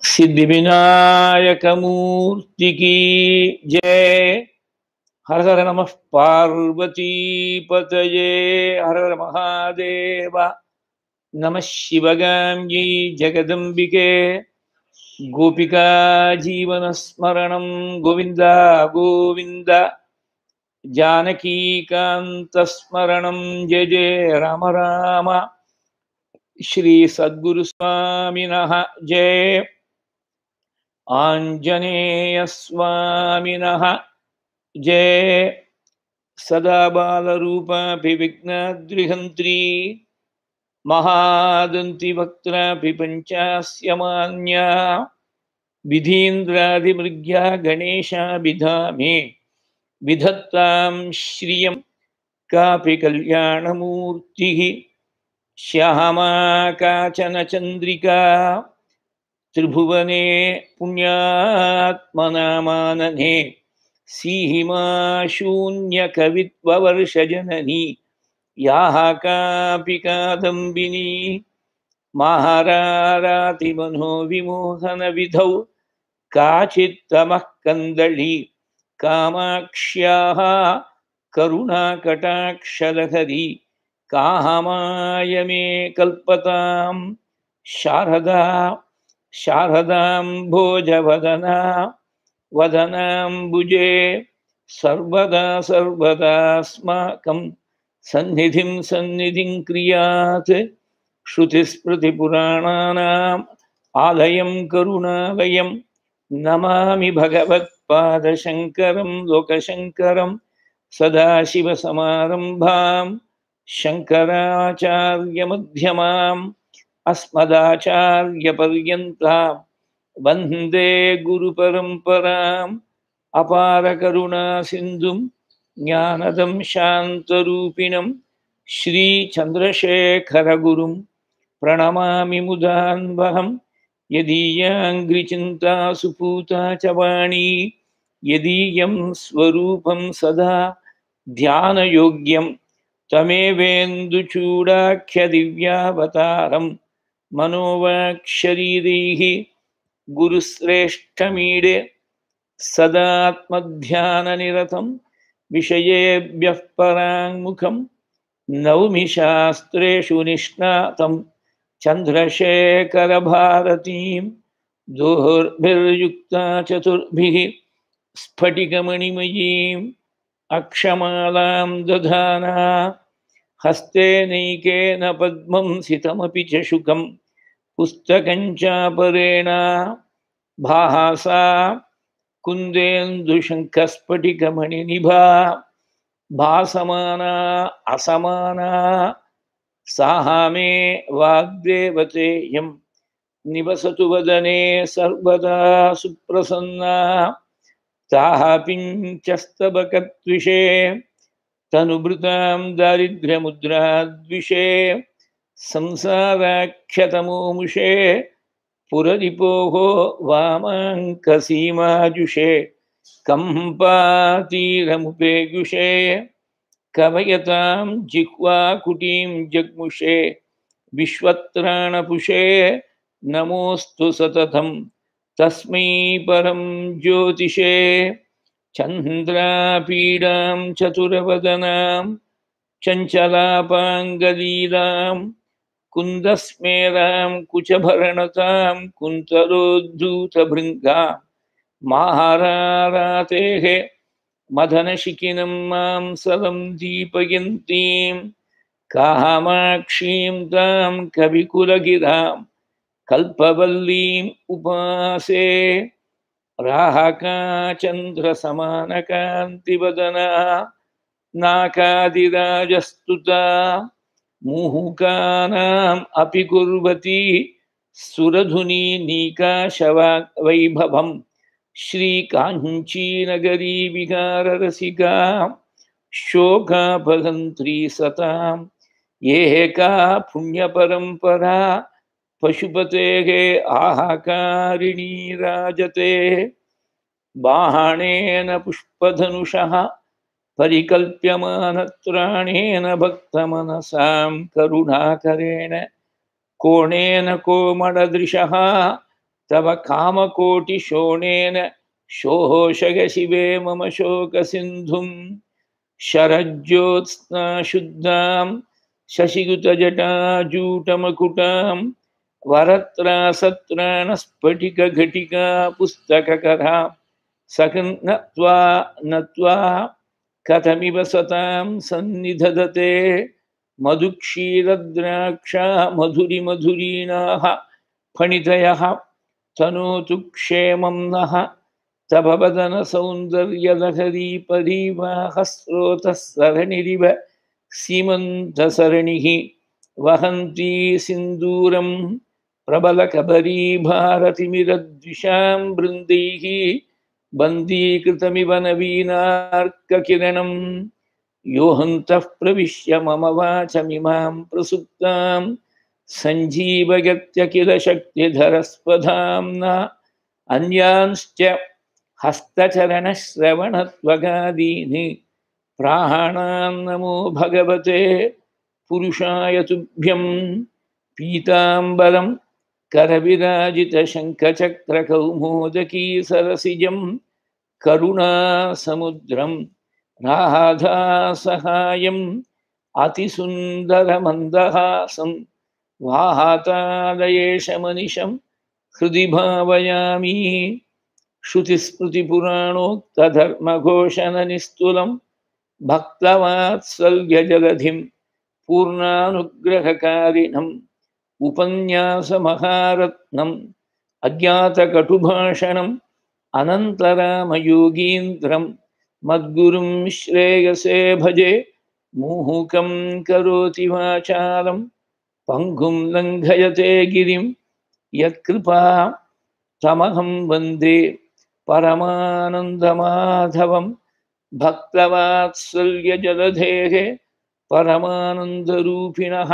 सिद्धिविनायकमूर्ति की जय हर हर नमः पार्वती पतये हर हर महादेव नमः शिवगाम्यै जगदम्बिके गोपिका जीवनस्मरणं गोविन्द गोविन्द जानकीकान्तस्मरणं जय जय राम राम श्रीसद्गुरुस्वामिनः जय आञ्जनेयस्वामिनः जय सदा बालरूपापि विघ्नाद्रिहन्त्री महादन्तिवक्त्रापि पञ्चास्य मान्या विधीन्द्रादिमृग्या गणेशाभिधामे विधत्तां श्रियं कापि कल्याणमूर्तिः श्यामा काचन चन्द्रिका त्रिभुवने पुण्यात्मनामानने सीहिमा शून्यकवित्ववर्षजननी याः कापि कादम्बिनी महारारातिमनोविमोहनविधौ काचित्तमः कन्दली कामाक्ष्याः करुणाकटाक्षलहरी कामाय मे कल्पतां शारदा शारदां भोजवदना वदनाम्बुजे सर्वदा सर्वदास्माकं सन्निधिं सन्निधिं क्रियात् श्रुतिस्मृतिपुराणानाम् आलयं करुणालयं नमामि भगवत्पादशङ्करं लोकशङ्करं सदाशिवसमारम्भां शङ्कराचार्यमध्यमाम् अस्मदाचार्यपर्यन्तां वन्दे गुरुपरम्पराम् अपारकरुणासिन्धुं ज्ञानदं शान्तरूपिणं श्रीचन्द्रशेखरगुरुं प्रणमामि मुदान्वहं यदीयाङ्घ्रिचिन्ता सुपूता च वाणी यदीयं स्वरूपं सदा ध्यानयोग्यं तमेवेन्दुचूडाख्यदिव्यावतारं मनोवाक्शरीरैः गुरुश्रेष्ठमीडे सदात्मध्याननिरतं विषयेभ्यः पराङ्मुखं नौमि शास्त्रेषु निष्णातं चन्द्रशेखरभारतीं दोर्भिर्युक्ता चतुर्भिः स्फटिकमणिमयीम् अक्षमालां दधाना हस्ते नैकेन पद्मं सितमपि च शुकं पुस्तकं चापरेण भासा कुन्देन्दुशङ्खस्फटिकमणिनिभा भासमाना असमाना साः मे वाग्देवतेयं निवसतु वदने सर्वदा सुप्रसन्ना ताः पिञ्चस्तबकत्विषे तनुभृतां दारिद्र्यमुद्राद्विषे संसाराख्यतमोमुषे पुररिपोः वामाङ्कसीमाजुषे कम्पातीरमुपेयुषे कवयतां जिह्वाकुटीं जग्मुषे विश्वत्राणपुषे नमोऽस्तु सततं तस्मै परं ज्योतिषे चन्द्रापीडां चतुरवदनां चञ्चलापाङ्गलीलां कुन्दस्मेरां कुचभरणतां कुन्तरोद्धूतभृङ्गां माहारारातेः मदनशिखिनं मां सलं दीपयन्तीं कामाक्षीं तां कविकुलगिरां कल्पवल्लीम् उपासे राहकाचन्द्रसमानकान्तिवदना नाकादिराजस्तुता मुहुकानाम् अपि कुर्वती सुरधुनी नीकाशवैभवं श्रीकाञ्चीनगरी विकाररसिका शोकापहन्त्री सतां एका पुण्यपरम्परा पशुपतेः आहाकारिणी राजते बाणेन पुष्पधनुषः परिकल्प्यमानत्राणेन भक्तमनसां करुणाकरेण कोणेन कोमलदृशः तव कामकोटिशोणेन शोषगशिवे मम शोकसिन्धुं शरज्योत्स्नाशुद्धां शशियुतजटाजूटमकुटां वरत्रासत्राणस्फटिकघटिका पुस्तककरा सकन्नत्वा नत्वा कथमिव सतां सन्निधदते मधुक्षीरद्राक्षा मधुरिमधुरीणाः फणितयः तनोतु क्षेमं नः तव वदनसौन्दर्यलहरी परीवाहस्रोतः सरणिरिव सीमन्तसरणिः वहन्ती सिन्दूरं प्रबलकबरीभारतिमिरद्विषां बृन्दैः बन्दीकृतमिव नवीनार्ककिरणं यो हन्तः प्रविश्य मम वाचमिमां प्रसुप्तां सञ्जीवयत्यखिलशक्तिधरस्वधाम्ना अन्यांश्च हस्तचरणश्रवणत्वगादीनि प्राणान् नमो भगवते पुरुषाय तुभ्यं पीताम्बरं करविराजितशङ्खचक्रकौमोदकी सरसिजं करुणासमुद्रं राधासहायम् अतिसुन्दरमन्दहासं वाहातादयेशमनिशं हृदि भावयामि श्रुतिस्मृतिपुराणोक्तधर्मघोषणनिस्तुलं भक्तवात्सल्यजलधिं पूर्णानुग्रहकारिणम् उपन्यासमहारत्नम् अज्ञातकटुभाषणम् अनन्तरामयोगीन्द्रं मद्गुरुं श्रेयसे भजे मुहुकं करोति वाचालं पङ्गुं लङ्घयते गिरिं यत्कृपा तमहं वन्दे परमानन्दमाधवं भक्तवात्सल्यजलधेः परमानन्दरूपिणः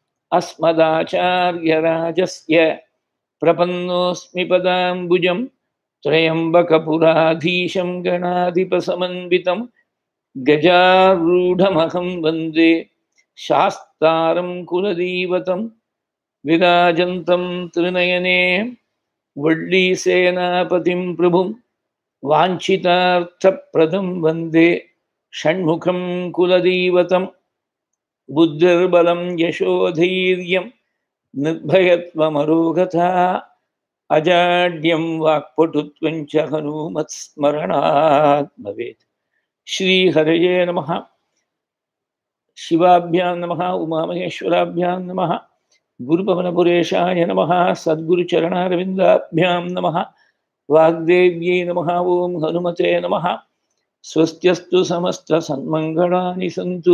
अस्मदाचार्यराजस्य प्रपन्नोऽस्मि पदाम्बुजं त्र्यम्बकपुराधीशं गणाधिपसमन्वितं गजारूढमहं वन्दे शास्तारं कुलदीवतं विराजन्तं त्रिनयने वल्लीसेनापतिं प्रभुं वाञ्छितार्थप्रदं वन्दे षण्मुखं कुलदीवतं बुद्धिर्बलं यशोधैर्यं निर्भयत्वमरोगता अजाड्यं वाक्पटुत्वं च हनूमत्स्मरणात् भवेत् श्रीहरये नमः शिवाभ्यां नमः उमामहेश्वराभ्यां नमः गुरुपवनपुरेशाय नमः सद्गुरुचरणारविन्दाभ्यां नमः वाग्देव्यै नमः ॐ हनुमते नमः स्वस्त्यस्तु समस्तसन्मङ्गलानि सन्तु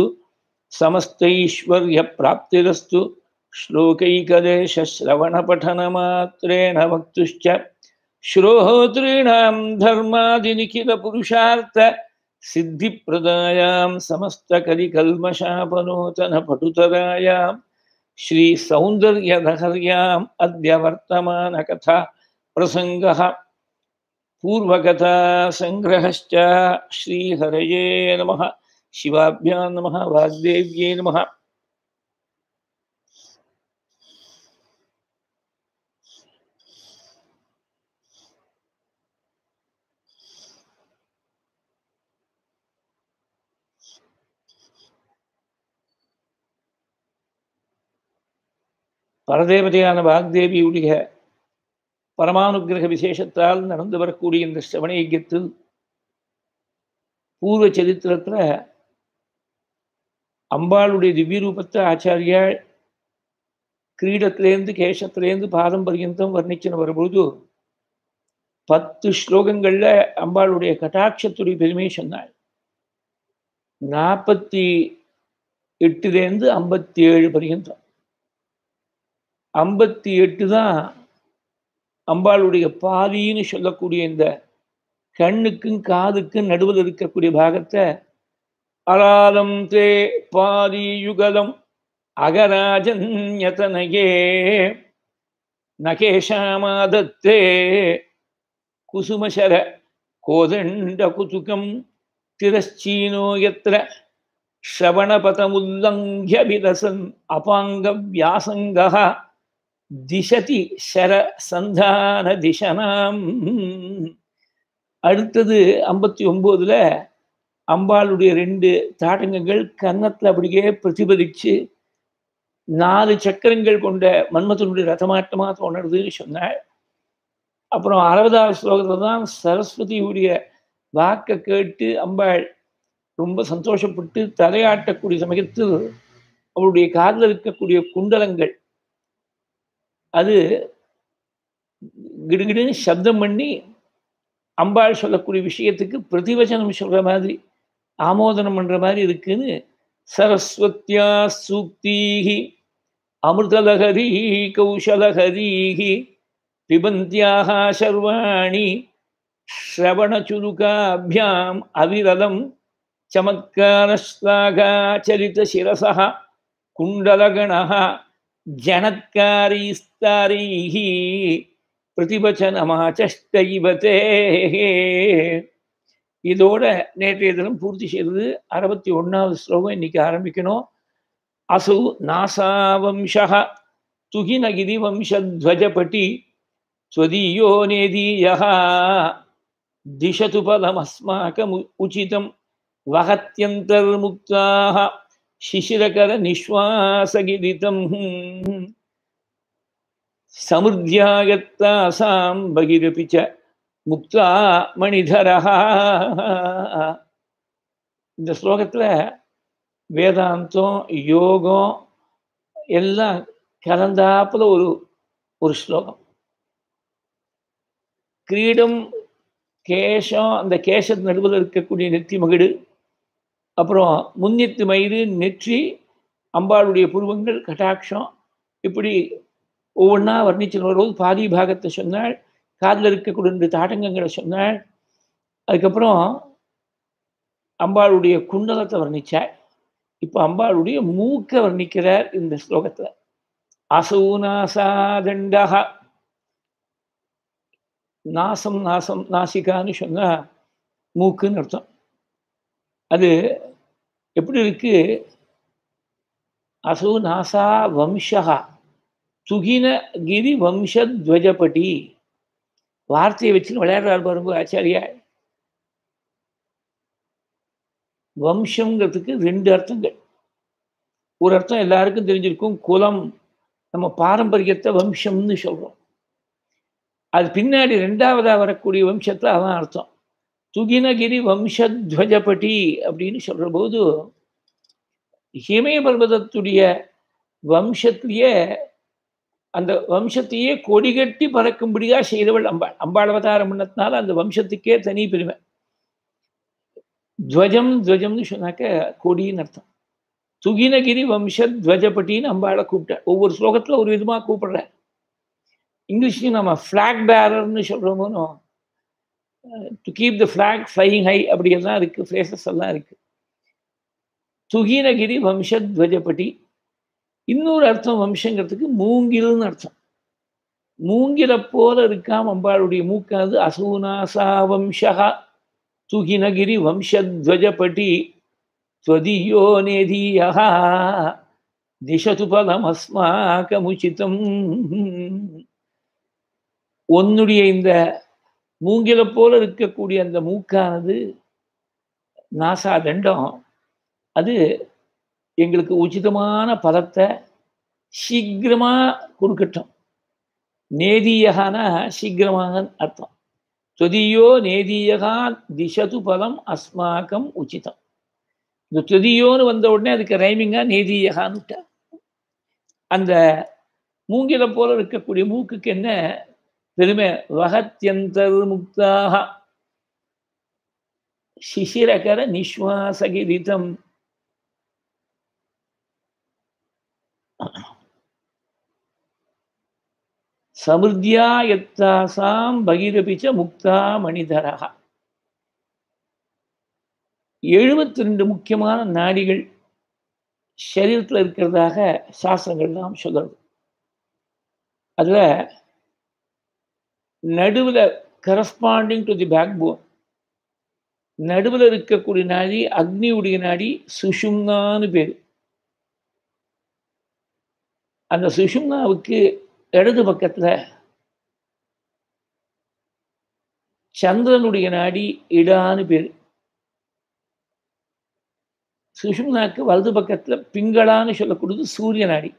समस्तैश्वर्यप्राप्तिरस्तु श्लोकैकदेशश्रवणपठनमात्रेण वक्तुश्च श्रोतॄणां धर्मादिनिखिलपुरुषार्थ सिद्धिप्रदायां समस्तकलिकल्मषापनोतनपटुतरायां श्रीसौन्दर्यलहर्याम् अद्य वर्तमानकथा प्रसङ्गः पूर्वकथासङ्ग्रहश्च श्रीहरये नमः शिवाभ्यां नमः वाग्देव्यै नमः பரதேவதையான வாக்தேவியுடைய பரமானுகிரக விசேஷத்தால் நடந்து வரக்கூடிய இந்த சிரவண யஜ்யத்தில் பூர்வ சரித்திரத்தில் அம்பாளுடைய திவ்ய ரூபத்தை ஆச்சாரியால் கிரீடத்திலேருந்து கேசத்திலேருந்து பாதம் பர்யந்தம் வர்ணிச்சுன்னு வரும்பொழுது பத்து ஸ்லோகங்களில் அம்பாளுடைய கட்டாட்சத்துடைய பெருமையை சொன்னாள் நாற்பத்தி எட்டுலேருந்து ஐம்பத்தி ஏழு பர்யந்தம் ஐம்பத்தி எட்டு தான் அம்பாளுடைய பாதின்னு சொல்லக்கூடிய இந்த கண்ணுக்கும் காதுக்கும் நடுவில் இருக்கக்கூடிய பாகத்தை அலாலம் தே பாதி யுகலம் அகராஜன்யதனையே நகேஷாமாதத்தே குசுமசர கோதண்ட குதுகம் திரச்சீனோ யத்ர श्रवणपथमुल्लङ्घ्य विलसन् अपाङ्गव्यासङ्गः திசதி சர சந்தான திசனாம் அடுத்தது ஐம்பத்தி ஒம்போதுல அம்பாளுடைய ரெண்டு தாடங்கங்கள் கன்னத்தில் அப்படியே பிரதிபலிச்சு நாலு சக்கரங்கள் கொண்ட மன்மதனுடைய ரதமாட்டமாக தோணுறதுன்னு சொன்னாள் அப்புறம் அறுபதாவது ஸ்லோகத்தில் தான் சரஸ்வதியுடைய வாக்கை கேட்டு அம்பாள் ரொம்ப சந்தோஷப்பட்டு தலையாட்டக்கூடிய சமயத்தில் அவளுடைய காதில் இருக்கக்கூடிய குண்டலங்கள் அது கிடுகிடுன்னு சப்தம் பண்ணி அம்பாள் சொல்லக்கூடிய விஷயத்துக்கு பிரதிவச்சனம் சொல்ற மாதிரி ஆமோதனம் பண்ற மாதிரி இருக்குன்னு சரஸ்வத்தியா சூக்தீகி அமிர்தலஹரி கௌஷலஹரீகி பிபந்தியாக சர்வாணி श्रवणचुरुकाभ्याम् अविरलं चमत्कारश्लाघाचरितशिरसः कुण्डलगणः जनत्कारैस्तारैः प्रतिवचनमाचष्टैवतेः இதோட நேற்றைய தினம் பூர்த்தி செய்தது அறுபத்தி ஒன்றாவது ஸ்லோகம் இன்னைக்கு ஆரம்பிக்கணும் அசு நாசாவம்சः துகினகிரி வம்சத்வஜபட்டி ஸ்வதீயோ நேதீயः दिशतु फलमस्माकम् उचितं वहत्यन्तर्मुक्ताः शिशिरकरनिश्वासगिरितं समृद्ध्यागत्तासां बहिरपि च முக்தா மணிதரஹா இந்த ஸ்லோகத்தில் வேதாந்தம் யோகம் எல்லாம் கலந்தாப்புல ஒரு ஒரு ஸ்லோகம் கிரீடம் கேசம் அந்த கேசத்து நடுவில் இருக்கக்கூடிய நெற்றி மகிடு அப்புறம் முன்னித்து மயிறு நெற்றி அம்பாளுடைய புருவங்கள் கட்டாட்சம் இப்படி ஒவ்வொன்றா வர்ணிச்சு வரும்போது பாதி பாகத்தை சொன்னாள் காதில் இருக்கக்கூடிய ரெண்டு தாட்டங்கங்களை சொன்னாள் அதுக்கப்புறம் அம்பாளுடைய குண்டலத்தை வர்ணிச்சாள் இப்போ அம்பாளுடைய மூக்கை வர்ணிக்கிறார் இந்த ஸ்லோகத்தில் அசூனாசாதண்டக நாசம் நாசம் நாசிகான்னு சொன்னா மூக்குன்னு அர்த்தம் அது எப்படி இருக்கு அசு நாசா வம்சா துகின கிரி வம்சத்வஜபடி வார்த்தையை வச்சு விளையாடுறாரு பாருங்க ஆச்சாரியா வம்சங்கிறதுக்கு ரெண்டு அர்த்தங்கள் ஒரு அர்த்தம் எல்லாருக்கும் தெரிஞ்சிருக்கும் குலம் நம்ம பாரம்பரியத்தை வம்சம்னு சொல்றோம் அது பின்னாடி ரெண்டாவதா வரக்கூடிய வம்சத்தை அதான் அர்த்தம் துகினகிரி வம்சத்வஜபட்டி அப்படின்னு சொல்ற போது ஹிமய பர்வதத்துடைய வம்சத்திலேயே அந்த வம்சத்தையே கொடிகட்டி பறக்கும்படியா செய்தவள் அம்பாள் அம்பாள் அவதாரம் பண்ணதுனால அந்த வம்சத்துக்கே தனி பெருமை துவஜம் துவஜம்னு சொன்னாக்க கொடின்னு அர்த்தம் துகினகிரி வம்சத்வஜபட்டின்னு அம்பாளை கூப்பிட்டார் ஒவ்வொரு ஸ்லோகத்துல ஒரு விதமா கூப்பிடுற இங்கிலீஷ்லையும் நம்ம ஃப்ளாக் பேரர்னு சொல்கிறோமோ to keep the flag flying high அப்படி எல்லாம் இருக்குது ஃப்ரேசஸ் எல்லாம் இருக்குது துகினகிரி வம்சத்வஜபட்டி இன்னொரு அர்த்தம் வம்சங்கிறதுக்கு மூங்கில்னு அர்த்தம் மூங்கில போல இருக்காம அம்பாளுடைய மூக்காது அசூனாசா வம்சா துகினகிரி வம்சத்வஜபட்டி ஸ்வதியோ நேதீயா திசது பலமஸ்மாக்கமுச்சிதம் உன்னுடைய இந்த மூங்கில போல இருக்கக்கூடிய அந்த மூக்கானது நாசா தண்டம் அது எங்களுக்கு உச்சிதமான பலத்தை சீக்கிரமா கொடுக்கட்டும் நேதியகான சீக்கிரமாக அர்த்தம் தொதியோ நேதியகா திசது பலம் அஸ்மாக்கம் உச்சிதம் இந்த தொதியோன்னு வந்த உடனே அதுக்கு ரைமிங்கா நேதியகான்னு விட்டா அந்த மூங்கில போல இருக்கக்கூடிய மூக்குக்கு என்ன பெருமை வகத்தியந்தர் முக்தாக சிசிரகர நிஸ்வாசகிரிதம் சமிருத்தியா எத்தாசாம் பகிரபிச்ச முக்தா மணிதரக எழுபத்தி ரெண்டு முக்கியமான நாடிகள் சரீரத்தில் இருக்கிறதாக சாஸ்திரங்கள்லாம் சொல்றது அதில் நடுவில் corresponding to the backbone நடுவில் இருக்கக்கூடிய நாடி அக்னியுடைய நாடி சுஷும்னான்னு பேர் அந்த சுஷும்னாவுக்கு இடது பக்கத்துல சந்திரனுடைய நாடி இடான்னு பேர் சுஷும்னாக்கு வலது பக்கத்துல பிங்களான்னு சொல்லக்கூடியது சூரிய நாடி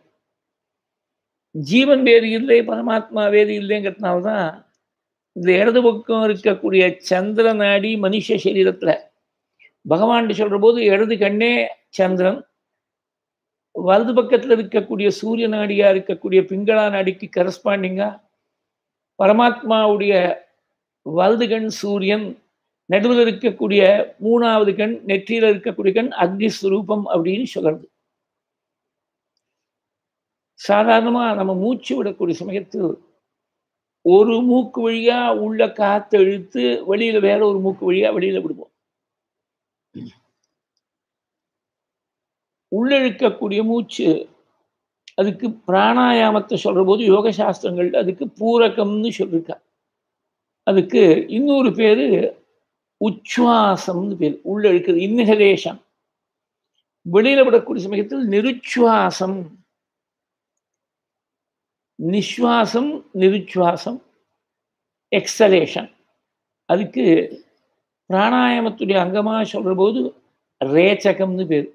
ஜீவன் வேறு இல்லை பரமாத்மா வேறு இல்லைங்கிறதுனால்தான் இந்த இடது பக்கம் இருக்கக்கூடிய சந்திர நாடி மனுஷ சரீரத்துல பகவான் சொல்ற போது இடது கண்ணே சந்திரன் வலது பக்கத்துல இருக்கக்கூடிய சூரிய நாடியா இருக்கக்கூடிய பிங்களா நாடிக்கு கரஸ்பாண்டிங்கா பரமாத்மாவுடைய வலது கண் சூரியன் நடுவில் இருக்கக்கூடிய மூணாவது கண் நெற்றியில இருக்கக்கூடிய கண் அக்னி ஸ்வரூபம் அப்படின்னு சொல்றது சாதாரணமா நம்ம மூச்சு விடக்கூடிய சமயத்தில் ஒரு மூக்கு வழியா உள்ள காத்து இழுத்து வெளியில வேற ஒரு மூக்கு வழியா வெளியில விடுவோம் உள்ள இழுக்கக்கூடிய மூச்சு அதுக்கு பிராணாயாமத்தை சொல்ற போது யோக சாஸ்திரங்கள் அதுக்கு பூரகம்னு சொல்லிருக்கா அதுக்கு இன்னொரு பேரு உச்சுவாசம்னு பேர் உள்ள இருக்கிறது இன்னஹலேஷன் வெளியில விடக்கூடிய சமயத்தில் நிருச்சுவாசம் நிஸ்வாசம் நிருச்சுவாசம் எக்ஸலேஷன் அதுக்கு பிராணாயாமத்துடைய அங்கமாக சொல்ற போது ரேச்சகம்னு பேர்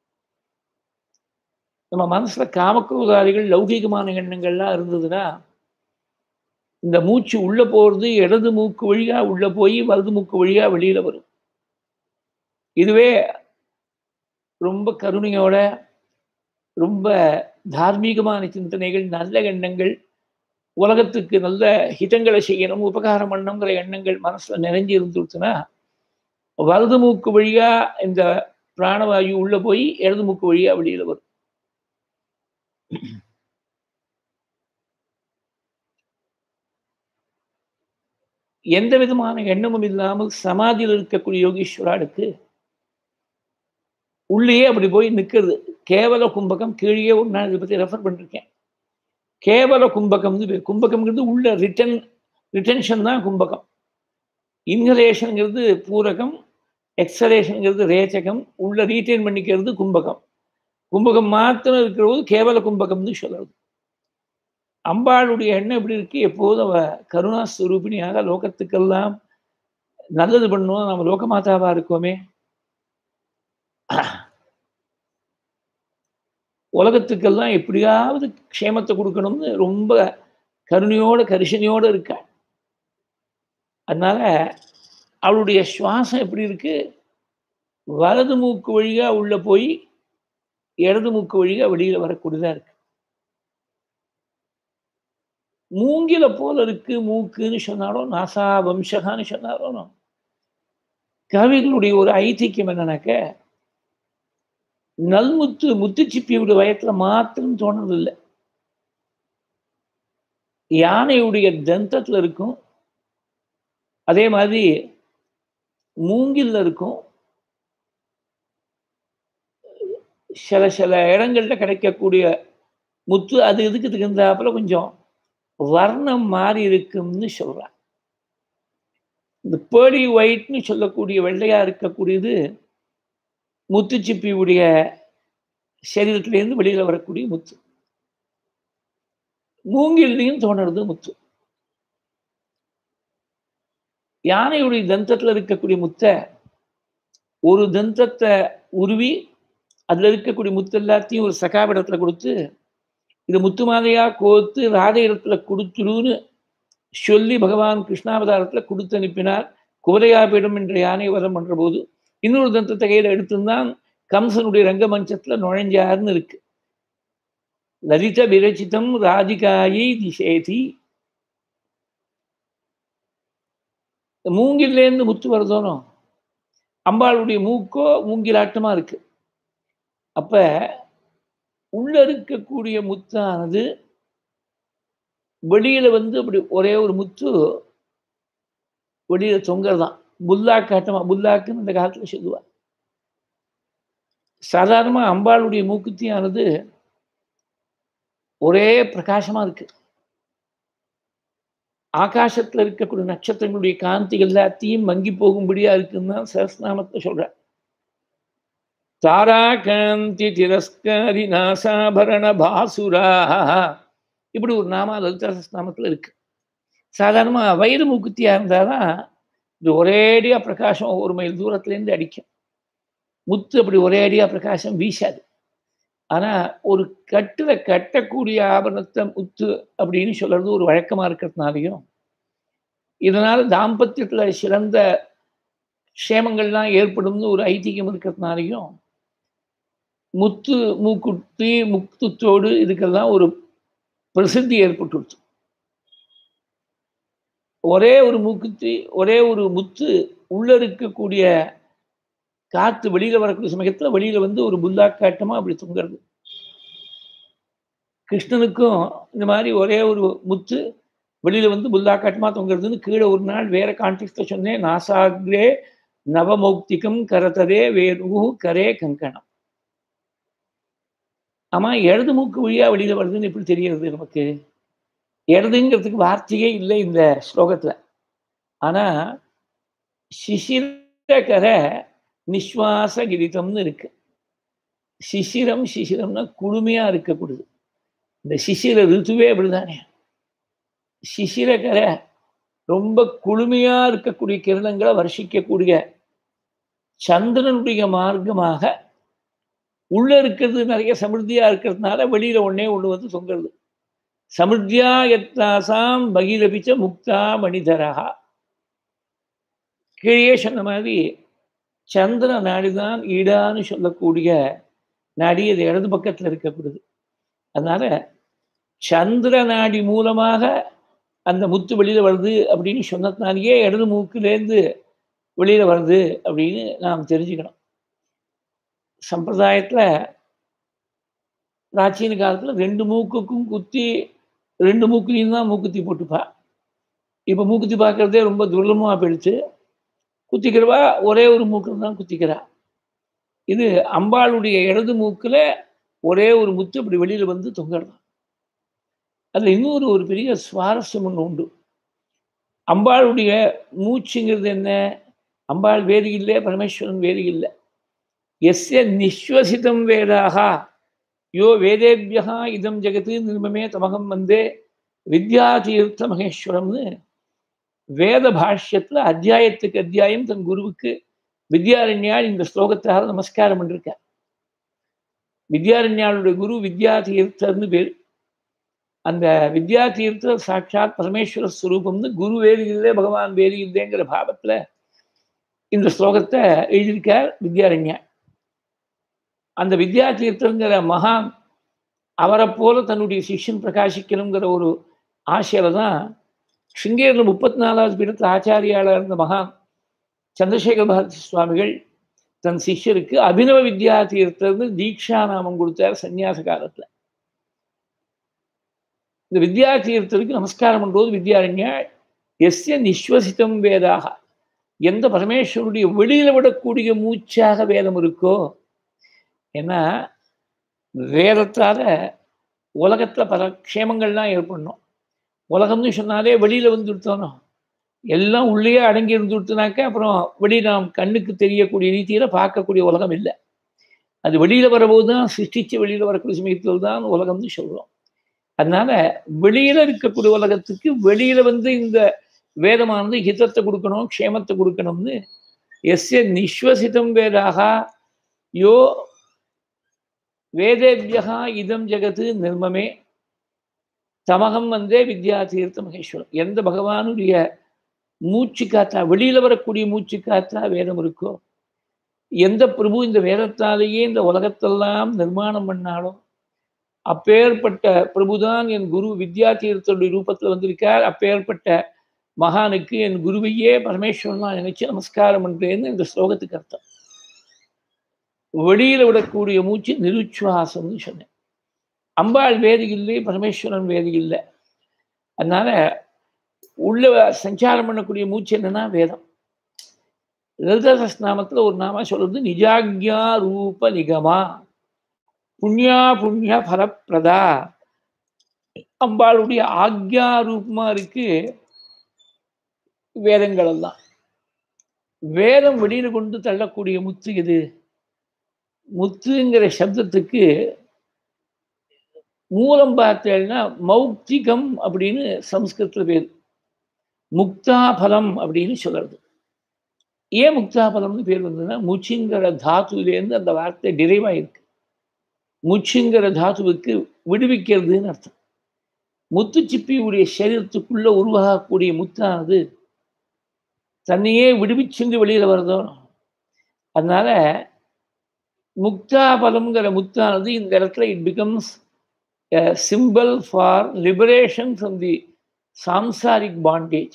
நம்ம மனசுல காமக்ரோதாரிகள் லௌகிகமான எண்ணங்கள்லாம் இருந்ததுன்னா இந்த மூச்சு உள்ள போறது இடது மூக்கு வழியா உள்ள போய் வலது மூக்கு வழியா வெளியில வரும் இதுவே ரொம்ப கருணையோட ரொம்ப தார்மீகமான சிந்தனைகள் நல்ல எண்ணங்கள் உலகத்துக்கு நல்ல ஹிதங்களை செய்யணும் உபகாரம் பண்ணணுங்கிற எண்ணங்கள் மனசுல நிறைஞ்சு இருந்துருச்சுன்னா வலது மூக்கு வழியா இந்த பிராணவாயு உள்ள போய் இடது மூக்கு வழியா வெளியில வரும் எந்த விதமான எண்ணமும் இல்லாமல் சமாதியில் இருக்கக்கூடிய யோகீஸ்வராளுக்கு உள்ளேயே அப்படி போய் நிற்கிறது கேவல கும்பகம் கீழே ஒரு நான் இதை பற்றி ரெஃபர் பண்ணிருக்கேன் கேவல கும்பகம்னு பேர் கும்பகம்ங்கிறது உள்ள ரிட்டன் ரிட்டன்ஷன் தான் கும்பகம் இன்ஹலேஷனுங்கிறது பூரகம் எக்ஸலேஷனுங்கிறது ரேச்சகம் உள்ள ரீட்டைன் பண்ணிக்கிறது கும்பகம் கும்பகம் மாத்திரம் இருக்கிற போது கேவல கும்பகம்னு சொல்றது அம்பாளுடைய எண்ணம் எப்படி இருக்கு எப்போதும் அவ கருணா ஸ்வரூபிணியாக லோகத்துக்கெல்லாம் நல்லது பண்ணுவோம் நம்ம லோகமாதாவா இருக்கோமே உலகத்துக்கெல்லாம் எப்படியாவது க்ஷேமத்தை கொடுக்கணும்னு ரொம்ப கருணையோட கரிசனையோட இருக்கா அதனால அவளுடைய சுவாசம் எப்படி இருக்கு வலது மூக்கு வழியா உள்ள போய் இடது மூக்கு வழியா வெளியில வரக்கூடியதா இருக்கு மூங்கில போல இருக்கு மூக்குன்னு சொன்னாலும் நாசா வம்சகான்னு சொன்னாலும் கவிகளுடைய ஒரு ஐதிக்கியம் என்னன்னாக்க நல்முத்து முத்துச்சிப்பியுடைய வயத்துல மாத்திரம் தோணுறதில்லை யானையுடைய தந்தத்துல இருக்கும் அதே மாதிரி மூங்கில்ல இருக்கும் சில சில இடங்கள்ல கிடைக்கக்கூடிய முத்து அது இதுக்கு தகுந்தாப்புல கொஞ்சம் வர்ணம் மாறி இருக்கும்னு சொல்றான் இந்த பேடி ஒயிட்னு சொல்லக்கூடிய வெள்ளையா இருக்கக்கூடியது முத்துச்சிப்பியுடைய சரீரத்திலேருந்து வெளியில வரக்கூடிய முத்து மூங்கில்லையும் தோணுறது முத்து யானையுடைய தந்தத்துல இருக்கக்கூடிய முத்தை ஒரு தந்தத்தை உருவி அதுல இருக்கக்கூடிய முத்து எல்லாத்தையும் ஒரு சகாபிடத்துல கொடுத்து இது முத்து மாலையா கோத்து ராதை இடத்துல கொடுத்துருன்னு சொல்லி பகவான் கிருஷ்ணாவதாரத்துல கொடுத்து அனுப்பினார் குவரையாபீடம் என்ற யானை வதம் பண்ற போது இன்னொரு தந்தத்தை கையில எடுத்துதான் கம்சனுடைய ரங்கமஞ்சத்துல நுழைஞ்சார்னு இருக்கு லலித விரச்சிதம் ராதிகாயை திசேதி மூங்கிலேருந்து முத்து வருதோனோ அம்பாளுடைய மூக்கோ மூங்கிலாட்டமா இருக்கு அப்ப உள்ள இருக்கக்கூடிய முத்தானது வெளியில வந்து அப்படி ஒரே ஒரு முத்து வெளியில தொங்கறதான் புல்லாக்காட்டமா புல்லாக்குன்னு இந்த காலத்துல சொல்லுவா சாதாரணமா அம்பாளுடைய மூக்குத்தியானது ஒரே பிரகாசமா இருக்கு ஆகாசத்துல இருக்கக்கூடிய நட்சத்திரங்களுடைய காந்தி எல்லாத்தையும் மங்கி போகும்படியா இருக்குன்னு தான் சரஸ்நாமத்தை சொல்ற தாரா காந்தி திரஸ்காரி நாசாபரண பாசுரா இப்படி ஒரு நாமா லலிதா நாமத்தில் இருக்கு சாதாரணமாக வயிறு மூக்குத்தியாக இருந்தால் தான் இது ஒரேடியாக பிரகாசம் ஒரு மைல் தூரத்துலேருந்து அடிக்கும் முத்து அப்படி ஒரேடியாக பிரகாசம் வீசாது ஆனால் ஒரு கட்டில் கட்டக்கூடிய ஆபரணத்தை முத்து அப்படின்னு சொல்கிறது ஒரு வழக்கமாக இருக்கிறதுனாலையும் இதனால் தாம்பத்தியத்தில் சிறந்த க்ஷேமங்கள்லாம் ஏற்படும்னு ஒரு ஐதீகம் இருக்கிறதுனாலையும் முத்து மூக்குத்தி முத்துத்தோடு இதுக்கெல்லாம் ஒரு பிரசித்தி ஏற்பட்டுருச்சு ஒரே ஒரு மூக்குத்தி ஒரே ஒரு முத்து உள்ள இருக்கக்கூடிய காத்து வெளியில வரக்கூடிய சமயத்துல வெளியில வந்து ஒரு புல்லாக்காட்டமா அப்படி தொங்குறது கிருஷ்ணனுக்கும் இந்த மாதிரி ஒரே ஒரு முத்து வெளியில வந்து புல்லாக்காட்டமா தொங்குறதுன்னு கீழே ஒரு நாள் வேற கான்டெக்ட்ல சொன்னேன் நாசாகிரே நவமௌக்திகம் கரதரே வேணு கரே கங்கணம் ஆமா இடது மூக்கு வழியா வெளியில வருதுன்னு எப்படி தெரியறது நமக்கு இடதுங்கிறதுக்கு வார்த்தையே இல்லை இந்த ஸ்லோகத்துல ஆனா சிசிரகர நிஸ்வாச கிரிதம்னு இருக்கு சிசிரம் சிசிரம்னா குளுமையா இருக்கக்கூடியது இந்த சிசிர ரித்துவே அப்படிதானே சிசிரகர ரொம்ப குளுமையா இருக்கக்கூடிய கிரணங்களை வருஷிக்கக்கூடிய சந்திரனுடைய மார்க்கமாக உள்ள இருக்கிறது நிறைய சமிருத்தியா இருக்கிறதுனால வெளியில ஒன்னே ஒண்ணு வந்து தொங்குறது சமிருத்தியா எத்தாசாம் பகிரபிச்ச முக்தா மணிதரகா கீழே சொன்ன மாதிரி சந்திர நாடிதான் ஈடான்னு சொல்லக்கூடிய நாடி அது இடது பக்கத்தில் இருக்கப்படுது அதனால சந்திர நாடி மூலமாக அந்த முத்து வெளியில வருது அப்படின்னு சொன்னதுனாலேயே இடது மூக்குலேருந்து வெளியில வருது அப்படின்னு நாம் தெரிஞ்சுக்கணும் சம்பிரதாயத்தில் பிராச்சீன காலத்தில் ரெண்டு மூக்குக்கும் குத்தி ரெண்டு மூக்குலையும் தான் மூக்குத்தி போட்டுப்பா இப்போ மூக்குத்தி பார்க்கறதே ரொம்ப துர்லபமாக போயிடுச்சு குத்திக்கிறவா ஒரே ஒரு மூக்கில் தான் குத்திக்கிறா இது அம்பாளுடைய இடது மூக்கில் ஒரே ஒரு முத்து இப்படி வெளியில் வந்து தொங்கிடலாம் அதில் இன்னொரு ஒரு பெரிய சுவாரஸ்யம் ஒன்று உண்டு அம்பாளுடைய மூச்சுங்கிறது என்ன அம்பாள் வேறு இல்லை பரமேஸ்வரன் வேறு இல்லை எஸ்ய நிஸ்வசிதம் வேதாக யோ வேதேபியா இதம் ஜெகத்து நிர்மமே தமகம் வந்தே வித்யாதீர்த்த மகேஸ்வரம்னு வேத பாஷ்யத்தில் அத்தியாயத்துக்கு அத்தியாயம் தன் குருவுக்கு வித்யாரண்யாள் இந்த ஸ்லோகத்தால் நமஸ்காரம் பண்ணிருக்கார் வித்யாரண்யாளுடைய குரு வித்யாதீர்த்தர்னு பேர் அந்த வித்யாதீர்த்தர் சாட்சாத் பரமேஸ்வர ஸ்வரூபம்னு குரு வேறு இல்லை பகவான் வேறு இல்லைங்கிற பாவத்தில் இந்த ஸ்லோகத்தை எழுதியிருக்கார் வித்யாரண்யா அந்த வித்யாதீர்த்தங்கிற மகான் அவரை போல தன்னுடைய சிஷ்யன் பிரகாசிக்கணுங்கிற ஒரு ஆசையில தான் சிங்கேரில் முப்பத்தி நாலாவது பீடத்தில் ஆச்சாரியாளர் இருந்த மகான் சந்திரசேகர பாரதி சுவாமிகள் தன் சிஷ்யருக்கு அபினவ வித்யா தீர்த்தர்னு தீக்ஷா நாமம் கொடுத்தார் சன்னியாச காலத்தில் இந்த வித்யா தீர்த்தருக்கு நமஸ்காரம் பண்ணும்போது வித்யாரண்யா எஸ்ய நிஸ்வசித்தம் வேதாக எந்த பரமேஸ்வருடைய வெளியில விடக்கூடிய மூச்சாக வேதம் இருக்கோ ஏன்னா வேதத்தால உலகத்துல பல க்ஷேமங்கள்லாம் ஏற்படணும் உலகம்னு சொன்னாலே வெளியில வந்து விடுத்தோணும் எல்லாம் உள்ளேயே அடங்கி இருந்து விட்டுனாக்க அப்புறம் வெளியே நாம் கண்ணுக்கு தெரியக்கூடிய ரீதியில பார்க்கக்கூடிய உலகம் இல்லை அது வெளியில வரபோது தான் சிருஷ்டிச்சு வெளியில வரக்கூடிய சமயத்தில் தான் உலகம்னு சொல்றோம் அதனால வெளியில இருக்கக்கூடிய உலகத்துக்கு வெளியில வந்து இந்த வேதமானது ஹிதத்தை கொடுக்கணும் க்ஷேமத்தை கொடுக்கணும்னு எஸ்ய நிஸ்வசிதம் வேதாக யோ வேதேபியா இதம் ஜெகத்து நிர்மமே தமகம் வந்தே வித்யா தீர்த்த மகேஸ்வரம் எந்த பகவானுடைய மூச்சு காத்தா வெளியில வரக்கூடிய மூச்சு காத்தா வேதம் இருக்கோ எந்த பிரபு இந்த வேதத்தாலேயே இந்த உலகத்தெல்லாம் நிர்மாணம் பண்ணாலும் அப்பேற்பட்ட பிரபுதான் என் குரு வித்யா தீர்த்தருடைய ரூபத்தில் வந்திருக்கார் அப்பேற்பட்ட மகானுக்கு என் குருவையே பரமேஸ்வரன் நான் நினைச்சு நமஸ்காரம் பண்றேன்னு இந்த ஸ்லோகத்துக்கு அர்த்தம் வெளியில விடக்கூடிய மூச்சு நிருச்சுவாசம்னு சொன்னேன் அம்பாள் வேதி இல்லை பரமேஸ்வரன் வேதி இல்லை அதனால உள்ள சஞ்சாரம் பண்ணக்கூடிய மூச்சு என்னன்னா வேதம் லலிதாசஸ் நாமத்தில் ஒரு நாம சொல்றது நிஜாக்யா ரூப நிகமா புண்ணியா புண்ணிய பலப்பிரதா அம்பாளுடைய ஆக்யா ரூபமா இருக்கு வேதங்கள் எல்லாம் வேதம் வெளியில கொண்டு தள்ளக்கூடிய முத்து இது முத்துங்கிற சப்தத்துக்கு மூலம் பார்த்தேன்னா மௌக்திகம் அப்படின்னு சம்ஸ்கிருத்தில் பேர் முக்தாபலம் அப்படின்னு சொல்றது ஏன் முக்தாபலம்னு பேர் வந்ததுன்னா முச்சிங்கிற தாத்துலேருந்து அந்த வார்த்தை டிரைவ் ஆயிருக்கு முச்சுங்கிற தாத்துவுக்கு விடுவிக்கிறதுன்னு அர்த்தம் முத்துச்சிப்பியுடைய சரீரத்துக்குள்ள உருவாகக்கூடிய முத்தானது தன்னையே விடுவிச்சுண்டு வெளியில வருதோ அதனால முக்தாபலம்ங்கிற முத்தானது இந்த இடத்துல it becomes symbol for liberation from the samsaric bondage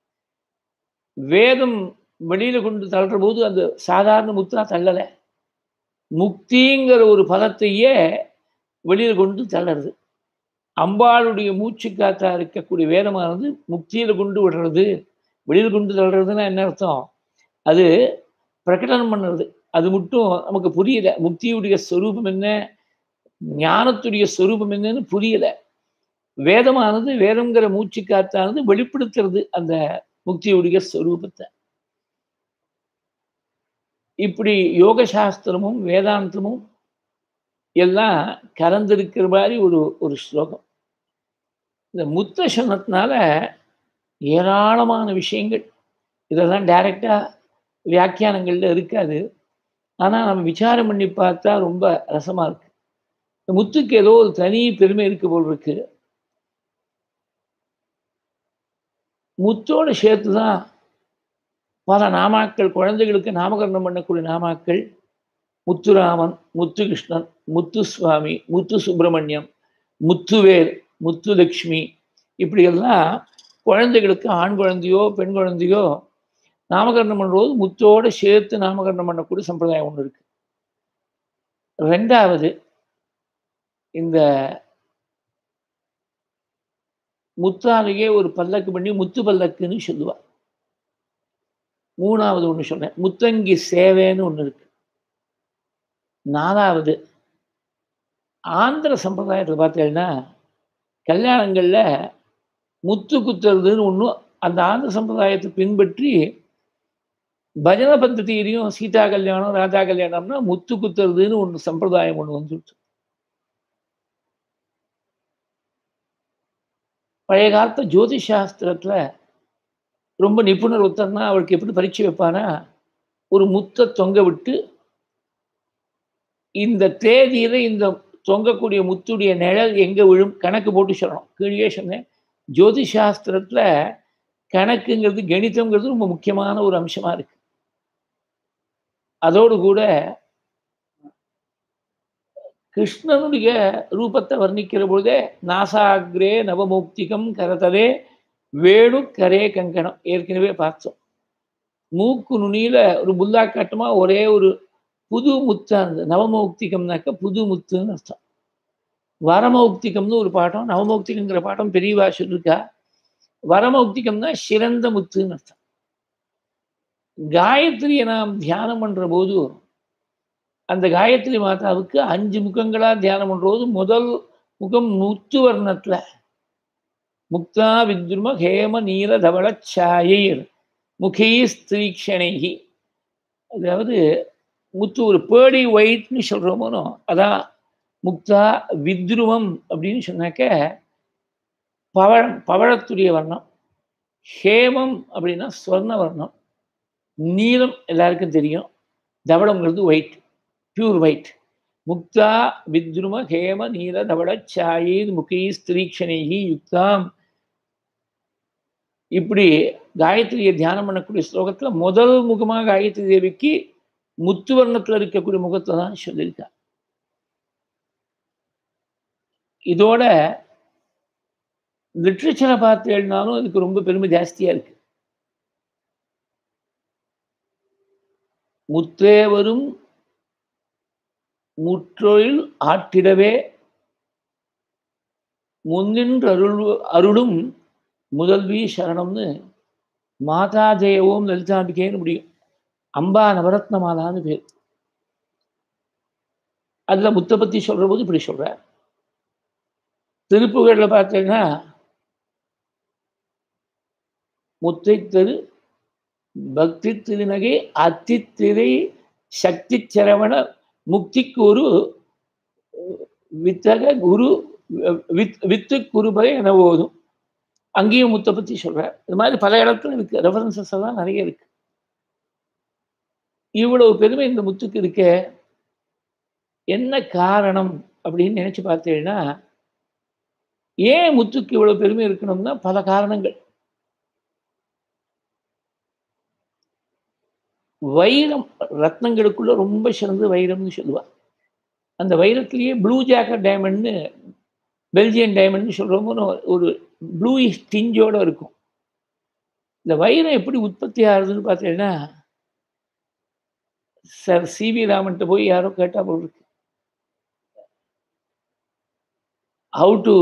வேதம் வெளியில கொண்டு தள்ளுற போது அந்த சாதாரண முத்தா தள்ளலை முக்திங்கிற ஒரு பலத்தையே வெளியில கொண்டு தள்ளுறது அம்பாளுடைய மூச்சு காத்தா இருக்கக்கூடிய வேதமானது முக்தியில கொண்டு விடுறது வெளியில கொண்டு தள்ளுறதுன்னா என்ன அர்த்தம் அது பிரகடனம் பண்ணுறது அது மட்டும் நமக்கு புரியல முக்தியுடைய ஸ்வரூபம் என்ன ஞானத்துடைய ஸ்வரூபம் என்னன்னு புரியல வேதமானது வேதங்கிற மூச்சு காத்தானது வெளிப்படுத்துறது அந்த முக்தியுடைய ஸ்வரூபத்தை இப்படி யோக சாஸ்திரமும் வேதாந்தமும் எல்லாம் கலந்திருக்கிற மாதிரி ஒரு ஒரு ஸ்லோகம் இந்த முத்த சொன்னதுனால ஏராளமான விஷயங்கள் இதெல்லாம் டைரக்டா வியாக்கியானங்கள்ல இருக்காது ஆனால் நம்ம விசாரம் பண்ணி பார்த்தா ரொம்ப ரசமா இருக்கு இந்த முத்துக்கு ஏதோ ஒரு தனி பெருமை இருக்கு போல் இருக்கு முத்தோடு சேர்த்து தான் பல நாமாக்கள் குழந்தைகளுக்கு நாமகரணம் பண்ணக்கூடிய நாமாக்கள் முத்துராமன் முத்துகிருஷ்ணன் முத்துசுவாமி முத்து சுப்பிரமணியம் முத்துவேல் முத்துலக்ஷ்மி இப்படியெல்லாம் குழந்தைகளுக்கு ஆண் குழந்தையோ பெண் குழந்தையோ நாமகரணம் பண்ணும்போது முத்தோடு சேர்த்து நாமகரணம் பண்ணக்கூடிய சம்பிரதாயம் ஒன்று இருக்கு ரெண்டாவது இந்த முத்தாலேயே ஒரு பல்லக்கு பண்ணி முத்து பல்லக்குன்னு சொல்லுவா மூணாவது ஒன்று சொன்னேன் முத்தங்கி சேவைன்னு ஒன்று இருக்கு நாலாவது ஆந்திர சம்பிரதாயத்தில் பார்த்தீங்கன்னா கல்யாணங்களில் முத்து குத்துறதுன்னு ஒன்று அந்த ஆந்திர சம்பிரதாயத்தை பின்பற்றி பஜன பద్ధதியிலையும் சீதா கல்யாணம் ராதா கல்யாணம்னா முத்து குத்துறதுன்னு ஒன்று சம்பிரதாயம் ஒன்று வந்துடுச்சு பழைய காலத்து ஜோதிஷ் சாஸ்திரத்தில் ரொம்ப நிபுணர் ஒருத்தர்னா அவருக்கு எப்படி பரீட்சை வைப்பானா ஒரு முத்தை தொங்க விட்டு இந்த தேதியில இந்த தொங்கக்கூடிய முத்துடைய நிழல் எங்க விழும் கணக்கு போட்டு சொல்லணும் கீழே சொன்னேன் ஜோதிஷ் சாஸ்திரத்துல கணக்குங்கிறது கணிதம்ங்கிறது ரொம்ப முக்கியமான ஒரு அம்சமா இருக்கு அதோடு கூட கிருஷ்ணனுடைய ரூபத்தை வர்ணிக்கிற பொழுதே நாசாகிரே நவமுக்திகம் கரதலே வேணு கரே கங்கணம் ஏற்கனவே பார்த்தோம் மூக்கு நுனியில ஒரு புல்லா கட்டமா ஒரே ஒரு புது முத்தா இருந்தது நவமௌக்திகம்னாக்க புது முத்துன்னு அர்த்தம் வரமௌக்திகம்னு ஒரு பாட்டம் நவமௌக்திகங்கிற பாட்டம் பெரியவா சொல்லிருக்கா வரமௌக்திகம்னா சிறந்த முத்துன்னு அர்த்தம் காயத்ரியை நாம் தியானம் பண்ற போது அந்த காயத்ரி மாதாவுக்கு அஞ்சு முகங்களா தியானம் பண்றது முதல் முகம் முத்து வர்ணத்துல முக்தா வித்ரும ஹேம நீல தவள சாயைர் முகீ ஸ்திரீக்ஷணைகி அதாவது முத்து ஒரு பேடி ஒயிட்னு சொல்கிறோமோனோ அதான் முக்தா வித்ருவம் அப்படின்னு சொன்னாக்க பவழம் பவழத்துடைய வர்ணம் ஹேமம் அப்படின்னா ஸ்வர்ண வர்ணம் நீலம் எல்லாருக்கும் தெரியும் தவளங்கிறது ஒயிட் பியூர் ஒயிட் முக்தா வித்ரும ஹேம நீல தவள சாயீர் முகீ ஸ்திரீக்ஷணைகி யுக்தாம் இப்படி காயத்ரியை தியானம் பண்ணக்கூடிய ஸ்லோகத்துல முதல் முகமா காயத்ரி தேவிக்கு முத்துவர்ணத்துல இருக்கக்கூடிய முகத்தை தான் சொல்லியிருக்கா இதோட லிட்ரேச்சரை பார்த்து எழுதினாலும் இதுக்கு ரொம்ப பெருமை ஜாஸ்தியா இருக்கு முத்தேவரும் முற்றொழில் ஆட்டிடவே முன்னின்று அருள் அருளும் முதல்வி சரணம்னு மாதா ஜெயவோம் லலிதாம்பிகேன்னு முடியும் அம்பா நவரத்ன மாலான்னு பேர் அதுல முத்தை பத்தி சொல்ற போது இப்படி சொல்ற திருப்புகழில் பார்த்தீங்கன்னா முத்தை திரு பக்தி திருநகை அத்தித்திரை சக்தி சரவண முக்திக்கு ஒரு வித்தக குரு வித் வித்து குருபை என ஓதும் அங்கேயும் முத்தை பற்றி சொல்கிறார் இது மாதிரி பல இடத்துல இருக்கு ரெஃபரன்சஸ் எல்லாம் நிறைய இருக்கு இவ்வளவு பெருமை இந்த முத்துக்கு இருக்க என்ன காரணம் அப்படின்னு நினைச்சு பார்த்தீங்கன்னா ஏன் முத்துக்கு இவ்வளவு பெருமை இருக்கணும்னா பல காரணங்கள் வைரம் ரத்னங்களுக்குள்ள ரொம்ப சிறந்த வைரம்னு சொல்லுவாள் அந்த வைரத்திலேயே ப்ளூ ஜாக்கர் டைமண்ட்னு பெல்ஜியன் டைமண்ட்னு சொல்கிறோமோ ஒரு ப்ளூ டிஞ்சோட இருக்கும் இந்த வைரம் எப்படி உற்பத்தி ஆகுதுன்னு பார்த்தீங்கன்னா சார் சிவி ராமன்ட்ட போய் யாரோ கேட்டா போல் இருக்கு how to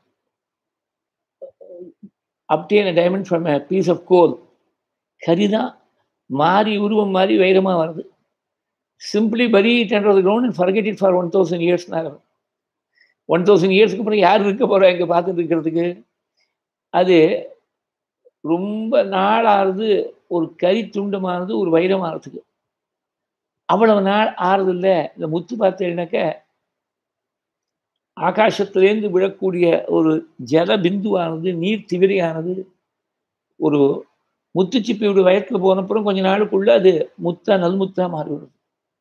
obtain a diamond from a piece of coal கரிதான் மாறி உருவம் மாறி வைரமாக வருது simply bury it underground and forget it for one thousand இயர்ஸ்னால ஒன் தௌசண்ட் இயர்ஸ்க்கு அப்புறம் யார் இருக்க போகிறா இங்கே பார்த்துட்டு இருக்கிறதுக்கு அது ரொம்ப நாளாகிறது ஒரு கறி துண்டமானது ஒரு வைரமானதுக்கு அவ்வளவு நாள் ஆறுது இல்லை இந்த முத்து பார்த்தீங்கன்னாக்க ஆகாசத்திலேருந்து விழக்கூடிய ஒரு ஜல பிந்துவானது நீர் திவிரையானது ஒரு முத்துச்சிப்பியோட வயத்தில் போனப்புறம் கொஞ்ச நாளுக்குள்ள அது முத்தா நல்முத்தா மாறிவிடுது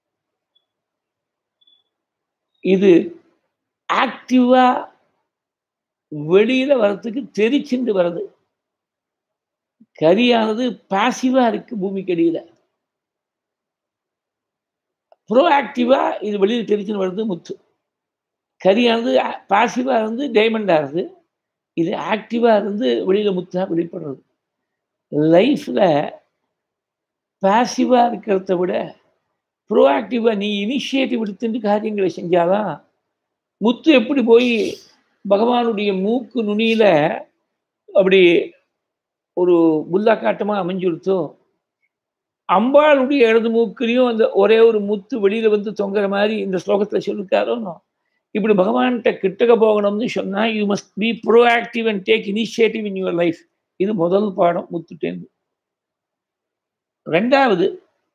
இது ஆக்டிவா வெளியில வர்றதுக்கு தெரிச்சுண்டு வருது கரியானது பாசிவா இருக்கு பூமிக்கு அடியில ப்ரோ ஆக்டிவா இது வெளியில் தெரிச்சுன்னு வருது முத்து கரியானது பாசிவா இருந்து டைமண்ட் ஆகுது இது ஆக்டிவா இருந்து வெளியில முத்தா வெளிப்படுறது லைஃப்ல பாசிவா இருக்கிறத விட ப்ரோஆக்டிவா நீ இனிஷியேட்டிவ் எடுத்துட்டு காரியங்களை செஞ்சாதான் முத்து எப்படி போய் பகவானுடைய மூக்கு நுனியில அப்படி ஒரு புல்லாக்காட்டமா அமைஞ்சுடுத்தோ அம்பாளுடைய இடது மூக்குலையும் அந்த ஒரே ஒரு முத்து வெளியில வந்து தொங்குற மாதிரி இந்த ஸ்லோகத்துல சொல்லிருக்காரோ இப்படி பகவான்கிட்ட கிட்டக்க போகணும்னு சொன்னா you must be proactive and take initiative in your life இது முதல் பாடம் முத்துட்டேந்து ரெண்டாவது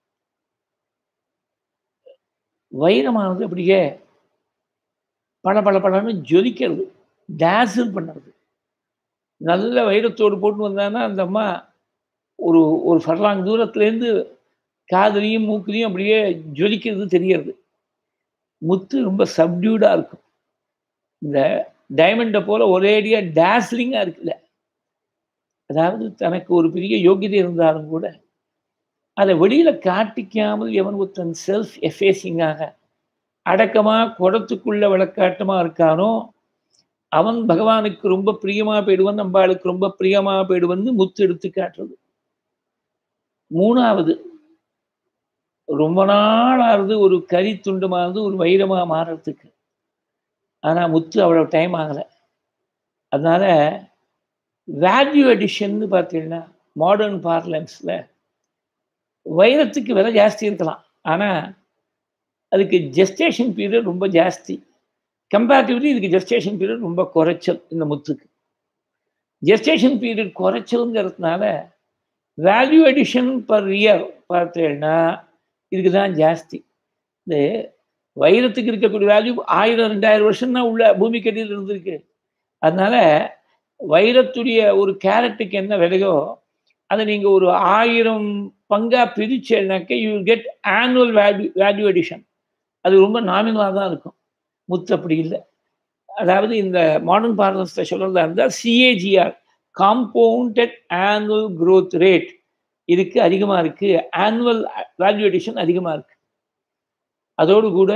வைரமானது அப்படியே பல பல பலன்னு ஜொலிக்கிறது டேசில் பண்ணுறது நல்ல வைரத்தோடு போட்டு வந்தான்னா அந்த அம்மா ஒரு ஒரு ஃபர்லாங் தூரத்துலேருந்து காதுலையும் மூக்குலையும் அப்படியே ஜொலிக்கிறது தெரியறது முத்து ரொம்ப சப்டியூடாக இருக்கும் இந்த டைமண்டை போல ஒரேடியாக டேஸ்லிங்காக இருக்குல்ல அதாவது தனக்கு ஒரு பெரிய யோகியதை இருந்தாலும் கூட அதை வெளியில காட்டிக்காமல் எவன் ஒருத்தன் செல்ஃப் எஃபேசிங்காக அடக்கமா குடத்துக்குள்ள விளக்காட்டமா இருக்கானோ அவன் பகவானுக்கு ரொம்ப பிரியமா போயிடுவன் நம்பாளுக்கு ரொம்ப பிரியமா போயிடுவன்னு முத்து எடுத்து காட்டுறது மூணாவது ரொம்ப நாளாவது ஒரு கறி துண்டமானது ஒரு வைரமா மாறுறதுக்கு ஆனா முத்து அவ்வளவு டைம் ஆகலை அதனால வேல்யூ அடிஷன்னு பார்த்தீங்கன்னா மாடர்ன் பார்லன்ஸில் வைரத்துக்கு விலை ஜாஸ்தி இருக்கலாம் ஆனால் அதுக்கு ஜெஸ்டேஷன் பீரியட் ரொம்ப ஜாஸ்தி கம்பேரிட்டிவ்லி இதுக்கு ஜெஸ்டேஷன் பீரியட் ரொம்ப குறைச்சல் இந்த முத்துக்கு ஜெஸ்டேஷன் பீரியட் குறைச்சல்ங்கிறதுனால வேல்யூ அடிஷன் பர் இயர் பார்த்தேன்னா இதுக்கு தான் ஜாஸ்தி இந்த வைரத்துக்கு இருக்கக்கூடிய வேல்யூ ஆயிரம் ரெண்டாயிரம் வருஷம் தான் உள்ள பூமிக்கடியில் இருந்திருக்கு அதனால வைரத்துடைய ஒரு கேரட்டுக்கு என்ன விலையோ அதை நீங்கள் ஒரு ஆயிரம் பங்காக பிரிச்சேனாக்க you get annual value value addition அது ரொம்ப நாமினலாக தான் இருக்கும் முத்து அப்படி இல்லை அதாவது இந்த மாடர்ன் பார்லன்ஸில் சொல்கிறதா இருந்தால் CAGR compounded annual growth rate இதுக்கு அதிகமாக இருக்குது ஆனுவல் வேல்யூ அடிஷன் அதிகமாக இருக்குது அதோடு கூட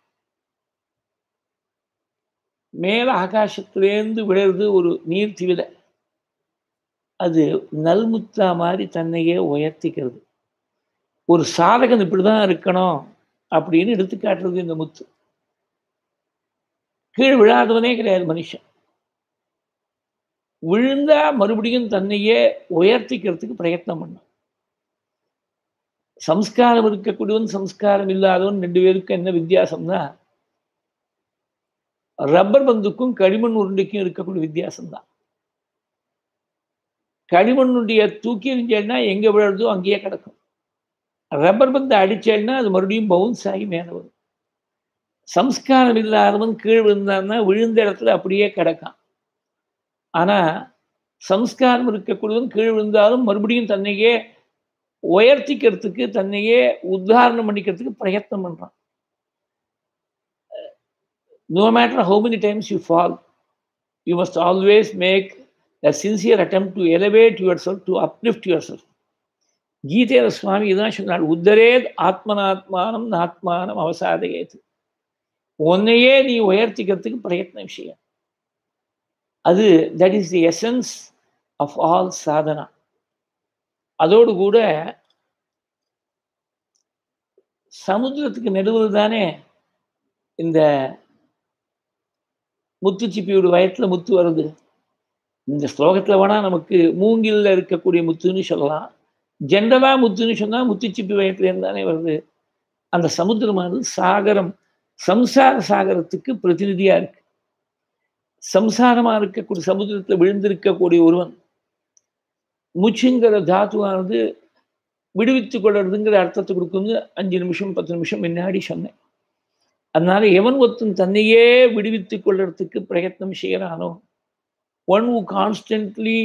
மேல ஆகாசத்திலேருந்து விழுறது ஒரு நீர் திவில அது நல்முத்தா மாதிரி தன்னையே உயர்த்திக்கிறது ஒரு சாதகன் இப்படிதான் இருக்கணும் அப்படின்னு எடுத்துக்காட்டுறது இந்த முத்து கீழ் விழாதவனே கிடையாது மனுஷன் விழுந்தா மறுபடியும் தன்னையே உயர்த்திக்கிறதுக்கு பிரயத்னம் பண்ணும் சம்ஸ்காரம் இருக்கக்கூடியவன் சம்ஸ்காரம் இல்லாதவன் ரெண்டு பேருக்கும் என்ன வித்தியாசம்னா ரப்பர் பந்துக்கும் களிமண் உருண்டைக்கும் இருக்கக்கூடிய வித்தியாசம் தான் களிமண்ணுடைய தூக்கி எறிஞ்சேன்னா எங்க விழுறதோ அங்கேயே கிடக்கும் ரப்பர் பந்து அடிச்சேன்னா அது மறுபடியும் பவுன்ஸ் ஆகி மேலே வரும் சம்ஸ்காரம் இல்லாதவன் கீழ் விழுந்தான்னா விழுந்த இடத்துல அப்படியே கிடக்கான் ஆனா சம்ஸ்காரம் இருக்கக்கூடியவன் கீழ் விழுந்தாலும் மறுபடியும் தன்னையே உயர்த்திக்கிறதுக்கு தன்னையே உத்தாரணம் பண்ணிக்கிறதுக்கு பிரயத்னம் பண்றான் no matter how many times you fall you must always make a sincere attempt to elevate yourself, to uplift yourself. கீதையில சுவாமி இதான் சொன்னார் உத்தரேத் ஆத்மனாத்மானம் ஆத்மானம் அவசாதையேது உன்னையே நீ உயர்த்திக்கிறதுக்கு பிரயத்னம் செய்ய அது that is the essence of all sadhana அதோடு கூட சமுத்திரத்துக்கு நடுவில் தானே இந்த முத்துச்சிப்பியோட வயத்துல முத்து வருது இந்த ஸ்லோகத்துல வேணா நமக்கு மூங்கில்ல இருக்கக்கூடிய முத்துன்னு சொல்லலாம் ஜென்ரலா முத்துன்னு சொன்னா முத்துச்சிப்பி வயத்துல தானே வருது அந்த சமுத்திரமானது சாகரம் சம்சார சாகரத்துக்கு பிரதிநிதியா இருக்கு சம்சாரமா இருக்கக்கூடிய சமுத்திரத்துல விழுந்திருக்கக்கூடிய ஒருவன் முச்சுங்கிற தாத்துவானது விடுவித்து கொள்றதுங்கிற அர்த்தத்தை கொடுக்கும்னு அஞ்சு நிமிஷம் பத்து நிமிஷம் முன்னாடி சொன்னேன் அதனால எவன் ஒருத்தன் தன்னையே விடுவித்து கொள்றதுக்கு பிரயத்னம் செய்யறானோ one who constantly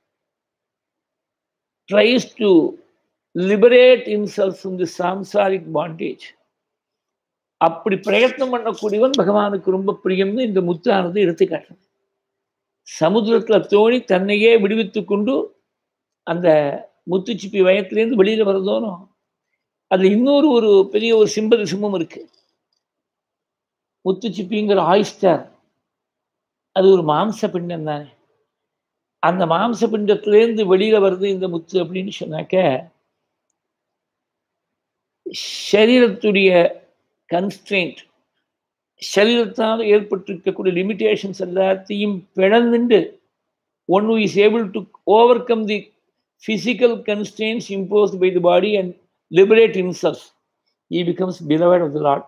tries to liberate himself from the samsaric bondage அப்படி பிரயத்னம் பண்ணக்கூடியவன் பகவானுக்கு ரொம்ப பிரியம்னு இந்த முத்தானது எடுத்துக்காட்டுறது சமுத்திரத்துல தோணி தன்னையே விடுவித்து கொண்டு அந்த முத்துச்சிப்பி வயத்திலேருந்து வெளியில வருதோனோ அதுல இன்னொரு ஒரு பெரிய ஒரு சிம்பதிசமும் இருக்கு முத்துச்சிப்பிங்கிற ஆயிஸ்டர் அது ஒரு மாம்ச பிண்டம் தானே அந்த மாம்ச பிண்டத்திலேருந்து வெளியில வருது இந்த முத்து அப்படின்னு சொன்னாக்க சரீரத்துடைய கன்ஸ்ட்ரெயின்ட் சரீரத்தால் ஏற்பட்டிருக்கக்கூடிய லிமிட்டேஷன்ஸ் எல்லாத்தையும் பிளந்துண்டு one who is able to overcome the physical constraints imposed by the body and liberate himself he becomes beloved of the lord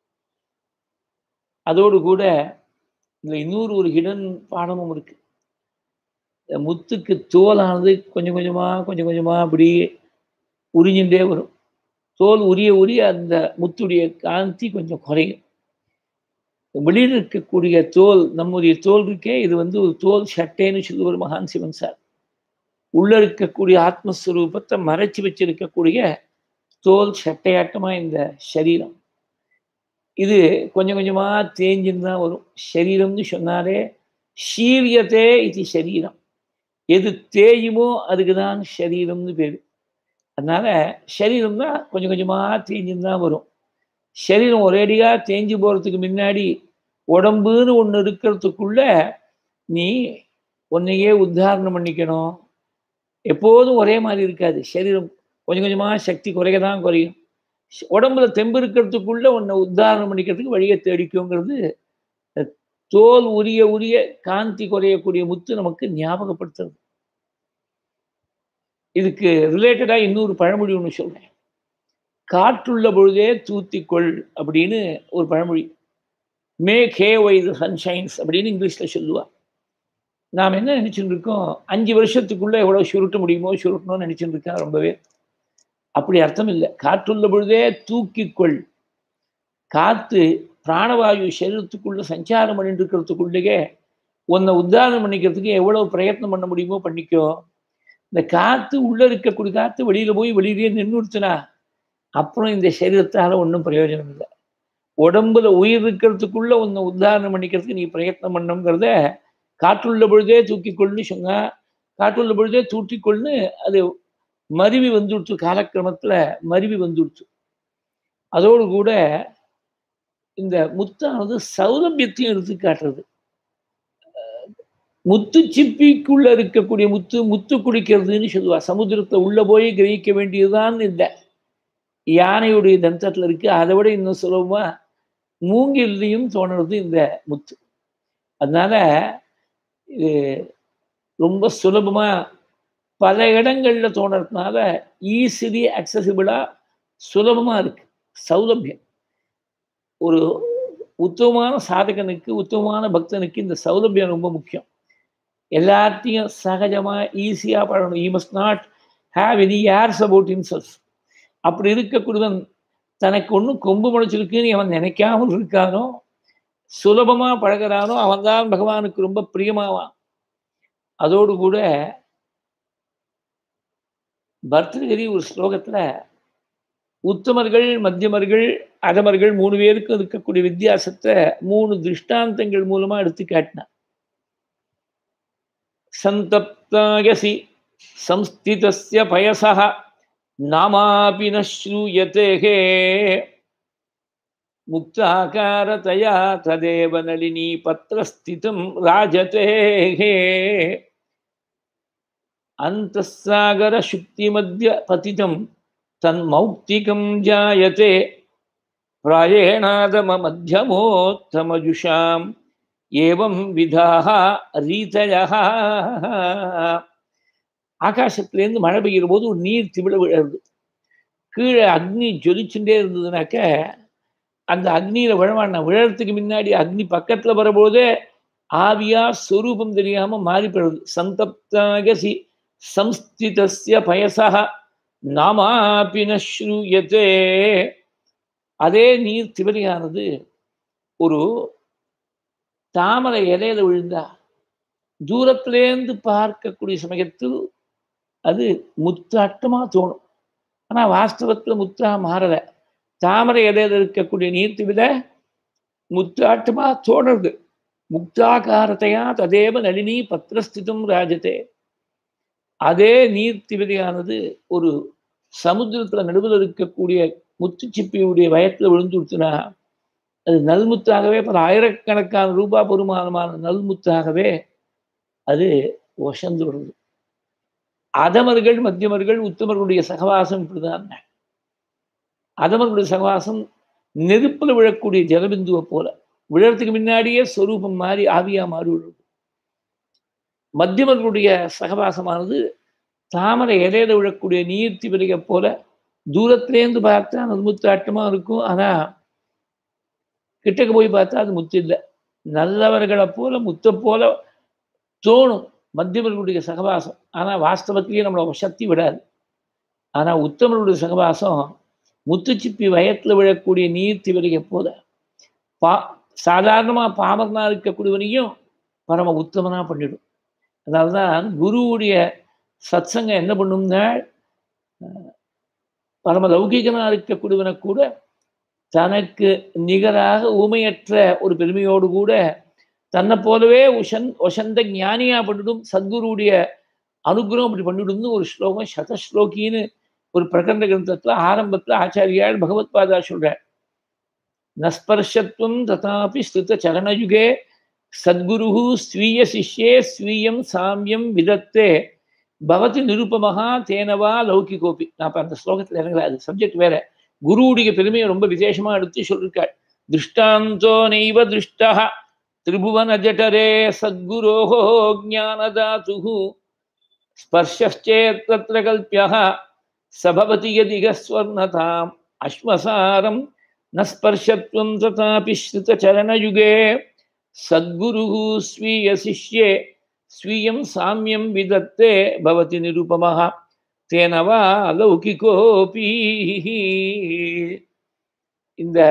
அதோடு கூட இதுல இன்னொரு ஒரு ஹிடன் பாடமும் இருக்கு முத்துக்கு தோலானது கொஞ்சம் கொஞ்சமா கொஞ்சம் கொஞ்சமா அப்படி உரிஞ்சுட்டே வரும் தோல் உரிய உரிய அந்த முத்துடைய காந்தி கொஞ்சம் குறையும் வெளியில் இருக்கக்கூடிய தோல் நம்முடைய தோல் இருக்கே இது வந்து ஒரு தோல் சட்டைன்னு சொல்லுவார் மகான் சிவன் சார் உள்ள இருக்கக்கூடிய ஆத்மஸ்வரூபத்தை மறைச்சு வச்சிருக்கக்கூடிய தோல் சட்டையாட்டமா இந்த சரீரம் இது கொஞ்சம் கொஞ்சமா தேஞ்சுன்னு தான் வரும் சரீரம்னு சொன்னாலே ஷீரியத்தே இது சரீரம் எது தேயுமோ அதுக்கு தான் சரீரம்னு பேர் அதனால சரீரம் தான் கொஞ்சம் கொஞ்சமா தேஞ்சுன்னு தான் வரும் சரீரம் ஒரேடியா தேஞ்சு போறதுக்கு முன்னாடி உடம்புன்னு ஒன்று இருக்கிறதுக்குள்ள நீ உன்னையே உத்தாரணம் பண்ணிக்கணும் எப்போதும் ஒரே மாதிரி இருக்காது சரீரம் கொஞ்சம் கொஞ்சமாக சக்தி குறைய தான் குறையும் உடம்புல தெம்பு இருக்கிறதுக்குள்ள உன்னை உத்தாரணம் பண்ணிக்கிறதுக்கு வழியை தேடிக்குங்கிறது தோல் உரிய உரிய காந்தி குறையக்கூடிய முத்து நமக்கு ஞாபகப்படுத்துறது இதுக்கு ரிலேட்டடாக இன்னொரு பழமொழி ஒன்று சொல்றேன் காற்றுள்ள பொழுதே தூத்திக்கொள் அப்படின்னு ஒரு பழமொழி மேக் ஹே வைது சன்ஷைன்ஸ் அப்படின்னு இங்கிலீஷில் சொல்லுவாள் நாம் என்ன நினச்சிட்டு இருக்கோம் அஞ்சு வருஷத்துக்குள்ள எவ்வளோ சுருட்ட முடியுமோ சுருட்டணும்னு நினச்சிட்டு இருக்கேன் ரொம்பவே அப்படி அர்த்தம் இல்லை காற்றுள்ள பொழுதே தூக்கிக்கொள் காற்று பிராணவாயு சரீரத்துக்குள்ள சஞ்சாரம் பண்ணிட்டு இருக்கிறதுக்குள்ளேயே உன்னை உத்தாரணம் பண்ணிக்கிறதுக்கு எவ்வளோ பிரயத்னம் பண்ண முடியுமோ பண்ணிக்கோ இந்த காற்று உள்ளே இருக்கக்கூடிய காற்று வெளியில் போய் வெளியிலேயே நின்றுடுச்சுனா அப்புறம் இந்த சரீரத்தால் ஒன்றும் பிரயோஜனம் இல்லை உடம்புல உயிர் இருக்கிறதுக்குள்ள உன்னை உத்தாரணம் பண்ணிக்கிறதுக்கு நீ பிரயத்னம் பண்ணுங்கிறத காற்றுள்ள பொழுதே தூக்கிக்கொள்னு சொன்னா காற்றுள்ள பொழுதே தூக்கிக்கொள்னு அது மருவி வந்துடுச்சு காலக்கிரமத்துல மருவி வந்துடுச்சு அதோடு கூட இந்த முத்தானது சௌலபியத்தையும் எடுத்து காட்டுறது முத்து சிப்பிக்குள்ள இருக்கக்கூடிய முத்து முத்து குடிக்கிறதுன்னு சொல்லுவா சமுத்திரத்தை உள்ள போய் கிரகிக்க வேண்டியதுதான் இல்லை யானையுடைய தந்தத்துல இருக்கு அதை விட இன்னும் சுலபமா மூங்கிலையும் தோணுறது இந்த முத்து அதனால இது ரொம்ப சுலபமா பல இடங்கள்ல தோணுறதுனால ஈஸிலி அக்சசிபிளா சுலபமா இருக்கு சௌலபியம் ஒரு உத்தமமான சாதகனுக்கு உத்தமமான பக்தனுக்கு இந்த சௌலபியம் ரொம்ப முக்கியம் எல்லாத்தையும் சகஜமா ஈஸியா பழகணும் he must not have any airs about himself அப்படி இருக்கக்கூடியவன் தனக்கு ஒன்றும் கொம்பு முளைச்சிருக்குன்னு அவன் நினைக்காமல் இருக்கானோ சுலபமா பழகிறானோ அவன்தான் பகவானுக்கு ரொம்ப பிரியமாவான் அதோடு கூட பர்தகிரி ஒரு ஸ்லோகத்துல உத்தமர்கள் மத்தியமர்கள் அதமர்கள் மூணு பேருக்கும் இருக்கக்கூடிய வித்தியாசத்தை மூணு திருஷ்டாந்தங்கள் மூலமா எடுத்து காட்டினான் சந்தப்தாயசி சம்ஸ்திதஸ்ய பயசா நாமாபி ந ஸ்ரூயத்தே முக்தாகாரதயா ததேவ நளினி பத்திரஸ்திதம் ராஜதே அந்தசாகர சுக்தி மத்திய பதிதம் தன்மௌக்திகம் ஜாயதே பிராயேணாதம மத்தியமோத்தமஜுஷாம் ஏவம் விதாக ரீதயா ஆகாசத்திலேருந்து மழை பெய்கிற போது ஒரு நீர் திவிழ விழுறது கீழே அக்னி ஜொலிச்சுட்டே இருந்ததுனாக்க அந்த அக்னியில விழவான விழறதுக்கு முன்னாடி அக்னி பக்கத்துல வரும்போதே ஆவியா ஸ்வரூபம் தெரியாம மாறி போயிடுது சந்தப்தாகசி சம்ஸ்திதஸ்ய பயசா நாமாபி ந ஸ்ரூயத்தே அதே நீர் திவரியானது ஒரு தாமரை இலையில விழுந்தா தூரத்திலேருந்து பார்க்கக்கூடிய சமயத்தில் அது முத்தாட்டமா தோணும் ஆனா வாஸ்தவத்துல முத்தா மாறல தாமரை இலையில இருக்கக்கூடிய நீர்த்தி விட முத்தாட்டமா தோணுது முக்தாகாரத்தையா ததேவ நளினி பத்திரஸ்திதம் ராஜதே அதே நீர்த்திவிதையானது ஒரு சமுத்திரத்துல நடுவில் இருக்கக்கூடிய முத்துச்சிப்பியுடைய வயத்துல விழுந்து கொடுத்துனா அது நல்முத்தாகவே பல ஆயிரக்கணக்கான ரூபாய் பெருமானமான நல்முத்தாகவே அது ஒசந்து விடுது அதமர்கள் மத்தியமர்கள் உத்தமர்களுடைய சகவாசம் இப்படிதான் அதமர்களுடைய சகவாசம் நெருப்புல விழக்கூடிய ஜலபிந்துவை போல விழறதுக்கு முன்னாடியே ஸ்வரூபம் மாறி ஆவியா மாறி விழுது மத்தியமர்களுடைய சகவாசமானது தாமரை இலையில விழக்கூடிய நீர்த்தி விலையை போல தூரத்திலேருந்து பார்த்தா அது முத்தாட்டமா இருக்கும் ஆனா கிட்டக்கு போய் பார்த்தா அது முத்து இல்லை நல்லவர்களை போல முத்த போல தோணும் மத்தியமர்களுடைய சகவாசம் ஆனா வாஸ்தவத்திலேயே நம்மளை சக்தி விடாது ஆனா உத்தமர்களுடைய சகவாசம் முத்துச்சிப்பி வயத்துல விழக்கூடிய நீர்த்தி விலையை போல பா சாதாரணமா பாமரனா இருக்கக்கூடியவனையும் பரம உத்தமனா பண்ணிடும் அதனால்தான் குருவுடைய சத்சங்கம் என்ன பண்ணும்னா பரம லௌகிகனா இருக்கக்கூடியவனை கூட தனக்கு நிகராக ஊமையற்ற ஒரு பெருமையோடு கூட தன்னை போலவே உஷன் ஒசந்த ஞானியா பண்ணிடும் சத்குருவுடைய அனுகிரகம் அப்படி பண்ணிடும்னு ஒரு ஸ்லோகம் சதஸ்லோகின்னு ஒரு பிரகண்ட கிரந்தத்துல ஆரம்பத்துல ஆச்சாரியால் பகவத் பாதா சொல்றார் நஸ்பர்ஷத்வம் ததாபி ஸ்ருத சரணயுகே சத்குரு ஸ்வீய சிஷ்யே ஸ்வீயம் சாமியம் விதத்தே பவதி நிருப்பமகா தேனவா லௌகிகோபி நான் இப்போ அந்த ஸ்லோகத்தில் இறங்கல அது சப்ஜெக்ட் வேற குருவுடைய பெருமையை ரொம்ப விசேஷமா எடுத்து சொல்லிருக்காள் திருஷ்டாந்தோ நெய்வ திருஷ்டா திரிபுவன ஜட்டரே சத்குரோஹோ ஜானதாத்து ஸ்பர்ஷேத் தத்ர கல்பியா சபவதி யதிகஸ்வர்ணதாம் அஸ்மசாரம் ந ஸ்பர்ஷத்வம் ததாபி ஸ்ருதச்சரணயுகே சத்குரு ஸ்வீய சிஷ்யே ஸ்வீயம் சாமியம் விதத்தே பவதி நிருபமः தேன வா லௌகிகோபி இந்த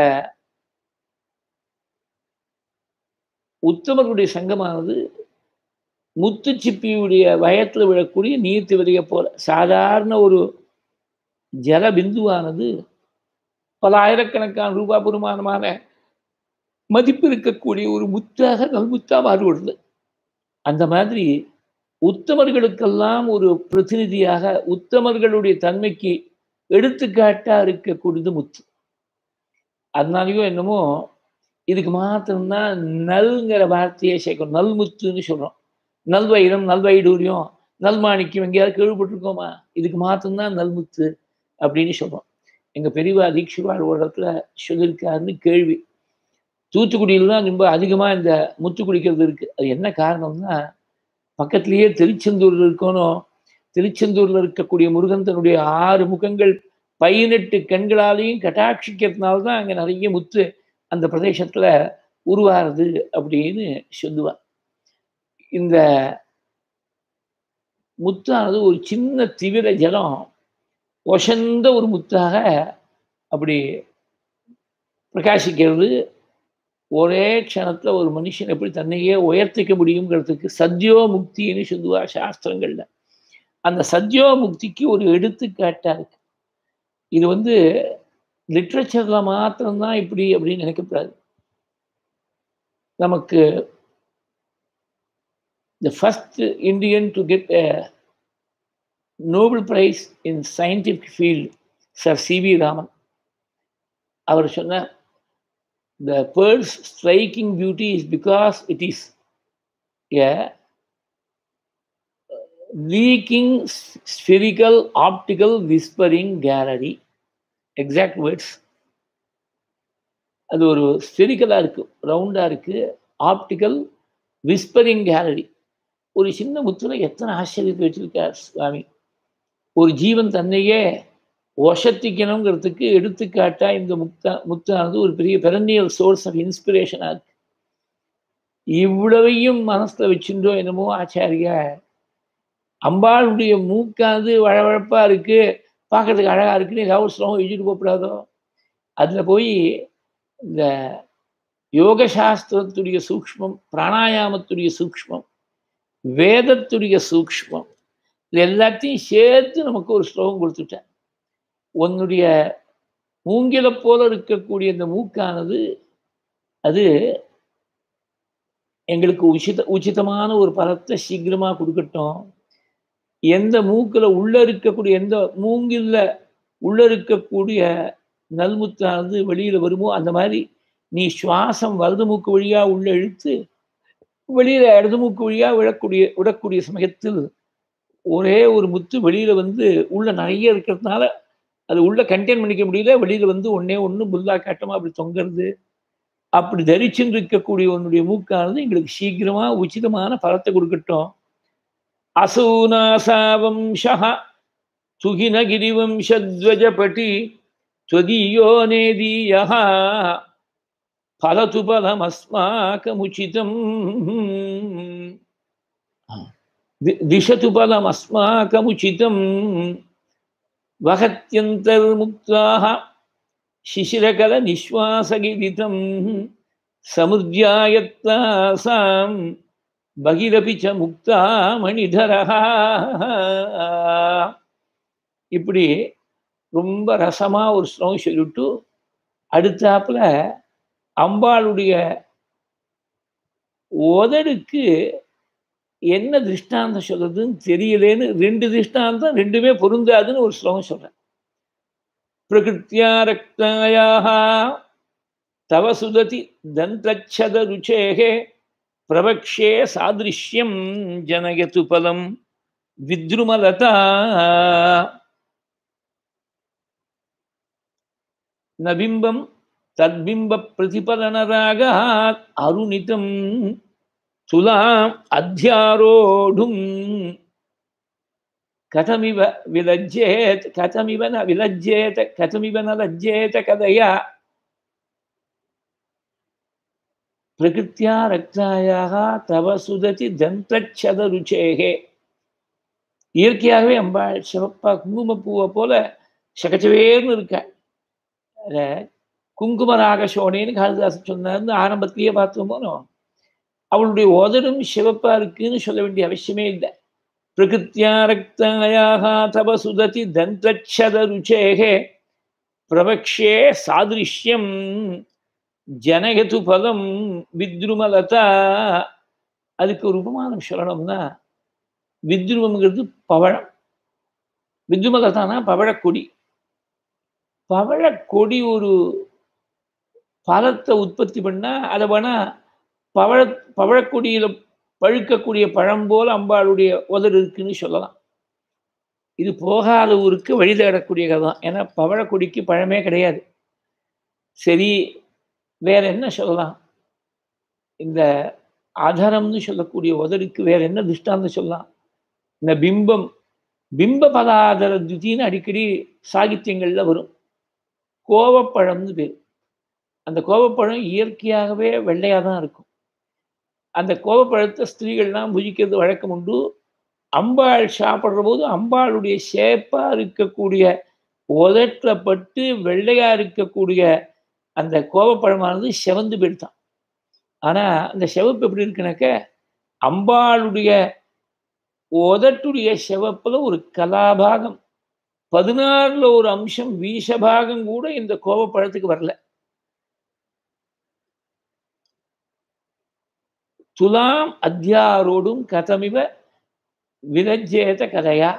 உத்தமருடைய சங்கமானது முத்துச்சிப்பியுடைய வயத்துல விழக்கூடிய நீர்த்தி விதைய போல சாதாரண ஒரு ஜல பிந்துவானது பல ஆயிரக்கணக்கான ரூபாய் பெருமானமான மதிப்பு இருக்கக்கூடிய ஒரு முத்தாக நல்முத்தா மாறுபடுது அந்த மாதிரி உத்தமர்களுக்கெல்லாம் ஒரு பிரதிநிதியாக உத்தமர்களுடைய தன்மைக்கு எடுத்துக்காட்டா இருக்கக்கூடியது முத்து அதனாலயோ என்னமோ இதுக்கு மாத்திரம்தான் நல்ங்கிற வார்த்தையை சேர்க்கணும் நல்முத்துன்னு சொல்றோம் நல்வைரம் நல்வைடூரியம் நல்மாணிக்கம் எங்கேயாவது கேள்விப்பட்டிருக்கோமா இதுக்கு மாத்திரம்தான் நல்முத்து அப்படின்னு சொல்றோம் எங்க பெரியவா தீட்சிவாழ் ஒரு இடத்துல சொல்லியிருக்காருன்னு கேள்வி தூத்துக்குடியில் தான் ரொம்ப அதிகமாக இந்த முத்து குடிக்கிறது இருக்கு அது என்ன காரணம்னா பக்கத்திலேயே திருச்செந்தூர்ல இருக்கணும் திருச்செந்தூர்ல இருக்கக்கூடிய முருகன் தன்னுடைய ஆறு முகங்கள் பதினெட்டு கண்களாலையும் கட்டாட்சிக்கிறதுனால தான் அங்கே நிறைய முத்து அந்த பிரதேசத்துல உருவாருது அப்படின்னு சொல்லுவார் இந்த முத்தானது ஒரு சின்ன திவிர ஜலம் ஒசந்த ஒரு முத்தாக அப்படி பிரகாசிக்கிறது ஒரே க்ஷணத்துல ஒரு மனுஷன் எப்படி தன்னையே உயர்த்திக்க முடியுங்கிறதுக்கு சத்யோ முக்தின்னு சொல்லுவா சாஸ்திரங்கள்ல அந்த சத்யோ முக்திக்கு ஒரு எடுத்துக்காட்டா இருக்கு இது வந்து லிட்ரேச்சர்ல மாத்திரம்தான் இப்படி அப்படின்னு நினைக்கக்கூடாது நமக்கு the first Indian to get a Nobel Prize in scientific field, Sir C.V. Raman. அவர் சொன்னார் the pearl's striking beauty is because it is a leaking spherical optical whispering gallery exact words அது ஒரு ஸ்பெரிக்கலாக இருக்கு ரவுண்டாக இருக்கு ஆப்டிக்கல் விஸ்பரிங் கேலரி ஒரு சின்ன முத்துல எத்தனை ஆச்சரியத்தை வச்சிருக்கார் சுவாமி ஒரு ஜீவன் தன்னையே ஒசத்திக்கணுங்கிறதுக்கு எடுத்துக்காட்டா இந்த முக்தா முத்தானது ஒரு பெரிய பெரனியல் சோர்ஸ் ஆஃப் இன்ஸ்பிரேஷனாக இருக்கு இவ்வளவையும் மனசுல வச்சுட்டோ என்னமோ ஆச்சாரியா அம்பாளுடைய மூக்கானது வழவழப்பா இருக்கு பார்க்கறதுக்கு அழகா இருக்குன்னு ஏதாவது ஒரு ஸ்லோகம் எழுதிட்டு போகக்கூடாதோ அதுல போய் இந்த யோக சாஸ்திரத்துடைய சூக்ஷ்மம் பிராணாயாமத்துடைய சூக்ஷ்மம் வேதத்துடைய சூக்ஷ்மம் இது எல்லாத்தையும் சேர்த்து நமக்கு ஒரு ஸ்லோகம் கொடுத்துட்டேன் உன்னுடைய மூங்கில போல இருக்கக்கூடிய இந்த மூக்கானது அது எங்களுக்கு உச்சித உச்சிதமான ஒரு பலத்தை சீக்கிரமா கொடுக்கட்டும் எந்த மூக்கில் உள்ள இருக்கக்கூடிய எந்த மூங்கில்ல உள்ள இருக்கக்கூடிய நல்முத்தானது வெளியில வருமோ அந்த மாதிரி நீ சுவாசம் வலது மூக்கு வழியா உள்ள இழுத்து வெளியில இடது மூக்கு வழியா விழக்கூடிய விடக்கூடிய சமயத்தில் ஒரே ஒரு முத்து வெளியில வந்து உள்ள நிறைய இருக்கிறதுனால அது உள்ள கண்டெயின் பண்ணிக்க முடியல வெளியில வந்து ஒன்னே ஒன்று புல்லா காட்டமா அப்படி தொங்குறது அப்படி தரிச்சுன்னு இருக்கக்கூடிய உன்னுடைய மூக்கானது எங்களுக்கு சீக்கிரமா உச்சிதமான பலத்தை கொடுக்கட்டும் அசூனாசாவம்சா சுகினகிரிவம்சத்வஜபட்டி त्वदीयो नेदीयः फलतु फलमस्माकमुचितम् दिशतु फलमस्माकमुचितम् वहत्यन्तर्मुक्ताः शिशिरकलनिःश्वासगिरितं समुद्यायत्तासां बहिरपि च मुक्ता मणिधरः இப்படி ரொம்ப ரசமா ஒரு ஸ்லோகம் சொல்லிவிட்டு அடுத்தாப்புல அம்பாளுடைய உதடுக்கு என்ன திருஷ்டாந்தம் சொல்றதுன்னு தெரியலேன்னு ரெண்டு திருஷ்டாந்தம் ரெண்டுமே பொருந்தாதுன்னு ஒரு ஸ்லோகம் சொல்றேன் பிரகிருத்தியா ரக்தாயாக தவ சுததி தந்தச்சத ருச்சேகே பிரபக்ஷே சாதிருஷ்யம் ஜனயது பலம் வித்ருமலதா न बिम्बं तद्बिम्बप्रतिफलनरागात् अरुणितं तुलाम् अध्यारोढुं कथमिव विलज्जेत कथमिव न विलज्जेत कथमिव न लज्जेत कदया प्रकृत्या रक्तायाः तव सुदति दन्तच्छदरुचेः இயற்கையாகவே அம்பாள் சிவப்பா குங்குமப்பூவை போல சகச்சவேர்னு இருக்கா குங்குமராக சோனேன்னு காளிதாசன் சொன்னார்னு ஆரம்பத்திலேயே பார்த்தோம் போனோம் அவளுடைய உதடும் சிவப்பா இருக்குன்னு சொல்ல வேண்டிய அவசியமே இல்லை பிரகிருத்தியா ரக்தாயாக தவ சுததி தந்தச்சத ருச்சேகே பிரபக்ஷே சாதிருஷ்யம் ஜனகது பலம் வித்ருமலதா அதுக்கு ஒரு உபமானம் சொல்லணும்னா வித்ருமங்கிறது பவழம் வித்ருமலதானா பவழக்கொடி பவழக்கொடி ஒரு பழத்தை உற்பத்தி பண்ணா அதை வேணா பவழ பவழக்கொடியில பழுக்கக்கூடிய பழம் போல அம்பாளுடைய உதடு இருக்குன்னு சொல்லலாம் இது போகாத ஊருக்கு வழி தேடக்கூடிய கதை தான் ஏன்னா பவழக்கொடிக்கு பழமே கிடையாது சரி வேற என்ன சொல்லலாம் இந்த ஆதாரம்னு சொல்லக்கூடிய உதடுக்கு வேற என்ன திருஷ்டாந்தம் சொல்லலாம் இந்த பிம்பம் பிம்ப பதாதர துத்தின்னு அடிக்கடி சாகித்யங்கள்ல வரும் கோவப்பழம்னு பேர் அந்த கோவப்பழம் இயற்கையாகவே வெள்ளையாக தான் இருக்கும் அந்த கோவப்பழத்தை ஸ்திரீகள்லாம் புஜிக்கிறது வழக்கம் உண்டு அம்பாள் சாப்பிட்ற போது அம்பாளுடைய ஷேப்பாக இருக்கக்கூடிய உதட்டில் பட்டு வெள்ளையாக இருக்கக்கூடிய அந்த கோவப்பழமானது செவந்து போயிடுதான் ஆனா அந்த செவப்பு எப்படி இருக்குனாக்க அம்பாளுடைய உதட்டுடைய செவப்புல ஒரு கலாபாகம் பதினாறுல ஒரு அம்சம் வீசபாகம் கூட இந்த கோவப்பழத்துக்கு வரல துலாம் அத்தியாரோடும் கதமிவ விரஜேத கதையா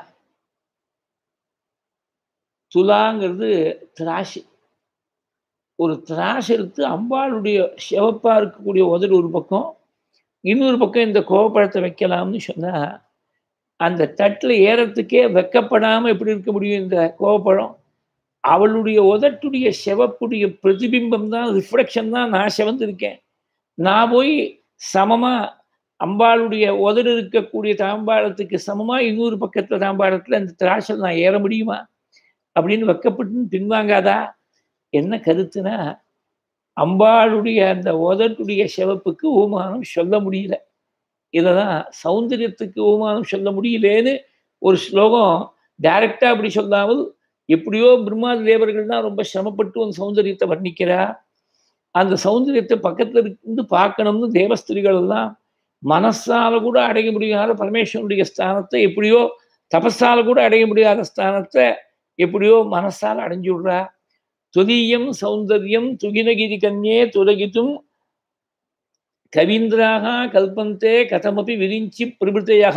துலாங்கிறது திராசு ஒரு திராசு எடுத்து அம்பாளுடைய சிவப்பா இருக்கக்கூடிய உதடு ஒரு பக்கம் இன்னொரு பக்கம் இந்த கோவப்பழத்தை வைக்கலாம்னு சொன்னா அந்த தட்டில் ஏறத்துக்கே வெக்கப்படாம எப்படி இருக்க முடியும் இந்த கோவப்பழம் அவளுடைய உதட்டுடைய செவப்புடைய பிரதிபிம்பம் தான் ரிஃப்ளெக்ஷன் தான் நான் செவந்து இருக்கேன் நான் போய் சமமா அம்பாளுடைய உதடு இருக்கக்கூடிய தாம்பாளத்துக்கு சமமா இன்னொரு பக்கத்துல தாம்பாளத்துல அந்த திராட்சை நான் ஏற முடியுமா அப்படின்னு வெக்கப்பட்டு பின்வாங்காதா என்ன கருத்துனா அம்பாளுடைய அந்த உதட்டுடைய சிவப்புக்கு ஓமானம் சொல்ல முடியல இததான் சௌந்தரியத்துக்கு ஓமானம் சொல்ல முடியலேன்னு ஒரு ஸ்லோகம் டைரக்டா அப்படி சொல்லாமல் எப்படியோ பிரம்மாதி தேவர்கள் தான் ரொம்ப சிரமப்பட்டு அந்த சௌந்தரியத்தை வர்ணிக்கிறா அந்த சௌந்தரியத்தை பக்கத்துல இருந்து பார்க்கணும்னு தேவஸ்திரிகள் எல்லாம் மனசால கூட அடைய முடியாத பரமேஸ்வரனுடைய ஸ்தானத்தை எப்படியோ தபஸால கூட அடைய முடியாத ஸ்தானத்தை எப்படியோ மனசால அடைஞ்சு விடுறா துதியம் சௌந்தர்யம் துகினகிரி கன்யே துலகித்தும் கவீந்திராக கல்பந்தே கதமபி விரிஞ்சி பிரபுத்தையாக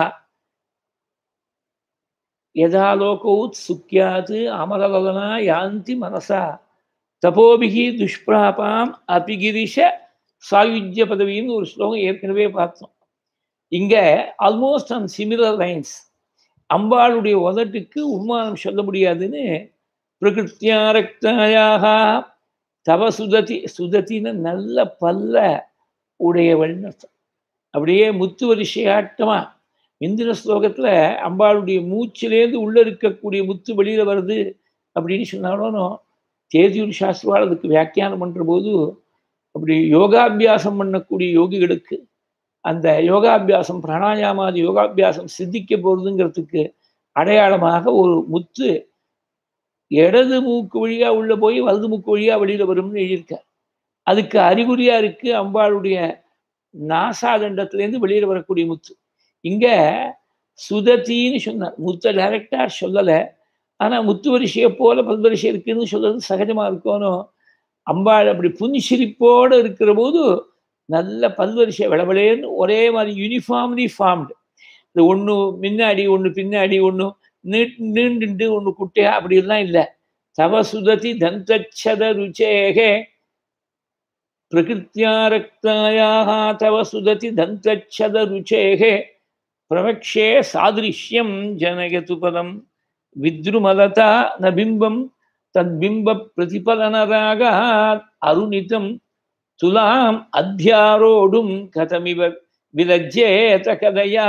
யதா லோகௌத் சுக்கியாத் அமரலலனா யாந்தி மனசா தபோபிகி துஷ்பிராபாம் அபிகிரிஷ சாயுஜ்ய பதவின்னு ஒரு ஸ்லோகம் ஏற்கனவே பார்த்தோம் இங்க ஆல்மோஸ்ட் ஆன் சிமிலர் லைன்ஸ் அம்பாளுடைய உதட்டுக்கு உண்மானம் சொல்ல முடியாதுன்னு பிரகிருத்தியா ரக்தாயாக தவ சுததி சுதத்தின்னு நல்ல பல்ல உடையவள்னு அர்த்தம் அப்படியே முத்து வரிசையாட்டமா இந்திர ஸ்லோகத்துல அம்பாளுடைய மூச்சிலேருந்து உள்ள இருக்கக்கூடிய முத்து வெளியில வருது அப்படின்னு சொன்னாலும் தேதியூர் சாஸ்திரவாள் அதுக்கு வியாக்கியானம் பண்ற போது அப்படி யோகாபியாசம் பண்ணக்கூடிய யோகிகளுக்கு அந்த யோகாபியாசம் பிராணாயாமாதி யோகாபியாசம் சித்திக்க போறதுங்கிறதுக்கு அடையாளமாக ஒரு முத்து இடது மூக்கு வழியா உள்ள போய் வலது மூக்கு வழியா வெளியில வரும்னு எழுதியிருக்கார் அதுக்கு அறிகுறியா இருக்கு அம்பாளுடைய நாசாதண்டத்திலேருந்து வெளியில வரக்கூடிய முத்து இங்க சுதத்தின்னு சொன்னார் முத்தை டைரக்டா சொல்லலை ஆனா முத்து வரிசையை போல பல்வரிசை இருக்குன்னு சொல்றது சகஜமா இருக்கணும் அம்பாள் அப்படி புன்சிரிப்போடு இருக்கிற போது நல்ல பல்வரிசை விளவலேன்னு ஒரே மாதிரி யூனிஃபார்ம்லி ஃபார்ம்டு இது ஒன்று முன்னாடி ஒன்று பின்னாடி ஒன்று நீட் நீண்டுண்டு ஒன்று குட்டையா அப்படிலாம் இல்லை தவ சுததி தந்தச்சத ருச்சேகே பிரகிருத்தியா ரக்தாயாக தவ சுததி தந்தச்சத ருச்சேகே பிரவக்ஷே சாதிருஷ்யம் ஜனகது பதம் வித்ருமலதா ந பிம்பம் தத்பிம்ப பிரதிபலனராக அருணிதம் துலாம் அத்தியாரோடும் கதமிவ விலஜ்ஜேத கதையா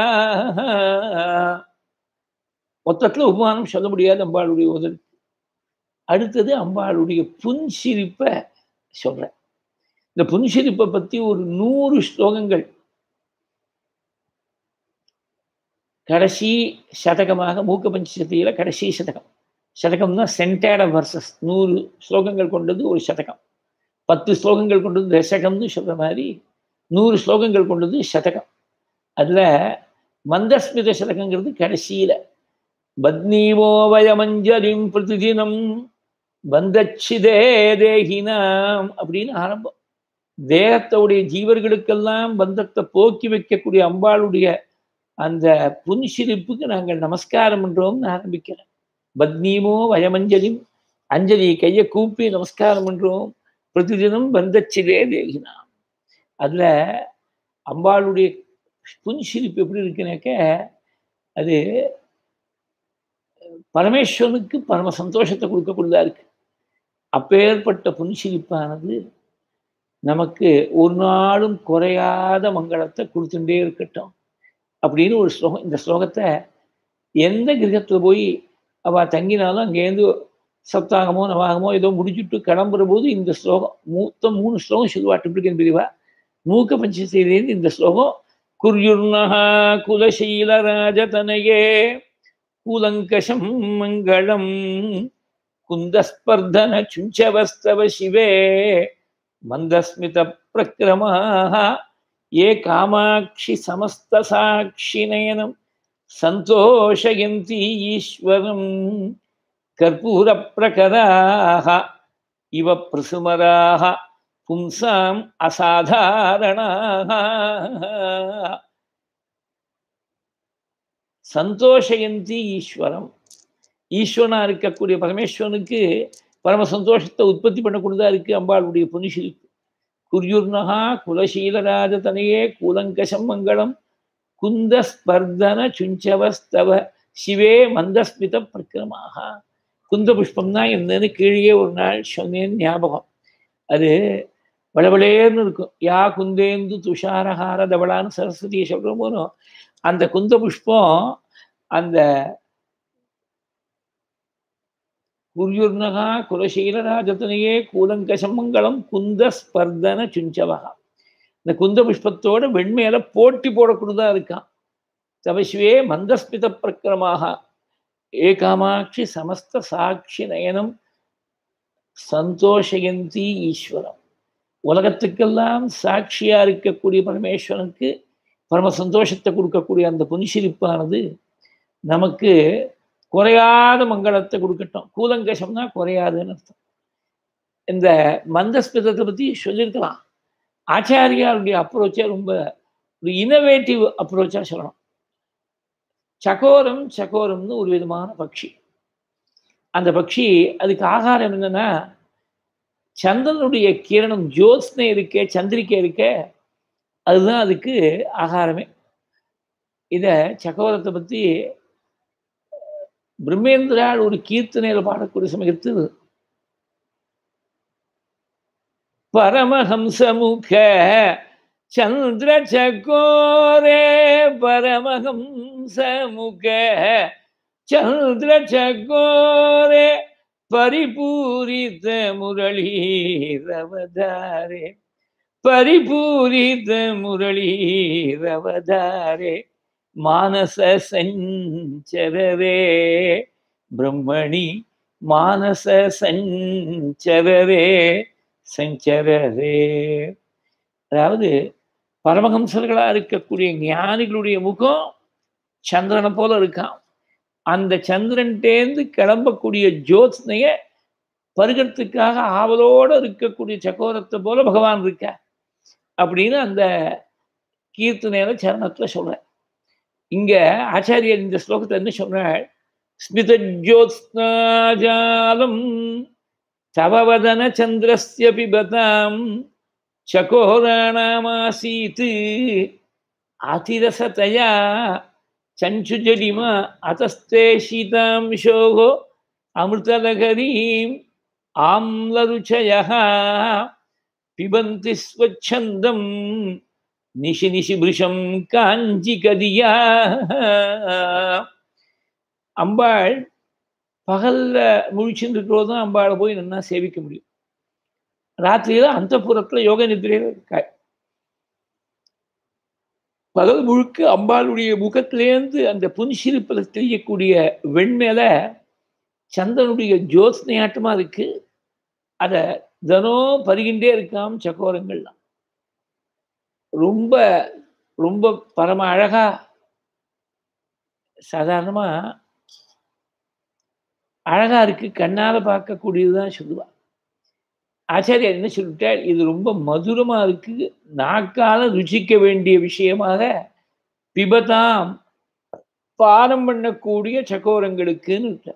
மொத்தத்தில் உபமானம் சொல்ல முடியாது அம்பாளுடைய உதவி அடுத்தது அம்பாளுடைய புன்சிரிப்பை சொல்றேன் இந்த புன்சிரிப்பை பத்தி ஒரு நூறு ஸ்லோகங்கள் கடைசி சதகமாக மூக்க பஞ்சசதியில கடைசி சதகம் சதகம்னா சென்டேட வர்சஸ் நூறு ஸ்லோகங்கள் கொண்டது ஒரு சதகம் பத்து ஸ்லோகங்கள் கொண்டது தசகம்னு சொல்ற மாதிரி நூறு ஸ்லோகங்கள் கொண்டது சதகம் அதுல மந்தஸ்மித சதகங்கிறது கடைசியில பத்னீவோ வயமஞ்சலிம் பிரதிதினம் பந்தச்சிதே தேகினாம் அப்படின்னு ஆரம்பம் தேகத்தோடைய ஜீவர்களுக்கெல்லாம் பந்தத்தை போக்கி வைக்கக்கூடிய அம்பாளுடைய அந்த புன்சிரிப்புக்கு நாங்கள் நமஸ்காரம் பண்றோம்னு ஆரம்பிக்கிறேன் பத்னீமோ வயமஞ்சலிம் அஞ்சலி கையை கூப்பி நமஸ்காரம் பண்றோம் பிரதிதினம் பந்தச்சிதே தேகினாம் அதுல அம்பாளுடைய புன்சிரிப்பு எப்படி இருக்குனாக்க அது பரமேஸ்வரனுக்கு பரம சந்தோஷத்தை கொடுக்கக்கூடியதா இருக்கு அப்பேற்பட்ட புன்சிரிப்பானது நமக்கு ஒரு நாளும் குறையாத மங்களத்தை கொடுத்துட்டே இருக்கட்டும் அப்படின்னு ஒரு ஸ்லோகம் இந்த ஸ்லோகத்தை எந்த கிரகத்துல போய் அவ தங்கினாலும் அங்கேருந்து சப்தாகமோ நவாகமோ ஏதோ முடிச்சுட்டு கிளம்புற போது இந்த ஸ்லோகம் மூத்த மூணு ஸ்லோகம் சொல்லுவா ட்ரிப்ளிகன் பிரிவா மூக்க பஞ்சசையிலேருந்து இந்த ஸ்லோகம் குர்யுர்ணஹா குலசீல ராஜதனயே கூலங்கஷம் மங்களம் குந்தஸ்பர்தன சுஞ்சவஸ்தவ சிவே மந்தஸ்மித பிரக்கிரமாக ஏ காமாட்சி சமஸ்தசாட்சி நயனம் சந்தோஷயந்தி ஈஸ்வரம் கற்பூர பிரகராக இவ பிரசுமராக பும்சாம் அசாதாரணாக சந்தோஷயந்தி ஈஸ்வரம் ஈஸ்வரனா இருக்கக்கூடிய பரமேஸ்வரனுக்கு பரம சந்தோஷத்தை உற்பத்தி பண்ணக்கூடியதா இருக்கு அம்பாளுடைய புனிஷிரிப்பு குர்யுர்னகா குலசீலராஜதனையே கூலங்கசம் மங்களம் குந்த ஸ்பர்தன சுஞ்சவஸ்தவ சிவே மந்தஸ்மித பிரக்கிரமாக குந்த புஷ்பம் தான் என்னன்னு கீழே ஒரு நாள் சொன்னேன் ஞாபகம் அது வளவளேர்னு இருக்கும் யா குந்தேந்து துஷாரஹார தவளான்னு சரஸ்வதியை சொல்கிற போதும் அந்த குந்த புஷ்பம் அந்த குர்யுர்னகா குலசீலராஜத்தனையே கூலங்கசமங்கலம் குந்த ஸ்பர்தன சுஞ்சவகா இந்த குந்த புஷ்பத்தோட வெண்மையில போட்டி போடக்கூடியதா இருக்கான் தபஸ்வே மந்தஸ்மித பிரக்கிரமாக ஏகாமாட்சி சமஸ்த சாட்சி நயனம் சந்தோஷயந்தி ஈஸ்வரம் உலகத்துக்கெல்லாம் சாட்சியா இருக்கக்கூடிய பரமேஸ்வரனுக்கு பரம சந்தோஷத்தை கொடுக்கக்கூடிய அந்த புனிசிரிப்பானது நமக்கு குறையாத மங்களத்தை கொடுக்கட்டும் கூலங்கசம்னா குறையாதுன்னு அர்த்தம் இந்த மந்தஸ்மிதத்தை பற்றி சொல்லியிருக்கலாம் ஆச்சாரியாருடைய அப்ரோச்சை ரொம்ப ஒரு இனோவேட்டிவ் அப்ரோச்சாக சொல்லணும் சகோரம் சகோரம்னு ஒரு விதமான பட்சி அந்த பட்சி அதுக்கு ஆகாரம் என்னன்னா சந்திரனுடைய கிரணம் ஜோத்ஸ்னை இருக்கே சந்திரிக்கை இருக்கே அதுதான் அதுக்கு ஆகாரமே இதை சக்கோரத்தை பற்றி பிரம்மேந்திரால் ஒரு கீர்த்தனையில் பாடக்கூடிய சமயத்தில் பரமஹம்சமுக சந்திர சக்கோரே பரமஹம்சமுக சந்திர சக்கோரே பரிபூரித முரளீரவதாரே பரிபூரித முரளீரவதாரே மானச சஞ்சரரே பிரம்மணி மானச சஞ்சரரே சஞ்சரரே அதாவது பரமஹம்சர்களா இருக்கக்கூடிய ஞானிகளுடைய முகம் சந்திரனை போல இருக்கான் அந்த சந்திரன்டேந்து கிளம்பக்கூடிய ஜோத்ஸ்னைய பருகிறதுக்காக ஆவலோடு இருக்கக்கூடிய சக்கோரத்தை போல பகவான் இருக்க அப்படின்னு அந்த கீர்த்தனையில சரணத்துல சொல்றேன் இங்க ஆச்சாரியர் இந்த ஸ்லோகத்தை என்ன சொல்றாள் ஸ்மிதஜோத்ஸ்னாஜாலம் தவவதன சந்திரஸ்ய பிபதாம் சகோராணாமாசீத் அதிரசதயா சஞ்சுஜடிமா அத்தஸ்தே சீதாம்சோகோ அமிர்தலகரீம் ஆம்லருச்சய பிபந்தி ஸ்வச்சந்தம் நிஷி நிஷி பிருஷம் காஞ்சி கதியா அம்பாள் பகல்ல முழிச்சுட்டு இருக்கிறது தான் அம்பாளை போய் நல்லா சேவிக்க முடியும் ராத்திரியில அந்த புறத்துல யோக நிதிரையில இருக்காள் பகல் முழுக்க அம்பாளுடைய முகத்திலேருந்து அந்த புன்சிரிப்பில் தெரியக்கூடிய வெண்மேல சந்தனுடைய ஜோத்ஸ்னையாட்டமா இருக்கு அதை தினம் பருகின்றே இருக்காம் சக்கோரங்கள்லாம் ரொம்ப ரொம்ப பரம அழகா சாதாரணமா அழகா இருக்கு கண்ணால பார்க்கக்கூடியதுதான் சொல்லுவா ஆச்சாரியர் என்ன சொல்லிட்டார் இது ரொம்ப மதுரமா இருக்கு நாக்கால ருச்சிக்க வேண்டிய விஷயமாக பிபதாம் பானம் பண்ணக்கூடிய சக்கோரங்களுக்குன்னு விட்டார்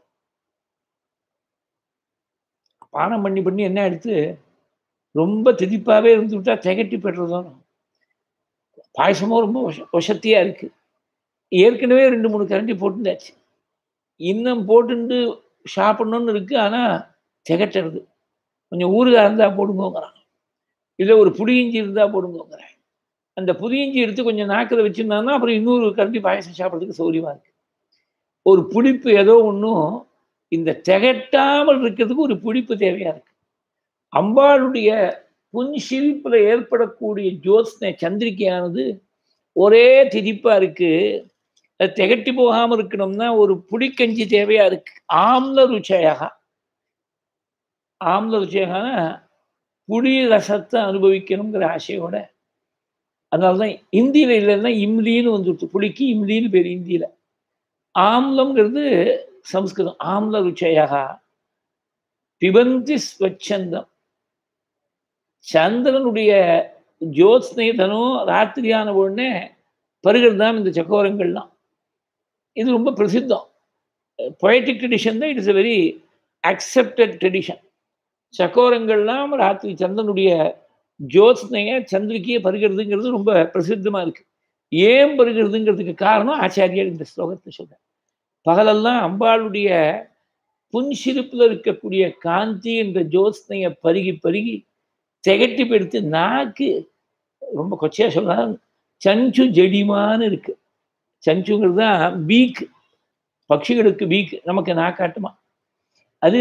பானம் பண்ணி பண்ணி என்ன எடுத்து ரொம்ப திதிப்பாவே இருந்து விட்டா திகட்டி பெற்றதும் பாயசமும் ரொம்ப வசத்தியா இருக்கு ஏற்கனவே ரெண்டு மூணு கரண்டி போட்டுருந்தாச்சு இன்னும் போட்டுண்டு சாப்பிடணும்னு இருக்கு ஆனா திகட்டுறது கொஞ்சம் ஊறுகாய் இருந்தால் போடுங்கோங்கிறான் இல்லை ஒரு புளியிஞ்சி இருந்தால் போடுங்கோங்கிறேன் அந்த புளியிஞ்சி எடுத்து கொஞ்சம் நாக்கில் வச்சுருந்தாங்கன்னா அப்புறம் இன்னொரு கரண்டி பாயசம் சாப்பிட்றதுக்கு சௌரியமாக இருக்கு ஒரு புளிப்பு ஏதோ ஒன்றும் இந்த திகட்டாமல் இருக்கிறதுக்கு ஒரு புளிப்பு தேவையாக இருக்கு அம்பாளுடைய புன்சிரிப்பில் ஏற்படக்கூடிய ஜோத்ஸ்ன சந்திரிக்கையானது ஒரே திதிப்பா இருக்கு அது திகட்டி போகாமல் இருக்கணும்னா ஒரு புளிக்கஞ்சி தேவையா இருக்கு ஆம்ல ருச்சையாக ஆம்ல ருச்சையான புளி ரசத்தை அனுபவிக்கணுங்கிற ஆசையோட அதனால தான் இந்தியில் இல்லைன்னா இம்லின்னு வந்துடுச்சு புளிக்கு இம்லின்னு பேர் இந்தியில் ஆம்லம்ங்கிறது சம்ஸ்கிருதம் ஆம்ல ருச்சையாக பிபந்தி ஸ்வச்சந்தம் சந்திரனுடைய ஜோத்ஸ்னை தனம் ராத்திரியான உடனே பருகிறது தான் இந்த சக்கோரங்கள்லாம் இது ரொம்ப பிரசித்தம் பொயட்டிக் ட்ரெடிஷன் தான் it is a very accepted tradition சக்கோரங்கள்லாம் ராத்திரி சந்திரனுடைய ஜோத்ஸ்னைய சந்திரிக்கையை பருகிறதுங்கிறது ரொம்ப பிரசித்தமாக இருக்கு ஏன் பருகிறதுங்கிறதுக்கு காரணம் ஆச்சாரியர் இந்த ஸ்லோகத்தை சொல்கிறார் பகலெல்லாம் அம்பாளுடைய புன்சிரிப்பில் இருக்கக்கூடிய காந்தி என்ற ஜோத்ஸ்னையை பருகி பருகி திகட்டி பெடுத்து நாக்கு ரொம்ப கொச்சையாக சொல்லலாம் சஞ்சு ஜெடிமான்னு இருக்கு சஞ்சுங்கிறது தான் பீக் பட்சிகளுக்கு பீக் நமக்கு நாக்காட்டுமா அது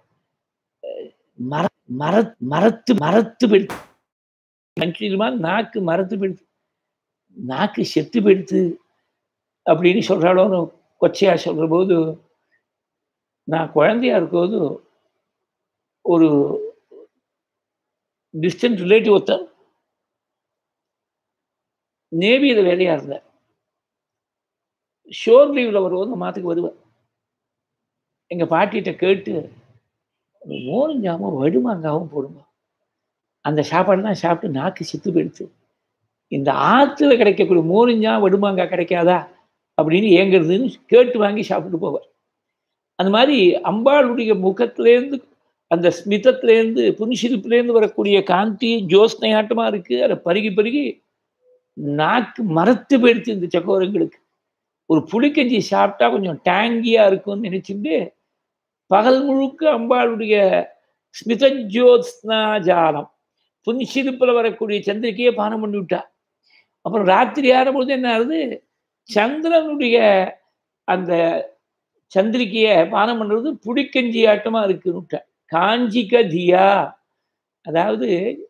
மர மர மரத்து மரத்து பெடுத்து சஞ்சுமா நாக்கு மரத்து பெடுத்து நாக்கு செத்து பெடுத்து அப்படின்னு சொல்கிறாளோன்னு கொச்சையா சொல்கிற போது நான் குழந்தையா இருக்கும்போது ஒரு டிஸ்டன்ட் ரிலேட்டிவ் ஒருத்தர் நேவியில் வேலையாக இருந்தார் ஷோர் லீவில் வரும்போது மாத்துக்கு வருவார் எங்கள் பாட்டிகிட்ட கேட்டு மோரும் ஜாமும் வடுமாங்காவும் போடுங்க அந்த சாப்பாடுலாம் சாப்பிட்டு நாக்கு சித்து போயிடுச்சு இந்த ஆற்றுல கிடைக்கக்கூடிய மோரிஞ்சா வடுமாங்காய் கிடைக்காதா அப்படின்னு ஏங்குறதுன்னு கேட்டு வாங்கி சாப்பிட்டு போவார் அந்த மாதிரி அம்பாளுடைய முகத்திலேருந்து அந்த ஸ்மிதத்திலேருந்து புன்சிரிப்புலேருந்து வரக்கூடிய காந்தி ஜோஸ்னையாட்டமாக இருக்குது அதை பருகி பருகி நாக்கு மரத்து போயிடுச்சு இந்த சக்கோரங்களுக்கு ஒரு புளிக்கஞ்சி சாப்பிட்டா கொஞ்சம் டேங்கியாக இருக்கும்னு நினச்சிட்டு பகல் முழுக்க அம்பாளுடைய ஸ்மிதஜோத்ஸ்னா ஜாலம் புன்சிரிப்பில் வரக்கூடிய சந்திரிக்கையை பானம் பண்ணி விட்டா அப்புறம் ராத்திரி ஆறும்போது என்ன ஆகுது சந்திரனுடைய அந்த சந்திரிக்கையை பானம் பண்ணுறது புடிக்கஞ்சி ஆட்டமாக இருக்குன்னு காஞ்சிக தியா அதாவது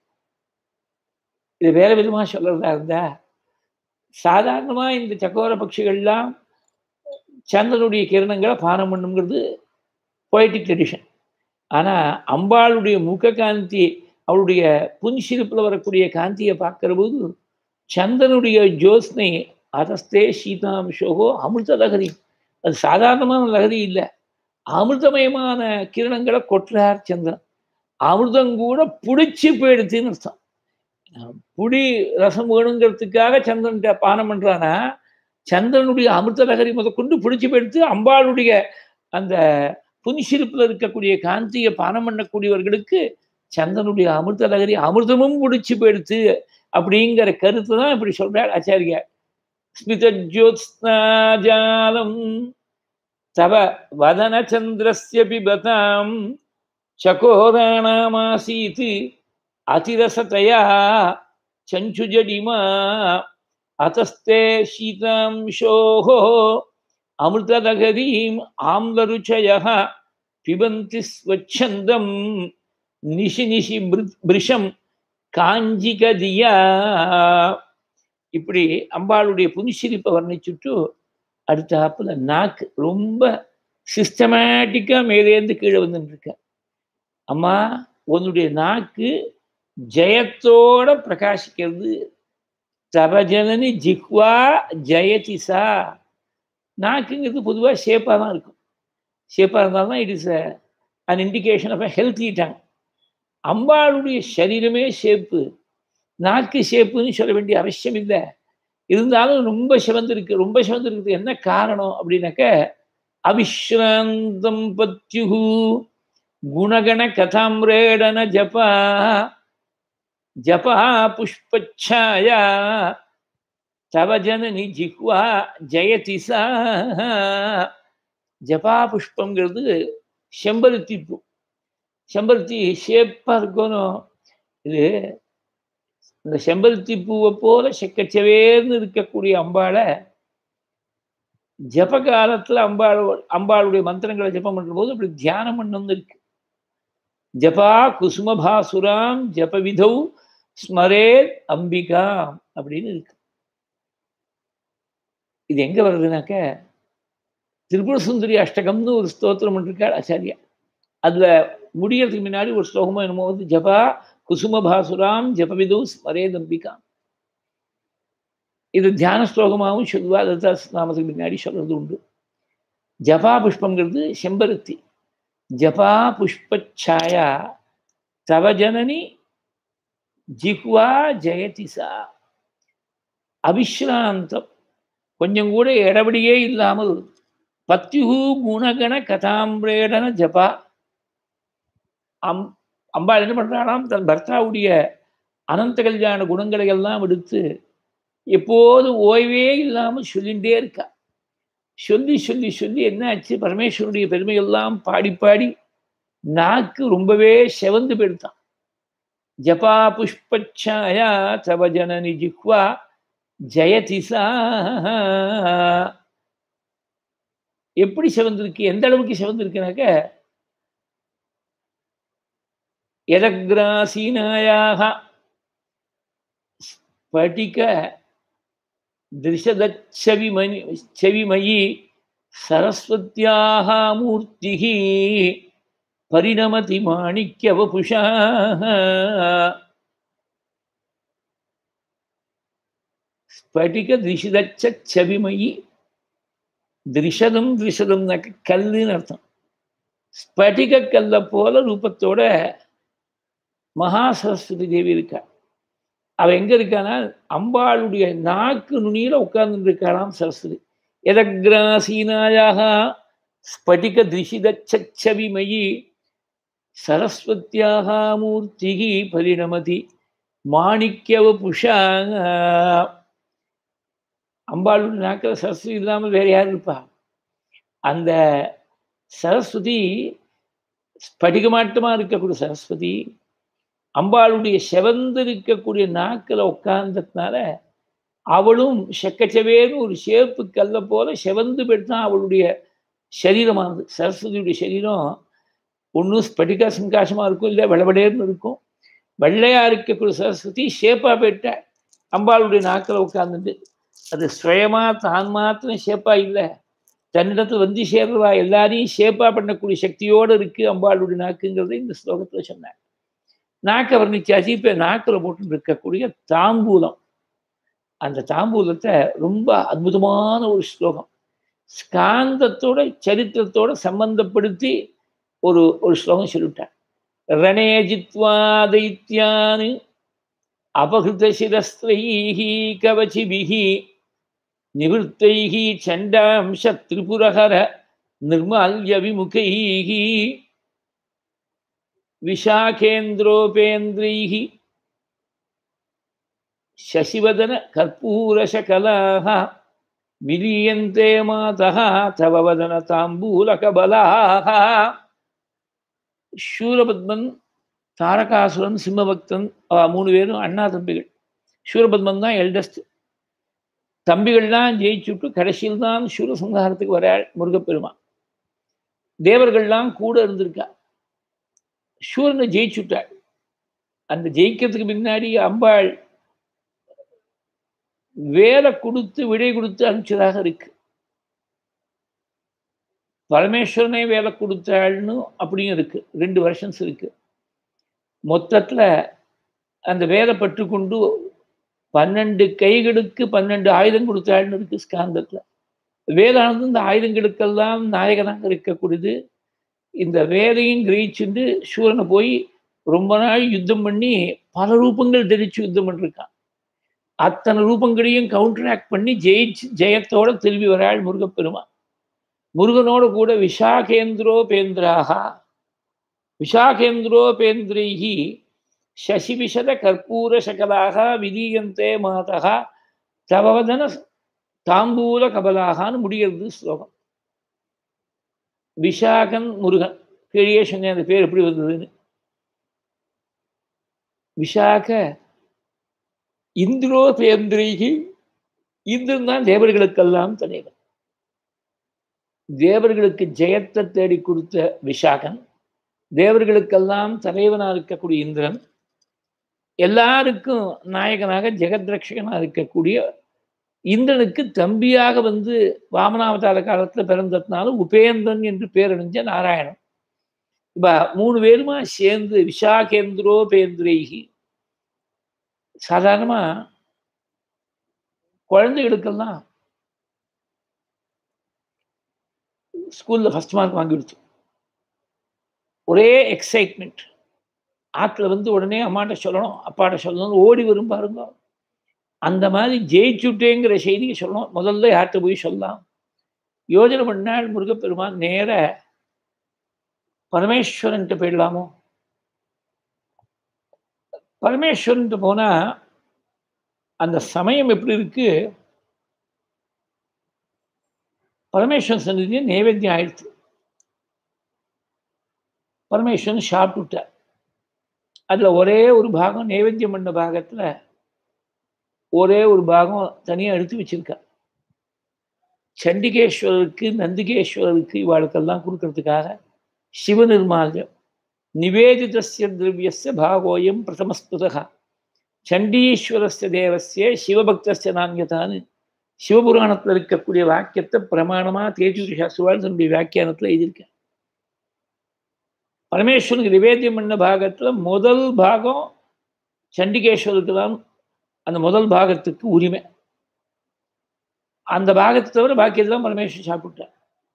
இது வேற விதமாக சொல்றதா இருந்தா சாதாரணமாக இந்த சக்கோர பட்சிகள்லாம் சந்திரனுடைய கிரணங்களை பானம் பண்ணுங்கிறது பொயட்டிக் ட்ரெடிஷன் ஆனால் அம்பாளுடைய முக காந்தி அவளுடைய புன்சிரிப்பில் வரக்கூடிய காந்தியை பார்க்கிற போது சந்திரனுடைய ஜோத்ஸ்னை அதஸ்தே சீதாம்சோகோ அமிர்த லகரி அது சாதாரணமான லகரி இல்லை அமிர்தமயமான கிரணங்களை கொட்டுறார் சந்திரன் அமிர்தம் கூட புடிச்சு போயிடுதுன்னு அர்த்தம் புடி ரசம் வேணுங்கிறதுக்காக சந்திரன் பானம் பண்றானா சந்திரனுடைய அமிர்த நகரி முத கொண்டு பிடிச்சு போயிடுத்து அம்பாளுடைய அந்த புன்சிரிப்பில் இருக்கக்கூடிய காந்தியை பானம் பண்ணக்கூடியவர்களுக்கு சந்திரனுடைய அமிர்த நகரி அமிர்தமும் பிடிச்சு போயிடுத்து அப்படிங்கிற கருத்து தான் இப்படி சொல்றார் ஆச்சாரியார் ஸ்மித ஜோத்ஸ்னாஜாலம் தவ வதன சந்திரஸ்ய பிபதாம் சகோராணாமாசீத் அதிரசதயா சஞ்சுஜடிமா அத்தஸ்தே சீதாம்சோः அமிர்தலகரீம் ஆம்லருச்சய பிபந்தி ஸ்வச்சந்தம் நிஷி நிஷி பிருஷம் காஞ்சிகதியா இப்படி அம்பாளுடைய புனிசிரிப்பை வர்ணிச்சுட்டு அடுத்தாப்புல நாக்கு ரொம்ப சிஸ்டமேட்டிக்காக மேலேருந்து கீழே வந்துட்டு இருக்க அம்மா உன்னுடைய நாக்கு ஜெயத்தோட பிரகாசிக்கிறது தபஜனனி ஜிக்வா ஜெயதிசா நாக்குங்கிறது பொதுவாக ஷேப்பாக தான் இருக்கும் ஷேப்பாக இருந்தால் தான் it is an indication of a healthy tongue அம்பாளுடைய சரீரமே ஷேப்பு நாக்கு ஷேப்புன்னு சொல்ல வேண்டிய அவசியம் இல்லை இருந்தாலும் ரொம்ப சிவந்திருக்கு ரொம்ப சிவந்திருக்கு என்ன காரணம் அப்படின்னாக்க அவிஸ்ராந்தம் பத்யுகு குணகண கதாம்ரேடன ஜபா ஜபா புஷ்பச்சாயா தவ ஜனனி ஜிஹ்வா ஜெயதி சா ஜபா புஷ்பங்கிறது செம்பருத்தி பூ செம்பருத்தி ஷேப்பாக இருக்கணும் இது இந்த செம்பருத்தி பூவை போல செக்கச்சவேர்னு இருக்கக்கூடிய அம்பாளை ஜப காலத்தில் அம்பாள் அம்பாளுடைய மந்திரங்களை ஜபம் பண்ணுற போது அப்படி தியானம் பண்ணணும் இருக்கு ஜபா குசுமபாசுராம் ஜப விதௌ ஸ்மரே அம்பிகா அப்படின்னு இருக்கு இது எங்க வருதுனாக்க திரிபுர சுந்தரி அஷ்டகம்னு ஒரு ஸ்தோத்திரம் பண்ணிருக்காள் ஆச்சாரியா அதுல முடியறதுக்கு முன்னாடி ஒரு ஸ்லோகமோ என்னமோ வந்து ஜபா குசுமபாசுராம் ஜபவிது ஸ்மரே தம்பிகா இது தியான ஸ்லோகமாகவும் சொல்லுவா லலிதா நாமத்துக்கு முன்னாடி சொல்றது உண்டு ஜபா புஷ்பங்கிறது செம்பருத்தி ஜபா புஷ்பச்சாயா தவ ஜனனி ஜிஹ்வா ஜெயதிசா அவிஸ்ராந்தம் கொஞ்சம் கூட இடபடியே இல்லாமல் பத்யுகு குணகண கதாம்பிரேடன ஜபா அம் அம்பாள் என்ன பண்றாளாம் தன் பர்த்தாவுடைய அனந்த கல்யாண குணங்களை எல்லாம் எடுத்து எப்போதும் ஓய்வே இல்லாமல் சொல்லிகிட்டே இருக்கா சொல்லி சொல்லி சொல்லி என்ன ஆச்சு பரமேஸ்வருடைய பெருமையெல்லாம் பாடி பாடி நாக்கு ரொம்பவே செவந்து போயிடுத்தான் ஜபா புஷ்பச்சாயா தவ ஜனனி ஜிஹ்வா ஜெயதிசா எப்படி சிவந்திருக்கு எந்த அளவுக்கு சிவந்திருக்குனாக்க எதக்ராசீனாயாக ஸ்பட்டிக திருஷதச்சவிமணி செவிமயி சரஸ்வத்தியாக மூர்த்தி பரிணமதி மாணிக்யவபுஷா ஸ்பட்டிக திரிஷதச்சவிமயி திரிஷதம் திரிஷதம்னாக்க கல்லுன்னு அர்த்தம் ஸ்பட்டிக கல்லை போல ரூபத்தோட மகா சரஸ்வதி தேவி இருக்கா அவ எங்க இருக்கானா அம்பாளுடைய நாக்கு நுனியில உட்கார்ந்து இருக்காளாம் சரஸ்வதி எதக்ராசீனாயாக ஸ்பட்டிக திரிஷிதச்சவிமயி சரஸ்வத்தியாக மூர்த்தி பரிணமதி மாணிக்கவ புஷா அம்பாளுடைய நாக்கில் சரஸ்வதி இல்லாமல் வேற யார் இருப்பா அந்த சரஸ்வதி ஸ்படிகமாட்டமாக இருக்கக்கூடிய சரஸ்வதி அம்பாளுடைய செவந்து இருக்கக்கூடிய நாக்கில் உட்கார்ந்ததுனால அவளும் செக்கச்சவேன்னு ஒரு சேப்பு கல்ல போல செவந்து போயிட்டுதான் அவளுடைய சரீரமானது சரஸ்வதியுடைய சரீரம் ஒன்றும் ஸ்படிகா சங்காசமாக இருக்கும் இல்லை வெளவடேர்னு இருக்கும் வெள்ளையா இருக்கக்கூடிய சரஸ்வதி ஷேப்பா போயிட்ட அம்பாளுடைய நாக்கில் உட்கார்ந்துட்டு அது சுயமா தான் மாத்திரம் ஷேப்பா இல்லை தன்னிடத்தில் வந்து சேர்றவா எல்லாரையும் ஷேப்பா பண்ணக்கூடிய சக்தியோடு இருக்கு அம்பாளுடைய நாக்குங்கிறத இந்த ஸ்லோகத்தில் சொன்னார் நாக்கை வர்ணிச்சாச்சு இப்போ நாக்கில் போட்டு இருக்கக்கூடிய தாம்பூலம் அந்த தாம்பூலத்தை ரொம்ப அற்புதமான ஒரு ஸ்லோகம் ஸ்காந்தத்தோட சரித்திரத்தோட சம்பந்தப்படுத்தி ஒரு ஒரு ஸ்லோகம் சொல்லிவிட்டார் ரணே ஜித்வா தைத்யானு அபகிருத சிரஸ்திரைஹி கவச்சிபிஹி நிவృத்தைஹி சண்டாம்ச திரிபுரஹர நிர்மால்ய விமுகைஹி விஷாகேந்திரோபேந்திரைः शशिवदन कर्पूरशकलाः विलीयन्ते मातः तव वदन ताम्बूलकबलाः சூரபத்மன் தாரகாசுரன் சிம்மபக்தன் மூணு பேரும் அண்ணா தம்பிகள் சூரபத்மன் தான் எல்டஸ்ட் தம்பிகள்லாம் ஜெயிச்சுட்டு கடைசியில் தான் சூரசங்காரத்துக்கு வராள் முருகப்பெருமான் தேவர்கள்லாம் கூட இருந்திருக்கா சூரனை ஜெயிச்சுட்டாள் அந்த ஜெயிக்கிறதுக்கு முன்னாடி அம்பாள் வேலை கொடுத்து விடை கொடுத்து அனுப்பிச்சதாக இருக்கு பரமேஸ்வரனே வேலை கொடுத்தாள்னு அப்படியும் இருக்கு ரெண்டு வருஷன்ஸ் இருக்கு மொத்தத்தில் அந்த வேலை பற்று கொண்டு பன்னெண்டு கைகளுக்கு பன்னெண்டு ஆயுதம் கொடுத்தாள்னு இருக்கு ஸ்காந்தத்தில் வேதானது இந்த ஆயுதங்களுக்கெல்லாம் நாயகனாக இருக்கக்கூடியது இந்த வேதையும் கிரகிச்சுட்டு சூரனை போய் ரொம்ப நாள் யுத்தம் பண்ணி பல ரூபங்கள் தெரிச்சு யுத்தம் பண்ணிருக்கான் அத்தனை ரூபங்களையும் கவுண்டராக்ட் பண்ணி ஜெயிச்சு ஜெயத்தோட திரும்பி வராள் முருகப்பெருமான் முருகனோட கூட விஷாகேந்திரோபேந்திராக விஷாகேந்திரோபேந்திரைஹி சசிவிஷத கற்பூர சகலாக விதீயந்தே மாதா தவவதன தாம்பூல கபலாகான்னு முடிகிறது ஸ்லோகம் விஷாகன் முருகன் கீழே சொன்னேன் அந்த பேர் எப்படி வந்ததுன்னு விஷாக இந்திரோ பேந்திரிகி இந்திரன் தான் தேவர்களுக்கெல்லாம் தலைவன் தேவர்களுக்கு ஜெயத்தை தேடி கொடுத்த விஷாகன் தேவர்களுக்கெல்லாம் தலைவனாக இருக்கக்கூடிய இந்திரன் எல்லாருக்கும் நாயகனாக ஜெகத்ரட்சகனாக இருக்கக்கூடிய இந்திரனுக்கு தம்பியாக வந்து வாமனாவதார காலத்தில் பிறந்ததுனால உபேந்திரன் என்று பேரணிஞ்ச நாராயணன் இப்ப மூணு பேருமா சேர்ந்து விஷாகேந்திரோ பேந்திரைகி சாதாரணமா குழந்தைகளுக்கெல்லாம் ஸ்கூல்ல ஃபர்ஸ்ட் மார்க் வாங்கி கொடுத்து ஒரே எக்ஸைட்மெண்ட் ஆற்றுல வந்து உடனே அம்மாட்ட சொல்லணும் அப்பாட்ட சொல்லணும் ஓடி வரும் பாருங்க அந்த மாதிரி ஜெயிச்சுட்டேங்கிற செய்தியை சொல்லணும் முதல்ல யார்கிட்ட போய் சொல்லலாம் யோஜனை பண்ணால் முருகப்பெருமான் நேர பரமேஸ்வரன்ட்டு போயிடலாமோ பரமேஸ்வரன்ட்டு போனா அந்த சமயம் எப்படி இருக்கு பரமேஸ்வரன் சன்னிதியை நைவேத்தியம் ஆயிடுச்சு பரமேஸ்வரன் சாப்பிட்டுட்டார் அதில் ஒரே ஒரு பாகம் நைவேத்தியம் பண்ண பாகத்தில் ஒரே ஒரு பாகம் தனியாக எடுத்து வச்சிருக்கார் சண்டிகேஸ்வரருக்கு நந்திகேஸ்வரருக்கு இவாளுக்கெல்லாம் கொடுக்கறதுக்காக சிவநிர்மால்யம் நிவேதிதஸ்ய திரவியஸ்ய பாகோயம் பிரதமஸ்துதா சண்டீஸ்வரஸ்ய தேவஸ்ய சிவபக்தஸ்ய நான்யதான்னு சிவபுராணத்தில் இருக்கக்கூடிய வாக்கியத்தை பிரமாணமாக தேஜூரி சாஸ்திரிவாள் தன்னுடைய வியாக்கியானத்தில் எழுதியிருக்க பரமேஸ்வரனுக்கு நிவேத்தியம் பண்ண பாகத்தில் முதல் பாகம் சண்டிகேஸ்வருக்கு தான் அந்த முதல் பாகத்துக்கு உரிமை அந்த பாகத்தை தவிர பாக்கியெல்லாம் பரமேஸ்வரன் சாப்பிட்டார்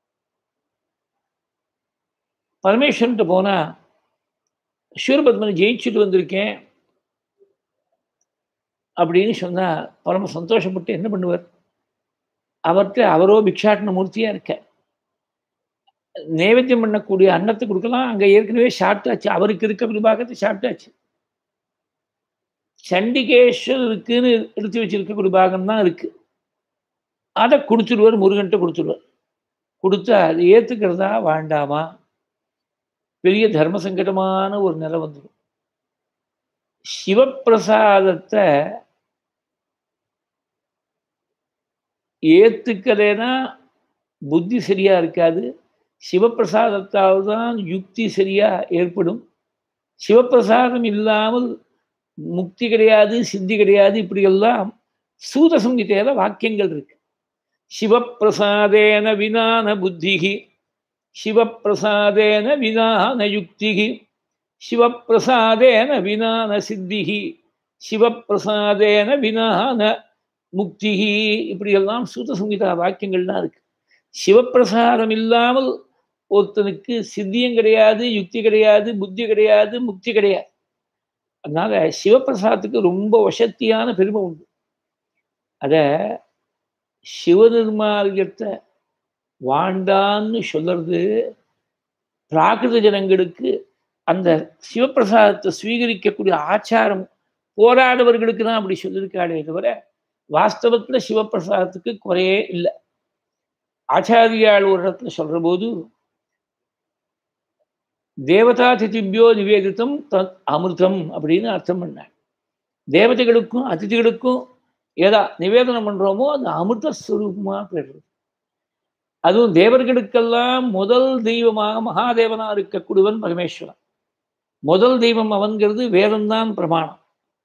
பரமேஸ்வரன்ட்டு போனா சூரபத்மனை ஜெயிச்சுட்டு வந்திருக்கேன் அப்படின்னு சொன்னா பரம சந்தோஷப்பட்டு என்ன பண்ணுவார் அவர்கிட்ட அவரோ பிக்ஷாட்டன மூர்த்தியா இருக்க நைவேத்தியம் பண்ணக்கூடிய அன்னத்தை கொடுக்கலாம் அங்க ஏற்கனவே சாப்பிட்டாச்சு அவருக்கு இருக்க விபாகத்தை சாப்பிட்டாச்சு சண்டிகேஸ்வரருக்குன்னு எடுத்து வச்சிருக்கக்கூடிய பாகம் தான் இருக்கு அதை கொடுத்துடுவார் முருகன்ட்ட கொடுத்துடுவார் கொடுத்தா அது ஏத்துக்கிறதா வேண்டாமா பெரிய தர்ம சங்கடமான ஒரு நிலை வந்துடும் சிவப்பிரசாதத்தை ஏத்துக்கலைன்னா புத்தி சரியா இருக்காது சிவப்பிரசாதத்தால் தான் யுக்தி சரியா ஏற்படும் சிவப்பிரசாதம் இல்லாமல் முக்தி கிடையாது சித்தி கிடையாது இப்படியெல்லாம் சூத சங்கீதையில வாக்கியங்கள் இருக்கு சிவப்பிரசாதேன வினான புத்திகி சிவப்பிரசாதேன வினான யுக்திகி சிவப்பிரசாதேன வினான சித்திகி சிவப்பிரசாதேன வினான முக்திகி இப்படியெல்லாம் சூத சங்கீதா வாக்கியங்கள்லாம் இருக்கு சிவப்பிரசாதம் இல்லாமல் ஒருத்தனுக்கு சித்தியும் கிடையாது யுக்தி கிடையாது புத்தி கிடையாது முக்தி கிடையாது அதனால சிவப்பிரசாதத்துக்கு ரொம்ப வசத்தியான பெருமை உண்டு அத சிவநிர்மாலியத்தை வாண்டான்னு சொல்றது பிராகிருத ஜனங்களுக்கு அந்த சிவப்பிரசாதத்தை ஸ்வீகரிக்கக்கூடிய ஆச்சாரம் போராடவர்களுக்கு தான் அப்படி சொல்லியிருக்காளே தவிர வாஸ்தவத்துல சிவப்பிரசாதத்துக்கு குறையே இல்லை ஆச்சாரியால் ஒரு இடத்துல சொல்ற போது தேவதா திதிபியோ நிவேதித்தம் தத் அமிர்தம் அப்படின்னு அர்த்தம் பண்ணார் தேவதைகளுக்கும் அதிதிகளுக்கும் ஏதா நிவேதனம் பண்றோமோ அந்த அமிர்த ஸ்வரூபமா பெறுறது அதுவும் தேவர்களுக்கெல்லாம் முதல் தெய்வமாக மகாதேவனா இருக்கக்கூடியவன் பரமேஸ்வரன் முதல் தெய்வம் அவன்கிறது வேதம்தான் பிரமாணம்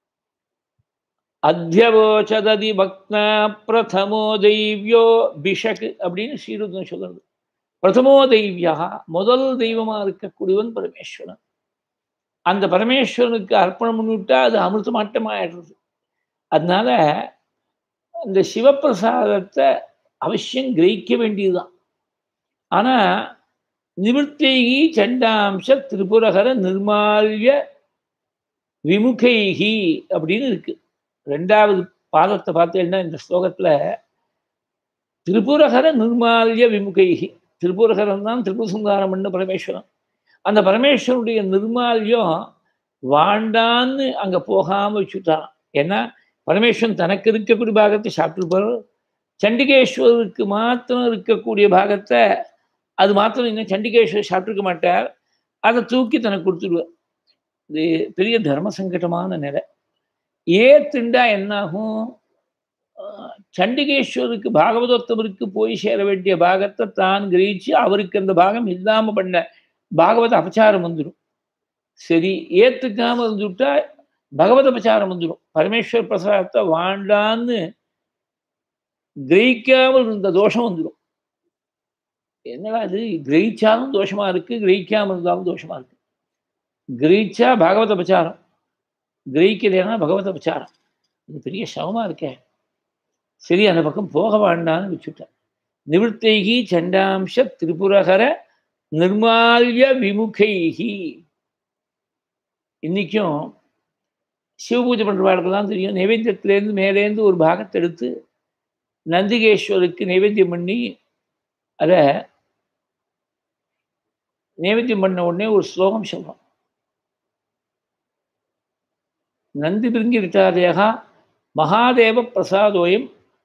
அத்தியவோச்சததி பக்னா பிரதமோ தெய்வியோ பிஷக் அப்படின்னு ஸ்ரீருத்ரன் சொல்றது பிரதமோ தெய்வியா முதல் தெய்வமா இருக்கக்கூடியவன் பரமேஸ்வரன் அந்த பரமேஸ்வரனுக்கு அர்ப்பணம் பண்ணிவிட்டா அது அமிர்தமாட்டமாயிடுறது அதனால அந்த சிவப்பிரசாதத்தை அவசியம் கிரகிக்க வேண்டியதுதான் ஆனா நிவர்த்திகி சண்டாம்ச திரிபுரகர நிர்மால்ய விமுகைகி அப்படின்னு இருக்கு ரெண்டாவது பாதத்தை பார்த்தீங்கன்னா இந்த ஸ்லோகத்துல திரிபுரகர நிர்மால்ய விமுகைகி திரிபுரகரன் தான் திரிபுரசுங்காரம் பண்ண பரமேஸ்வரன் அந்த பரமேஸ்வரனுடைய நிர்மால்யம் வாண்டான்னு அங்க போகாம வச்சுட்டான் ஏன்னா பரமேஸ்வரன் தனக்கு இருக்கக்கூடிய பாகத்தை சாப்பிட்டு சண்டிகேஸ்வருக்கு மாத்திரம் இருக்கக்கூடிய பாகத்தை அது மாத்திரம் இன்னும் சண்டிகேஸ்வரர் சாப்பிட்டுருக்க மாட்டார் அதை தூக்கி தனக்கு கொடுத்துடுவார் இது பெரிய தர்ம சங்கடமான நிலை ஏத்துண்டா என்னாகும் சண்டிகேஸ்வருக்கு பாகவதோத்தமருக்கு போய் சேர வேண்டிய பாகத்தை தான் கிரகிச்சு அவருக்கு அந்த பாகம் இல்லாம பண்ண பாகவத அபச்சாரம் வந்துடும் சரி ஏத்துக்காம இருந்துட்டா பகவத அபச்சாரம் வந்துடும் பரமேஸ்வர பிரசாதத்தை வாண்டான்னு கிரகிக்காமல் இருந்த தோஷம் வந்துடும் என்னடா அது கிரகிச்சாலும் தோஷமா இருக்கு கிரகிக்காம இருந்தாலும் தோஷமா இருக்கு கிரகிச்சா பாகவத பிரச்சாரம் கிரகிக்கலைன்னா பகவத பிரச்சாரம் இது பெரிய சமமா இருக்கே சரி அந்த பக்கம் போக வேண்டாம்னு வச்சுட்டேன் நிவர்த்தைகி சண்டாம்ச திரிபுரகர நிர்மால்ய விமுகைகி இன்னைக்கும் சிவபூஜை பண்ணுறவாளுக்கெல்லாம் தெரியும் நைவேத்தியத்திலேருந்து மேலேருந்து ஒரு பாகத்தை எடுத்து நந்திகேஸ்வருக்கு நைவேத்தியம் பண்ணி அதை நைவேத்தியம் பண்ண உடனே ஒரு ஸ்லோகம் சொல்றோம் நந்தி பிரிங்கி விட்டாதேகா மகாதேவ பிரசாதோயம்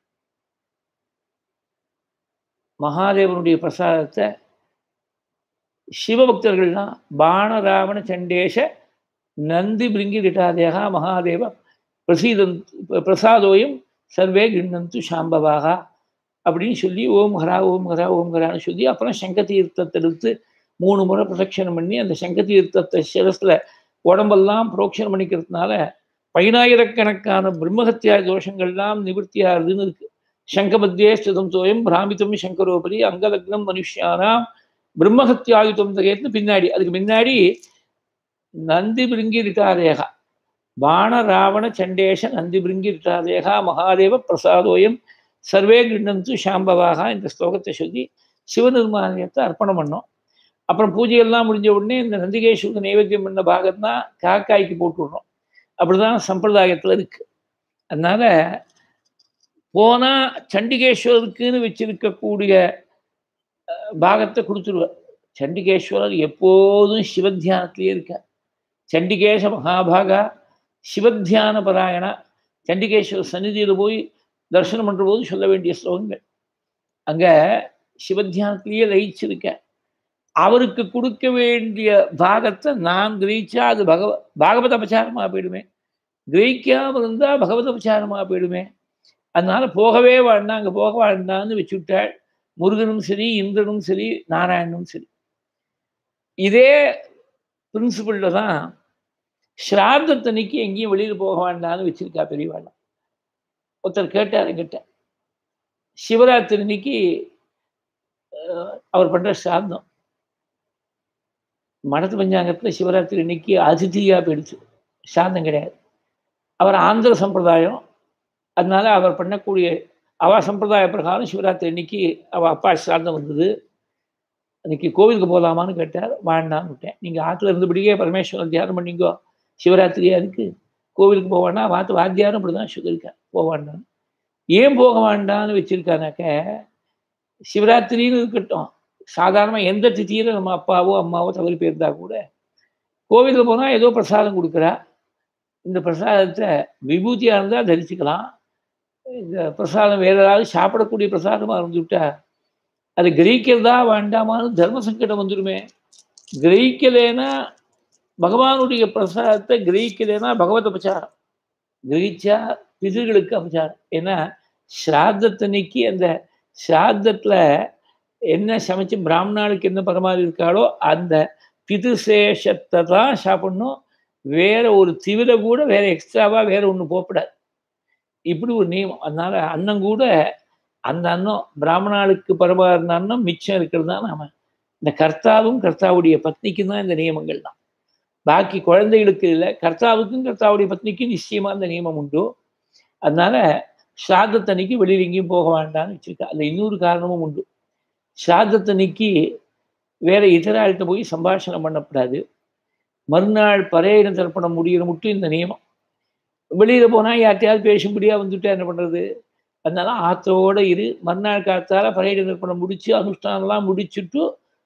மகாதேவனுடைய பிரசாதத்தை சிவபக்தர்கள்லாம் பாணராவண சண்டேஷ நந்தி பிரிங்கி விட்டாதேகா மகாதேவ பிரசீதன் பிரசாதோயம் சர்வே கிண்ணந்து சாம்பவாக அப்படின்னு சொல்லி ஓம் ஹரா ஓம் ஹரா ஓம் ஹரான்னு சொல்லி அப்புறம் சங்க தீர்த்தத்தை எடுத்து மூணு முறை பிரதட்சணம் பண்ணி அந்த சங்க தீர்த்தத்தை சிரஸ்ல உடம்பெல்லாம் புரோக்ஷனம் பண்ணிக்கிறதுனால பதினாயிரக்கணக்கான பிரம்மஹத்தியா தோஷங்கள்லாம் நிவர்த்தியாகுதுன்னு இருக்கு சங்கமத்தியே ஸ்திதம் தோயம் பிராமிதம் சங்கரோபரி அங்கலக்னம் மனுஷியானாம் பிரம்மஹத்தியாயுதம் தகேத்து பின்னாடி அதுக்கு பின்னாடி நந்தி பிருங்கி ரிட்டாதேகா பாண ராவண சண்டேஷ நந்தி பிருங்கி ரிட்டாதேகா மகாதேவ பிரசாதோயம் சர்வே கிண்ணந்து சாம்பவாக இந்த ஸ்லோகத்தை சொல்லி சிவநிர்மாலயத்தை அர்ப்பணம் பண்ணோம் அப்புறம் பூஜையெல்லாம் முடிஞ்ச உடனே இந்த நந்திகேஸ்வருக்கு நைவேத்தியம் பண்ண பாகம் தான் காக்காய்க்கு போட்டு விடுறோம் அப்படிதான் சம்பிரதாயத்தில் இருக்கு அதனால போனா சண்டிகேஸ்வரருக்குன்னு வச்சிருக்கக்கூடிய பாகத்தை கொடுத்துருவார் சண்டிகேஸ்வரர் எப்போதும் சிவத்தியானத்திலே இருக்கார் சண்டிகேச மகாபாகா சிவத்தியான பராயணா சண்டிகேஸ்வரர் சந்நிதியில் போய் தரிசனம் பண்ணுற போது சொல்ல வேண்டிய ஸ்லோகங்கள் அங்கே சிவத்தியானத்திலேயே லயிச்சிருக்க அவருக்கு கொடுக்க வேண்டிய பாகத்தை நான் கிரகிச்சா அது பகவ பாகவத பிரச்சாரமாக போயிடுமே கிரகிக்காமல் இருந்தால் பகவத பிரச்சாரமாக போயிடுமே அதனால போகவே வேண்டாம் அங்கே போக வேண்டாம்னு வச்சுவிட்டாள் முருகனும் சரி இந்திரனும் சரி நாராயணனும் சரி இதே பிரின்சிபிளில் தான் ஸ்ராத்தத்தன்னைக்கு எங்கேயும் வெளியில் போக வேண்டாம்னு வச்சிருக்கா பெரியவாள் ஒருத்தர் கேட்டார் என்கிட்ட சிவராத்திரி அன்னைக்கு அவர் பண்ணுற ஸ்ராத்தம் மடத்து பஞ்சாங்கத்தில் சிவராத்திரி அன்னைக்கு அதிதியாக போயிடுச்சு சாந்தம் கிடையாது அவர் ஆந்திர சம்பிரதாயம் அதனால அவர் பண்ணக்கூடிய அவ சம்பிரதாய பிரகாரம் சிவராத்திரி அன்னைக்கு அவள் அப்பா சாந்தம் வந்தது அன்னைக்கு கோவிலுக்கு போகலாமான்னு கேட்டார் வேண்டான்னு விட்டேன் நீங்கள் ஆற்றுல இருந்தபடியே பரமேஸ்வரன் தியானம் பண்ணிங்கோ சிவராத்திரியா இருக்கு கோவிலுக்கு போக வேண்டாம் வாத்து வாத்தியாரும் அப்படி தான் சொல்லியிருக்கேன் போக வேண்டாம் ஏன் போக வேண்டாம்னு வச்சிருக்கானாக்க சிவராத்திரின்னு இருக்கட்டும் சாதாரணமாக எந்த திதியில் நம்ம அப்பாவோ அம்மாவோ தவறி போயிருந்தா கூட கோவிலுக்கு போனால் ஏதோ பிரசாதம் கொடுக்குறா இந்த பிரசாதத்தை விபூதியாக இருந்தால் தரிசிக்கலாம் இந்த பிரசாதம் வேற ஏதாவது சாப்பிடக்கூடிய பிரசாதமாக இருந்துவிட்டா அது கிரகிக்கிறதா வேண்டாமான்னு தர்ம சங்கடம் வந்துடுமே கிரகிக்கலேனா பகவானுடைய பிரசாதத்தை கிரகிக்கலேனா பகவத பிரச்சாரம் கிரகிச்சா பிதர்களுக்கு அபச்சாரம் ஏன்னா ஸ்ராத்தத்தன்னைக்கு அந்த ஸ்ராத்தத்தில் என்ன சமைச்சு பிராமணாளுக்கு என்ன பரமாதி இருக்காளோ அந்த பிதுசேஷத்தை தான் சாப்பிடணும் வேற ஒரு திவிர கூட வேற எக்ஸ்ட்ராவா வேற ஒன்று போகப்படாது இப்படி ஒரு நியமம் அதனால அன்னம் கூட அந்த அன்னம் பிராமணாளுக்கு பரவா இருந்த அன்னம் மிச்சம் இருக்கிறது தான் நாம இந்த கர்த்தாவும் கர்த்தாவுடைய பத்னிக்கும் தான் இந்த நியமங்கள் தான் பாக்கி குழந்தைகளுக்கு இல்லை கர்த்தாவுக்கும் கர்த்தாவுடைய பத்னிக்கும் நிச்சயமா இந்த நியமம் உண்டு அதனால ஸ்ராத்தத்தன்னைக்கு வெளியில் எங்கேயும் போக வேண்டாம்னு வச்சிருக்கா அதில் இன்னொரு காரணமும் உண்டு ஸ்ராத்தத்தன்னைக்கு வேற இதர ஆள்கிட்ட போய் சம்பாஷணம் பண்ணக்கூடாது மறுநாள் பறையின தர்ப்பணம் முடிகிற மட்டும் இந்த நியமம் வெளியில் போனால் யார்ட்டையாவது பேசும்படியாக வந்துட்டா என்ன பண்ணுறது அதனால ஆத்தோட இரு மறுநாள் காத்தால பறையிட தர்ப்பணம் முடிச்சு அனுஷ்டானம்லாம் முடிச்சுட்டு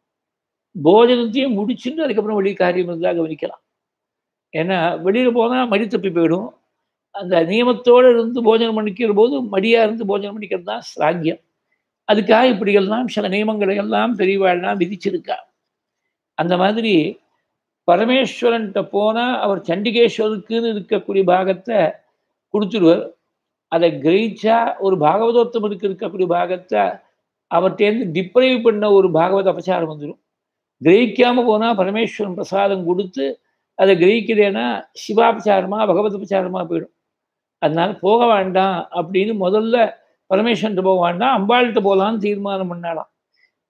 போஜனத்தையும் முடிச்சுட்டு அதுக்கப்புறம் வெளியே காரியம் இருந்தால் கவனிக்கலாம் ஏன்னா வெளியில் போனால் மடி தப்பி போயிடும் அந்த நியமத்தோடு இருந்து போஜனம் பண்ணிக்கிற போது மடியாக இருந்து போஜனம் பண்ணிக்கிறது தான் ஸ்ராங்கியம் அதுக்காக இப்படியெல்லாம் சில நியமங்களை எல்லாம் பெரியவாள்லாம் விதிச்சிருக்கா அந்த மாதிரி பரமேஸ்வரன்கிட்ட போனால் அவர் சண்டிகேஸ்வருக்குன்னு இருக்கக்கூடிய பாகத்தை கொடுத்துருவார் அதை கிரகிச்சா ஒரு பாகவதோத்தமருக்கு இருக்கக்கூடிய பாகத்தை அவர்கிட்டேருந்து டிப்ரைவ் பண்ண ஒரு பாகவத அபச்சாரம் வந்துடும் கிரகிக்காம போனால் பரமேஸ்வரன் பிரசாதம் கொடுத்து அதை கிரகிக்கிறேன்னா சிவாபச்சாரமாக பகவத் உபச்சாரமாக போயிடும் அதனால போக வேண்டாம் அப்படின்னு முதல்ல பரமேஸ்வரன் போக வேண்டாம் அம்பாள்கிட்ட போகலான்னு தீர்மானம் பண்ணாலாம்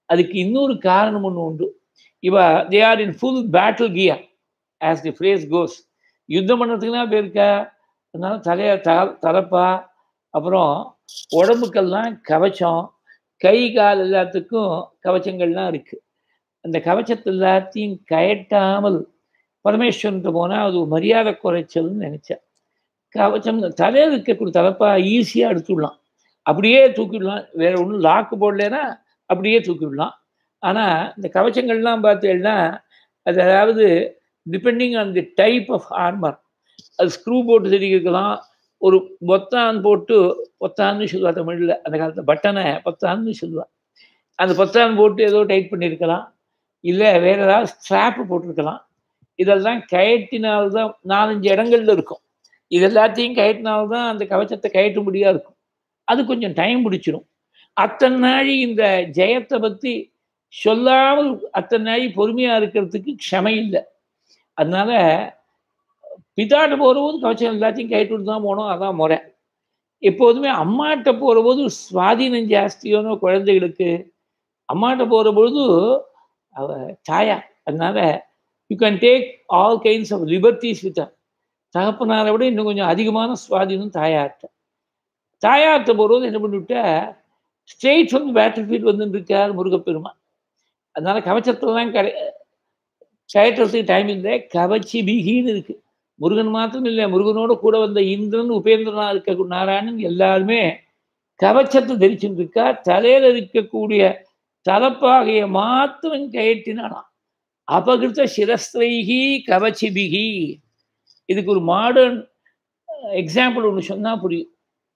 அதுக்கு இன்னொரு காரணம் ஒன்று உண்டு இவ they are in full battle gear as the phrase goes யுத்தம் பண்ணுறதுக்குனா போயிருக்கா அதனால தலைய த தலப்பா அப்புறம் உடம்புக்கெல்லாம் கவச்சம் கை கால் எல்லாத்துக்கும் கவச்சங்கள்லாம் இருக்கு அந்த கவச்சத்தை எல்லாத்தையும் கயட்டாமல் பரமேஸ்வரன்ட்டு போனால் அது ஒரு மரியாதை குறைச்சல்னு நினைச்சேன் கவச்சம் தலையில் இருக்கக்கூடிய தலைப்பா ஈஸியாக எடுத்துடலாம் அப்படியே தூக்கிடலாம் வேற ஒன்றும் லாக்கு போடலைன்னா அப்படியே தூக்கிடலாம் ஆனால் இந்த கவச்சங்கள்லாம் பார்த்தீங்கன்னா அது அதாவது depending on the type of armor அது ஸ்க்ரூ போட்டு தெரிவிக்கலாம் ஒரு பொத்தான் போட்டு பொத்தான்னு சொல்லுவா தமிழில் அந்த காலத்தில் பட்டனை பொத்தான்னு சொல்லுவா அந்த பொத்தான் போட்டு ஏதோ டைட் பண்ணியிருக்கலாம் இல்லை வேற ஏதாவது ஸ்ட்ராப்பு போட்டிருக்கலாம் இதெல்லாம் கயட்டினால்தான் நாலஞ்சு இடங்கள்ல இருக்கும் இது எல்லாத்தையும் கயட்டினால்தான் அந்த கவச்சத்தை கயட்டும்படியாக இருக்கும் அது கொஞ்சம் டைம் பிடிச்சிடும் அத்தனை நாழி இந்த ஜெயத்தை பற்றி சொல்லாமல் அத்தனை நாழி பொறுமையாக இருக்கிறதுக்கு க்ஷமை இல்லை அதனால பிதாட்ட போகிறபோது கவச்சம் எல்லாத்தையும் கைட்டு தான் போனோம் அதான் முறை எப்போதுமே அம்மாட்ட போகிற போது சுவாதீனம் ஜாஸ்தியான குழந்தைகளுக்கு அம்மாட்ட போகிற பொழுது அவ தாயா அதனால you can take all kinds of liberties with தகப்பனாரை விட இன்னும் கொஞ்சம் அதிகமான சுவாதீனம் தாயார்ட்ட தாயார்ட்ட போகிறது என்ன பண்ணிவிட்டா ஸ்ட்ரெயிட் ஃப்ரம் பேட்டில் ஃபீல்ட் வந்துட்டு இருக்கார் முருகப்பெருமான் அதனால கவச்சத்தெல்லாம் கடை கயற்றத்துக்கு டைம் இல்லை கவச்சி பிகின்னு இருக்கு முருகன் மாத்திரம் இல்லை முருகனோட கூட வந்த இந்திரன் உபேந்திரனா இருக்க நாராயணன் எல்லாருமே கவச்சத்தை தரிச்சுட்டு இருக்கா தலையில இருக்கக்கூடிய தலப்பாகையை மாத்திரம் கயற்றினானா அபகிருத்த சிரஸ்திரைகி கவச்சிபிகி இதுக்கு ஒரு மாடர்ன் எக்ஸாம்பிள் ஒன்று சொன்னா புரியும்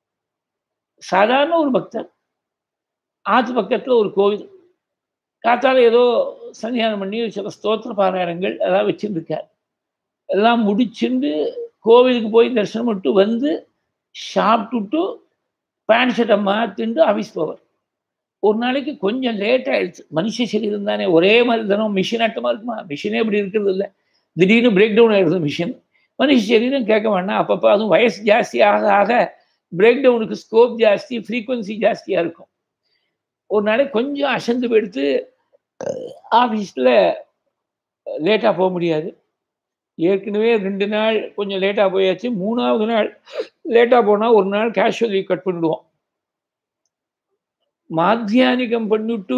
சாதாரண ஒரு பக்தர் ஆத்து பக்கத்தில் ஒரு கோவில் காத்தால ஏதோ சன்னியானம் பண்ணி சில ஸ்தோத்திர பாராயணங்கள் எல்லாம் வச்சுருக்கார் எல்லாம் முடிச்சுட்டு கோவிலுக்கு போய் தரிசனம் மட்டும் வந்து சாப்பிட்டுட்டு பேண்ட் ஷர்ட்டை மாற்றிட்டு ஆஃபீஸ் போவார் ஒரு நாளைக்கு கொஞ்சம் லேட் ஆயிடுச்சு மனுஷ சரீரம் தானே ஒரே மாதிரி தானே மிஷின் ஆட்டமாக இருக்குமா மிஷினே இப்படி இருக்கிறது இல்லை திடீர்னு பிரேக் டவுன் ஆகிடுது மிஷின் மனுஷ சரீரம் கேட்க வேண்டாம் அப்பப்போ அதுவும் வயசு ஜாஸ்தி ஆக ஆக பிரேக் டவுனுக்கு ஸ்கோப் ஜாஸ்தி ஃப்ரீக்குவன்சி ஜாஸ்தியாக இருக்கும் ஒரு நாளைக்கு கொஞ்சம் அசந்து போயிடுத்து ஆஃபீஸில் லேட்டாக போக முடியாது ஏற்கனவே ரெண்டு நாள் கொஞ்சம் லேட்டாக போயாச்சு மூணாவது நாள் லேட்டாக போனால் ஒரு நாள் கேஷுவல் லீவ் கட் பண்ணிடுவோம் மாத்தியானிகம் பண்ணிவிட்டு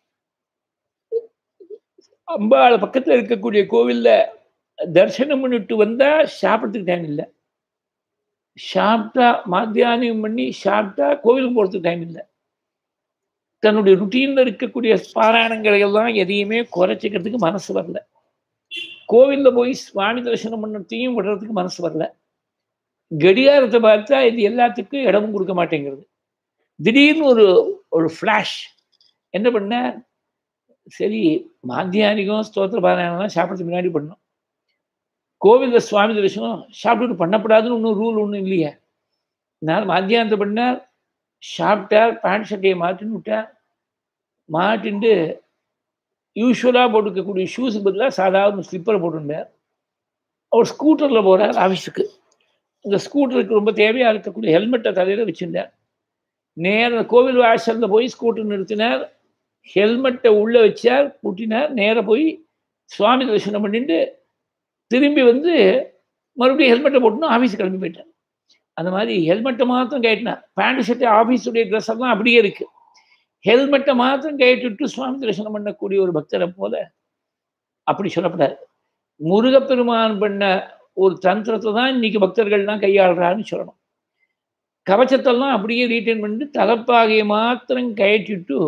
அம்பாள் பக்கத்தில் இருக்கக்கூடிய கோவிலில் தரிசனம் பண்ணிட்டு வந்தால் சாப்பிட்றதுக்கு டைம் இல்லை சாப்பிட்டா மாத்தியானிகம் பண்ணி சாப்பிட்டா கோவிலுக்கு போகிறதுக்கு டைம் இல்லை தன்னுடைய ருட்டீனில் இருக்கக்கூடிய பாராயணங்களை எல்லாம் எதையுமே குறைச்சிக்கிறதுக்கு மனசு வரல கோவிலில் போய் சுவாமி தரிசனம் பண்ணுறதையும் விடுறதுக்கு மனசு வரல கடிகாரத்தை பார்த்தா இது எல்லாத்துக்கும் இடமும் கொடுக்க மாட்டேங்கிறது திடீர்னு ஒரு ஒரு ஃப்ளாஷ் என்ன பண்ண சரி மாத்தியானிகம் ஸ்தோத்திர பாராயணம்லாம் சாப்பிட்றதுக்கு முன்னாடி பண்ணோம் கோவிலில் சுவாமி தரிசனம் சாப்பிட்டுட்டு பண்ணப்படாதுன்னு ஒன்றும் ரூல் ஒன்றும் இல்லையே நான் மாத்தியானத்தை பண்ணார் சாப்பிட்டார் பேண்ட் ஷர்ட்டையை மாட்டின்னு விட்டார் மாட்டின்ட்டு யூஸ்வலாக போட்டுக்கக்கூடிய ஷூஸுக்கு பதிலாக சாதாரண ஸ்லிப்பரை போட்டுருந்தார் அவர் ஸ்கூட்டரில் போகிறார் ஆஃபீஸுக்கு இந்த ஸ்கூட்டருக்கு ரொம்ப தேவையாக இருக்கக்கூடிய ஹெல்மெட்டை தலையில் வச்சுருந்தார் நேர கோவில் வாசலில் போய் ஸ்கூட்டர் நிறுத்தினார் ஹெல்மெட்டை உள்ளே வச்சார் பூட்டினார் நேராக போய் சுவாமி தரிசனம் பண்ணிட்டு திரும்பி வந்து மறுபடியும் ஹெல்மெட்டை போட்டுன்னு ஆஃபீஸ் கிளம்பி போயிட்டார் அந்த மாதிரி ஹெல்மெட்டை மாத்திரம் கேட்டினார் பேண்ட் ஷர்ட்டு ஆஃபீஸுடைய ட்ரெஸ் எல்லாம் அப்படியே இருக்கு ஹெல்மெட்டை மாத்திரம் கேட்டுட்டு சுவாமி தரிசனம் பண்ணக்கூடிய ஒரு பக்தரை போல அப்படி சொல்லப்படாது முருகப்பெருமான் பண்ண ஒரு தந்திரத்தை தான் இன்னைக்கு பக்தர்கள்லாம் கையாளுறான்னு சொல்லணும் கவச்சத்தெல்லாம் அப்படியே ரீட்டைன் பண்ணிட்டு தலப்பாகையை மாத்திரம் கயற்றிட்டு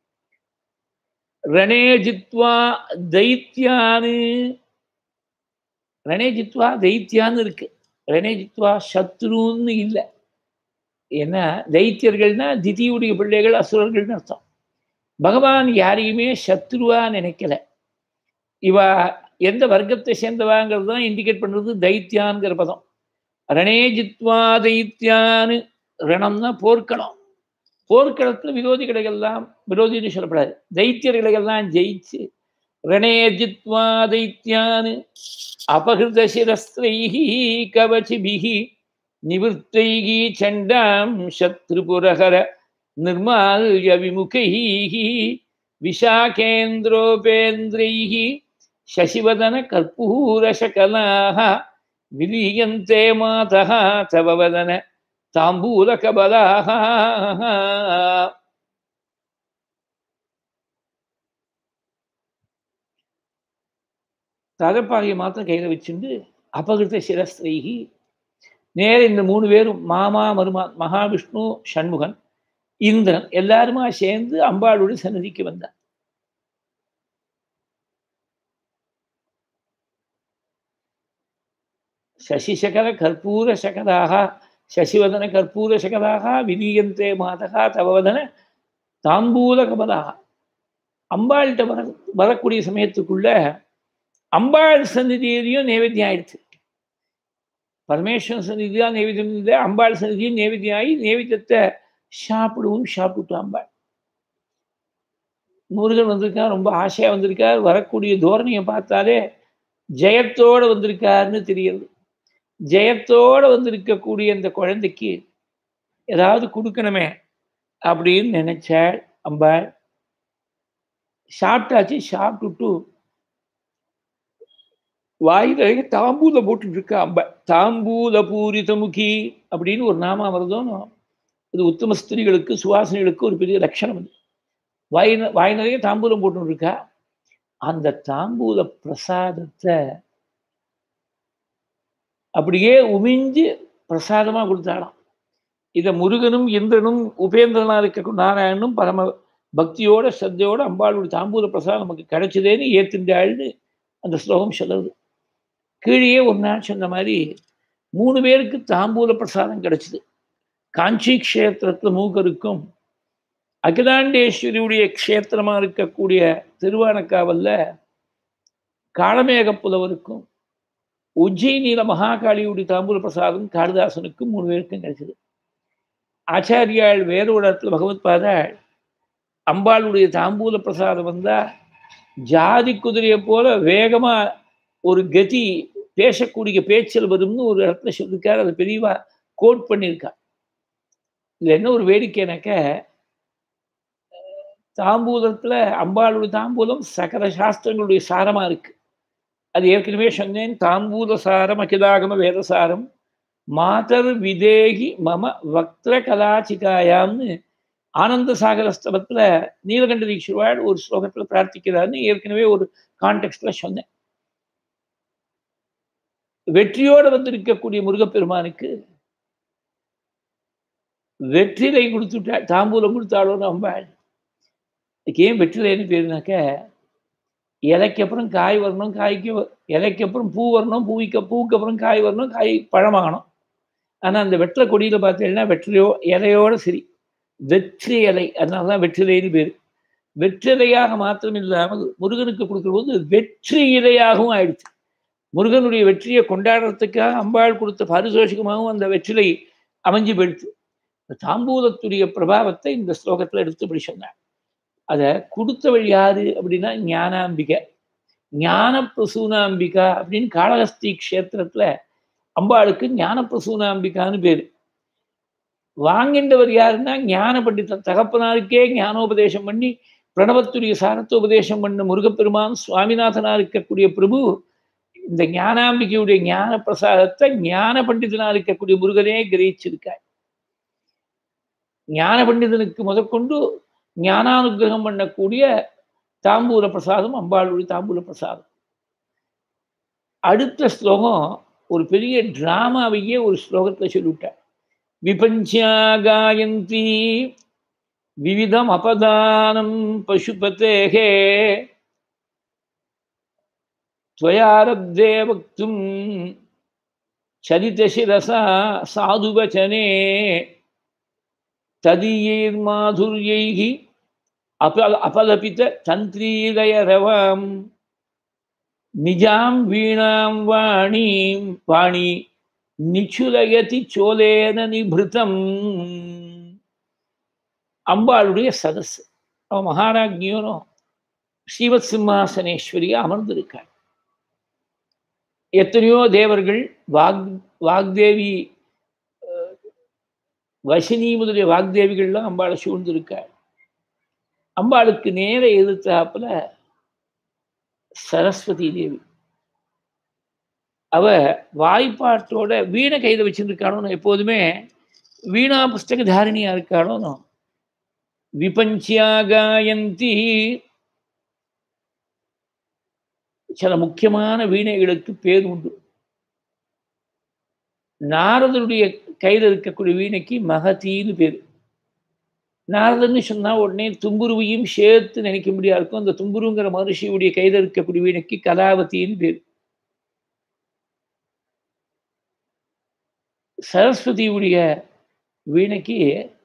ரணே ஜித்வா தைத்தியானு ரணே ஜித்வா தைத்தியான்னு இருக்கு ரணே ஜித்வா சத்ருன்னு இல்லை ஏன்னா தைத்தியர்கள்னா திதியுடைய பிள்ளைகள் அசுரர்கள்னு அர்த்தம் பகவான் யாரையுமே சத்ருவா நினைக்கல இவா எந்த வர்க்கத்தை சேர்ந்தவாங்கிறது தான் இண்டிகேட் பண்ணுறது தைத்தியான்கிற பதம் ரணே ஜித்வா தைத்தியான்னு ரணம்னா போர்க்களம் போர்க்களத்தில் விரோதிகளையெல்லாம் விரோதின்னு சொல்லப்படாது தைத்தியர்களையெல்லாம் ஜெயிச்சு ரணே ஜித்வா தைத்தியான்னு அபகிருத சிரஸ்திரைஹி கவச்சிபிஹி நிவர்த்தைகி சண்டாம் சத்ருபுரகர நிர்மால்ய விமுகைஹி विशाखेन्द्रोपेन्द्रैः शशिवदनकर्पूरशकलाः विलीयन्ते मातः तव वदन ताम्बूलकबलाः தகப்பாகையை மாத்திரம் கையில் வச்சுண்டு அபகிருத்த சிரஸ்திரைகி நேர இந்த மூணு பேரும் மாமா மருமா மகாவிஷ்ணு சண்முகன் இந்திரன் எல்லாருமா சேர்ந்து அம்பாளுடைய சன்னதிக்கு வந்தார் சசிசகர கற்பூர சகதாக சசிவதன கற்பூர சகதாக விலீயந்தே மாதகா தவவதன தாம்பூல கபதாக அம்பாள்கிட்ட வர வரக்கூடிய சமயத்துக்குள்ள அம்பாள் சந்நிதியிலையும் நைவேத்தியம் ஆயிடுச்சு பரமேஸ்வரன் சந்நிதி தான் நைவேத்தியம் இல்லை அம்பாள் சந்நிதியும் நைவேத்தியம் ஆகி நைவேத்தியத்தை சாப்பிடுவும் சாப்பிட்டு அம்பாள் முருகன் வந்திருக்கார் ரொம்ப ஆசையா வந்திருக்கார் வரக்கூடிய தோரணையை பார்த்தாலே ஜெயத்தோட வந்திருக்காருன்னு தெரியுது ஜெயத்தோட வந்திருக்கக்கூடிய அந்த குழந்தைக்கு ஏதாவது கொடுக்கணுமே அப்படின்னு நினைச்சாள் அம்பாள் சாப்பிட்டாச்சு சாப்பிட்டுட்டு வாயில தாம்பூல போட்டு இருக்கா அம்ப தாம்பூல பூரித முகி அப்படின்னு ஒரு நாமா வருதோன்னு இது உத்தம ஸ்திரீகளுக்கு சுவாசனைகளுக்கு ஒரு பெரிய லட்சணம் அது வாய் வாய் நிறைய தாம்பூலம் போட்டு இருக்கா அந்த தாம்பூல பிரசாதத்தை அப்படியே உமிஞ்சு பிரசாதமா கொடுத்தாளாம் இதை முருகனும் இந்திரனும் உபேந்திரனா இருக்க நாராயணனும் பரம பக்தியோட சத்தையோட அம்பாளுடைய தாம்பூல பிரசாதம் நமக்கு கிடைச்சதேன்னு ஏத்துண்டாள்னு அந்த ஸ்லோகம் சொல்லுது கீழே ஒரு நாள் சொன்ன மாதிரி மூணு பேருக்கு தாம்பூல பிரசாதம் கிடைச்சிது காஞ்சி க்ஷேத்திரத்தில் மூக்கருக்கும் அகிலாண்டேஸ்வரியுடைய க்ஷேத்திரமாக இருக்கக்கூடிய திருவானக்காவல்ல காளமேக புலவருக்கும் உஜ்ஜயினியில மகாகாளியுடைய தாம்பூல பிரசாதம் காளிதாசனுக்கும் மூணு பேருக்கும் கிடைச்சது ஆச்சாரியாள் வேறு ஒரு இடத்துல பகவத் பாதாள் அம்பாளுடைய தாம்பூல பிரசாதம் வந்தா ஜாதி குதிரையை போல வேகமா ஒரு கதி பேசக்கூடிய பேச்சல் வரும்னு ஒரு இடத்துல சொல்லியிருக்காரு அதை பெரியவா கோட் பண்ணியிருக்கா இதுல என்ன ஒரு வேடிக்கைனாக்க தாம்பூலத்துல அம்பாளுடைய தாம்பூலம் சகல சாஸ்திரங்களுடைய சாரமா இருக்கு அது ஏற்கனவே சொன்னேன் தாம்பூல சாரம் அகிலாகம வேதசாரம் மாதர் விதேகி மம வக்ர கலாச்சிகாயாம்னு ஆனந்த சாகரஸ்தவத்துல நீலகண்ட தீட்சிவாள் ஒரு ஸ்லோகத்துல பிரார்த்திக்கிறார்னு ஏற்கனவே ஒரு கான்டெக்ட்ல சொன்னேன் வெற்றியோடு வந்திருக்கக்கூடிய முருகப்பெருமானுக்கு வெற்றிலை கொடுத்துட்டா தாம்பூலம் கொடுத்தாலும் அம்பாள் அதுக்கு ஏன் வெற்றிலைன்னு பேருனாக்க இலைக்கு அப்புறம் காய் வரணும் காய்க்கு இலைக்கு அப்புறம் பூ வரணும் பூவிக்க பூவுக்கு அப்புறம் காய் வரணும் காய் பழமாகணும் ஆனால் அந்த வெற்றிலை கொடியில் பார்த்தீங்கன்னா வெற்றிலையோ இலையோட சரி வெற்றி இலை அதனால தான் வெற்றிலைன்னு பேர் வெற்றிலையாக மாத்திரம் இல்லாமல் முருகனுக்கு கொடுக்குற போது வெற்றி இலையாகவும் ஆயிடுச்சு முருகனுடைய வெற்றியை கொண்டாடுறதுக்காக அம்பாள் கொடுத்த பாரிதோஷிகமாகவும் அந்த வெற்றிலை அமைஞ்சு போயிடுச்சு தாம்பூலத்துடைய பிரபாவத்தை இந்த ஸ்லோகத்தில் எடுத்துபடி சொன்னார் அதை கொடுத்தவள் யாரு அப்படின்னா ஞானாம்பிகை ஞான பிரசூனாம்பிகா அப்படின்னு காளஹஸ்தி க்ஷேத்திரத்துல அம்பாளுக்கு ஞான பிரசூனாம்பிகான்னு பேரு வாங்கின்றவர் யாருன்னா ஞான பண்டிதன் தகப்பனாருக்கே ஞானோபதேசம் பண்ணி பிரணவத்துடைய சாரத்தை உபதேசம் பண்ண முருகப்பெருமான் சுவாமிநாதனா இருக்கக்கூடிய பிரபு இந்த ஞானாம்பிகையுடைய ஞான பிரசாதத்தை ஞான பண்டிதனா இருக்கக்கூடிய முருகனே கிரகிச்சிருக்கார் ஞான பண்டிதனுக்கு முதற்கொண்டு ஞானானுகிரகம் பண்ணக்கூடிய தாம்பூல பிரசாதம் அம்பாளுடைய தாம்பூல பிரசாதம் அடுத்த ஸ்லோகம் ஒரு பெரிய டிராமாவையே ஒரு ஸ்லோகத்தில் சொல்லிவிட்டார் விபஞ்சா காயந்தி விவிதம் அபதானம் பசுபதேகே त्वयारब्धे वक्तुं चलितशिरसा साधुवचने तदीयैर्माधुर्यैः अप अपलपिततन्त्रीलयरवां निजां वीणां वाणीं वाणी நிச்சுலயதி சோலேன நிபிருத்தம் அம்பாளுடைய சதஸ் அவன் மகாராஜ்யோனும் ஸ்ரீவத் சிம்மாசனேஸ்வரியா அமர்ந்திருக்காள் எத்தனையோ தேவர்கள் வாக் வாக்தேவி வசினி முதலிய வாக்தேவிகள்லாம் அம்பாளை சூழ்ந்திருக்காள் அம்பாளுக்கு நேர எதிர்த்தாப்புல சரஸ்வதி தேவி அவ வாய்ப்பாட்டோட வீணை கையில் வச்சுருக்கானோ எப்போதுமே வீணா புஸ்தக தாரிணியா இருக்காளோ விபஞ்சியா காயந்தி சில முக்கியமான வீணைகளுக்கு பேர் உண்டு நாரதனுடைய கையில் இருக்கக்கூடிய வீணைக்கு மகத்தின்னு பேர் நாரதன்னு சொன்னா உடனே தும்புருவையும் சேர்த்து நினைக்க முடியா இருக்கும் அந்த தும்புருங்கிற மனுஷியுடைய கையில் இருக்கக்கூடிய வீணைக்கு கலாவத்தின்னு பேர் சரஸ்வதியுடைய வீணைக்கு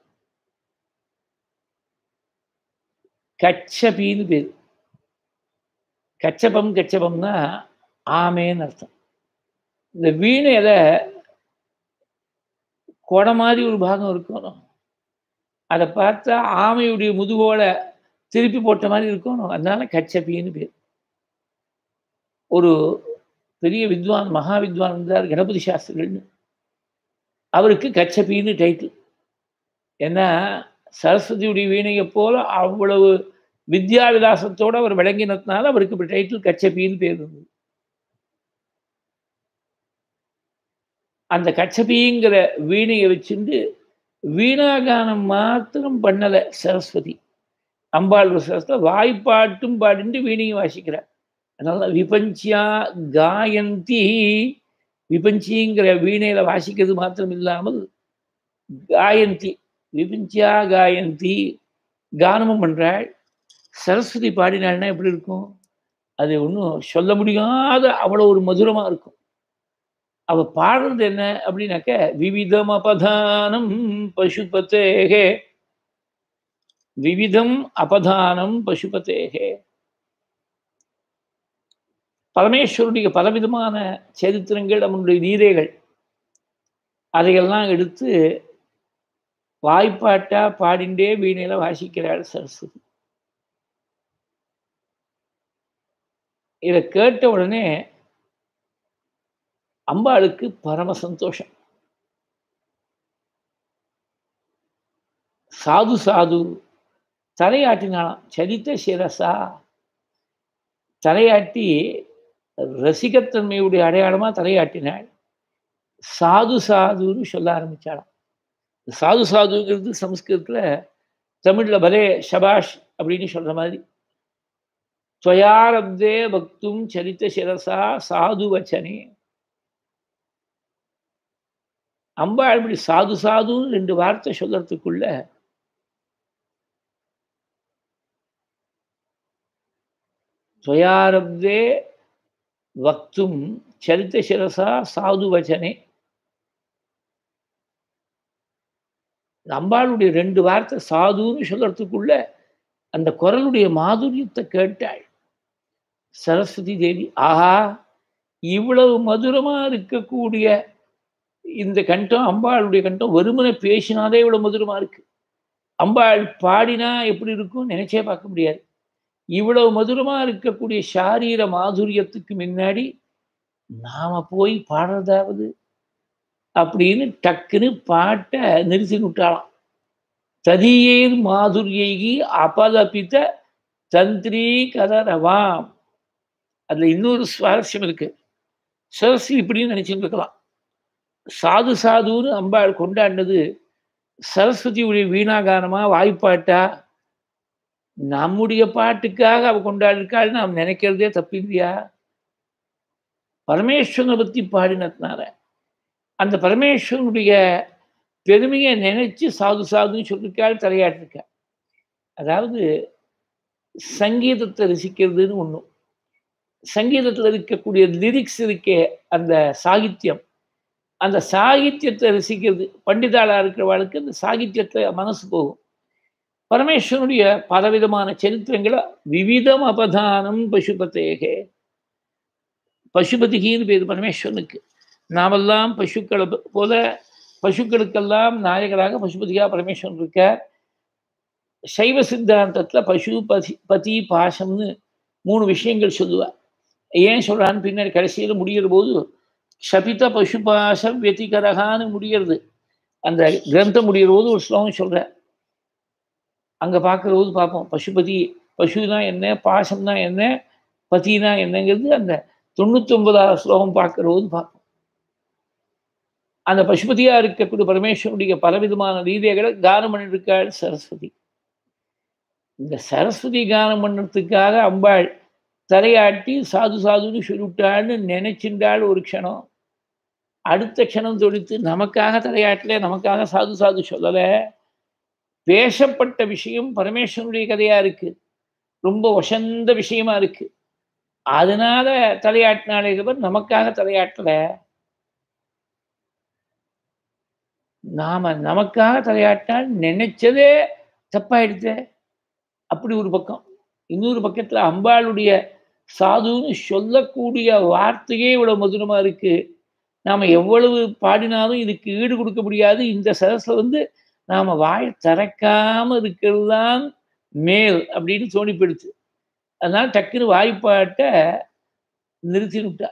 கச்சபின்னு பேர் கச்சபம் கச்சபம்னா ஆமேன்னு அர்த்தம் இந்த வீணையில கொடை மாதிரி ஒரு பாகம் இருக்கணும் அதை பார்த்தா ஆமையுடைய முதுகோட திருப்பி போட்ட மாதிரி இருக்கணும் அதனால கச்சபின்னு பேர் ஒரு பெரிய வித்வான் மகா வித்வான் இருந்தார் கணபதி சாஸ்திரிகள்னு அவருக்கு கச்சபின்னு டைட்டில் ஏன்னா சரஸ்வதியுடைய வீணையை போல அவ்வளவு வித்யா விலாசத்தோடு அவர் விளங்கினதுனால அவருக்கு இப்படி டைட்டில் கச்சபின்னு பேர் இருந்தது அந்த கச்சபிங்கிற வீணையை வச்சுட்டு வீணாகானம் மாத்திரம் பண்ணலை சரஸ்வதி அம்பாள் சரஸ்வதி வாய்ப்பாட்டும் பாடிட்டு வீணையும் வாசிக்கிறார் அதனால விபஞ்சியா காயந்தி விபஞ்சிங்கிற வீணையில வாசிக்கிறது மாத்திரம் இல்லாமல் காயந்தி விபஞ்சியா காயந்தி கானமும் பண்றாள் சரஸ்வதி பாடினாள்னா எப்படி இருக்கும் அது ஒன்றும் சொல்ல முடியாத அவ்வளோ ஒரு மதுரமா இருக்கும் அவ பாடுறது என்ன அப்படின்னாக்க விவிதம் அபதானம் பசுபத்தேகே விவிதம் அபதானம் பசுபத்தேகே பரமேஸ்வருடைய பலவிதமான சரித்திரங்கள் அவனுடைய நீரைகள் அதையெல்லாம் எடுத்து வாய்ப்பாட்டா பாடிண்டே வீணையில வாசிக்கிறாள் சரஸ்வதி இதை கேட்ட உடனே அம்பாளுக்கு பரம சந்தோஷம் சாது சாது தலையாட்டினாலாம் சரித்த சிரசா தலையாட்டி ரசிகத்தன்மையுடைய அடையாளமா தலையாட்டினாள் சாது சாதுன்னு சொல்ல ஆரம்பிச்சாளாம் சாது சாதுங்கிறது சம்ஸ்கிருதத்துல தமிழ்ல பலே ஷபாஷ் அப்படின்னு சொல்ற மாதிரி துவயாரப்தே பக்தும் சரித்த சிரசா சாது வச்சனே அம்பாள் இப்படி சாது சாதுன்னு ரெண்டு வார்த்தை சொல்றதுக்குள்ள துவயாரப்தே வக்தும் சரித்த சிரசா சாது வச்சனே அம்பாளுடைய ரெண்டு வார்த்தை சாதுன்னு சொல்றதுக்குள்ள அந்த குரலுடைய மாதுரியத்தை கேட்டாள் சரஸ்வதி தேவி ஆஹா இவ்வளவு மதுரமா இருக்கக்கூடிய இந்த கண்டம் அம்பாளுடைய கண்டம் வெறுமனை பேசினாலே இவ்வளவு மதுரமா இருக்கு அம்பாள் பாடினா எப்படி இருக்கும் நினைச்சே பார்க்க முடியாது இவ்வளவு மதுரமா இருக்கக்கூடிய சாரீர மாதுரியத்துக்கு முன்னாடி நாம போய் பாடுறதாவது அப்படின்னு டக்குன்னு பாட்டை நிறுத்தி விட்டாளாம் ததியேர் மாதுரியைகி அபதபித்த தந்திரி கதரவாம் அதுல இன்னொரு சுவாரஸ்யம் இருக்கு சரஸ்வதி இப்படின்னு நினைச்சுட்டு இருக்கலாம் சாது சாதுன்னு அம்பாள் கொண்டாடினது சரஸ்வதியுடைய வீணாகானமா வாய்ப்பாட்டா நம்முடைய பாட்டுக்காக அவ கொண்டாடிருக்காள் நாம் நினைக்கிறதே தப்பில்லையா பரமேஸ்வரனை பத்தி பாடினதுனால அந்த பரமேஸ்வரனுடைய பெருமையை நினைச்சு சாது சாதுன்னு சொல்லிருக்காள் தலையாட்டிருக்காள் அதாவது சங்கீதத்தை ரசிக்கிறதுன்னு ஒன்றும் சங்கீதத்தில் இருக்கக்கூடிய லிரிக்ஸ் இருக்கே அந்த சாகித்யம் அந்த சாகித்யத்தை ரசிக்கிறது பண்டிதாளாக இருக்கிறவாளுக்கு அந்த சாகித்யத்தை மனசு போகும் பரமேஸ்வரனுடைய பலவிதமான சரித்திரங்களை விவிதம் அபதானம் பசுபத்தேகே பசுபதிகின்னு பேர் பரமேஸ்வரனுக்கு நாமெல்லாம் பசுக்களை போல பசுக்களுக்கெல்லாம் நாயகராக பசுபதியாக பரமேஸ்வரன் இருக்கார் சைவ சித்தாந்தத்தில் பசு பதி பதி பாசம்னு மூணு விஷயங்கள் சொல்லுவார் ஏன் சொல்கிறான்னு பின்னாடி கடைசியில் முடிகிற போது ஷபித பசுபாசம் வெத்திகரகான்னு முடிகிறது அந்த கிரந்தம் முடிகிற போது ஒரு ஸ்லோகம் சொல்கிறார் அங்கே பார்க்குற போது பார்ப்போம் பசுபதி பசு தான் என்ன பாசம் தான் என்ன பதி தான் என்னங்கிறது அந்த தொண்ணூத்தொன்பதாவது ஸ்லோகம் பார்க்குற போது பார்ப்போம் அந்த பசுபதியா இருக்கக்கூடிய பரமேஸ்வருடைய பலவிதமான லீலைகளை கானம் பண்ணிருக்காள் சரஸ்வதி இந்த சரஸ்வதி கானம் பண்ணுறதுக்காக அம்பாள் தலையாட்டி சாது சாதுன்னு சொல்லிவிட்டாள்னு நினைச்சின்றாள் ஒரு க்ஷணம் அடுத்த க்ஷணம் தொடுத்து நமக்காக தலையாட்டல நமக்காக சாது சாது சொல்லலை பேசப்பட்ட விஷயம் பரமேஸ்வரனுடைய கதையா இருக்கு ரொம்ப வசந்த விஷயமா இருக்கு அதனால தலையாட்டினாலே தவிர நமக்காக தலையாட்டல நாம நமக்காக தலையாட்டினால் நினைச்சதே தப்பாயிடுச்சே அப்படி ஒரு பக்கம் இன்னொரு பக்கத்துல அம்பாளுடைய சாதுன்னு சொல்லக்கூடிய வார்த்தையே இவ்வளவு மதுரமா இருக்கு நாம எவ்வளவு பாடினாலும் இதுக்கு ஈடு கொடுக்க முடியாது இந்த சரஸ்ல வந்து நாம வாய் திறக்காம இருக்கிறது தான் மேல் அப்படின்னு தோணி போயிடுச்சு அதனால டக்குன்னு வாய்ப்பாட்டை நிறுத்தி விட்டா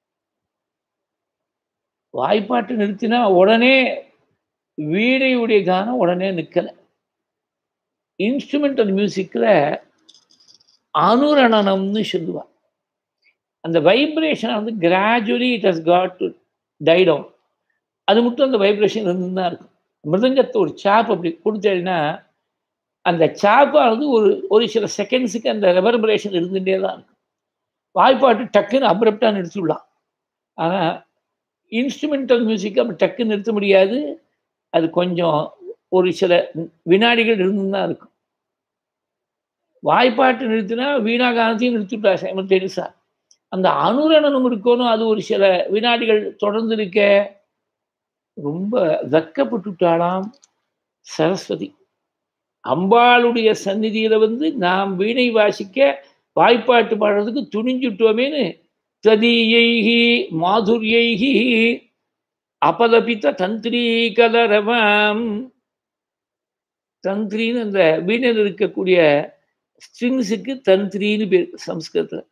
வாய்ப்பாட்டை நிறுத்தினா உடனே வீணையுடைய கானம் உடனே நிற்கலை இன்ஸ்ட்ருமெண்டல் மியூசிக்கில் அனுரணனம்னு சொல்லுவா அந்த வைப்ரேஷன் வந்து gradually it has got to die down அது மட்டும் அந்த வைப்ரேஷன் இருந்து தான் இருக்கும் மிருதங்கத்தை ஒரு சாப் அப்படி கொடுத்தேன்னா அந்த சாப்பானது ஒரு ஒரு சில செகண்ட்ஸுக்கு அந்த ரெவர்பரேஷன் இருந்துகிட்டே தான் இருக்கும் வாய்ப்பாட்டு டக்குன்னு அப்ரப்டாக நிறுத்திவிடலாம் ஆனால் இன்ஸ்ட்ருமெண்டல் மியூசிக் அப்படி டக்குன்னு நிறுத்த முடியாது அது கொஞ்சம் ஒரு சில வினாடிகள் இருந்து தான் இருக்கும் வாய்ப்பாட்டு நிறுத்தினா வீணாகானத்தையும் நிறுத்திவிட்டா சைமல்டேனியஸா அந்த அனுரணனம் இருக்கணும் அது ஒரு சில வினாடிகள் தொடர்ந்து இருக்க ரொம்ப வெக்கப்பட்டுட்டாளாம் சரஸ்வதி அம்பாளுடைய சந்நிதியில வந்து நாம் வீணை வாசிக்க வாய்ப்பாட்டு பாடுறதுக்கு துணிஞ்சுட்டோமேனு ததீயைகி மாதுரியைகி அபலபித்த தந்திரி கலரவம் தந்திரின்னு அந்த வீணையில் இருக்கக்கூடிய ஸ்ட்ரிங்ஸுக்கு தந்திரின்னு பேர் சம்ஸ்கிருதத்தில்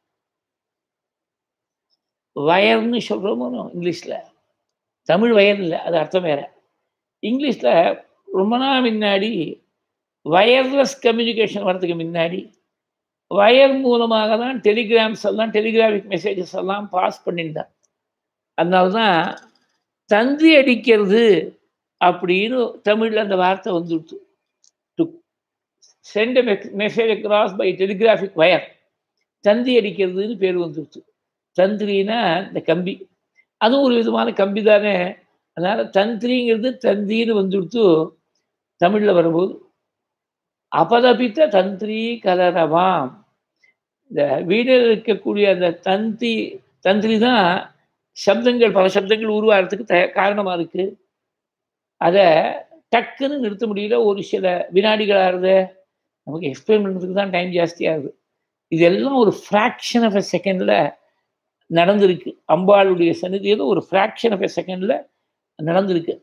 வயர்னு சொல்கிறோமோ இங்கிலீஷில் தமிழ் வயர் இல்லை அது அர்த்தம் வேற இங்கிலீஷில் ரொம்ப நாள் முன்னாடி வயர்லெஸ் கம்யூனிகேஷன் வரதுக்கு முன்னாடி வயர் மூலமாக தான் டெலிகிராம்ஸ் எல்லாம் டெலிகிராஃபிக் மெசேஜஸ் எல்லாம் பாஸ் பண்ணியிருந்தான் அதனால தான் தந்தி அடிக்கிறது அப்படின்னு தமிழில் அந்த வார்த்தை வந்துடுச்சு to send message across by telegraphic wire தந்தி அடிக்கிறதுன்னு பேர் வந்துடுச்சு தந்திரினா இந்த கம்பி அதுவும் ஒரு விதமான கம்பி தானே அதனால் தந்திரிங்கிறது தந்தின்னு வந்துடுத்து தமிழில் வரும்போது அபதபித்த தந்திரி கலரவாம் இந்த வீடில் இருக்கக்கூடிய அந்த தந்தி தந்திரி தான் சப்தங்கள் பல சப்தங்கள் உருவாகிறதுக்கு த காரணமாக இருக்குது அதை டக்குன்னு நிறுத்த முடியல ஒரு சில வினாடிகள் ஆகுது நமக்கு எக்ஸ்பிளைன் பண்ணுறதுக்கு தான் டைம் ஜாஸ்தியாகுது இதெல்லாம் ஒரு ஃப்ராக்ஷன் ஆஃப் எ செகண்டில் நடந்திருக்கு அம்பாளுடைய சன்னிதியில் ஒரு ஃப்ராக்ஷன் ஆஃப் எ செகண்டில் நடந்திருக்கு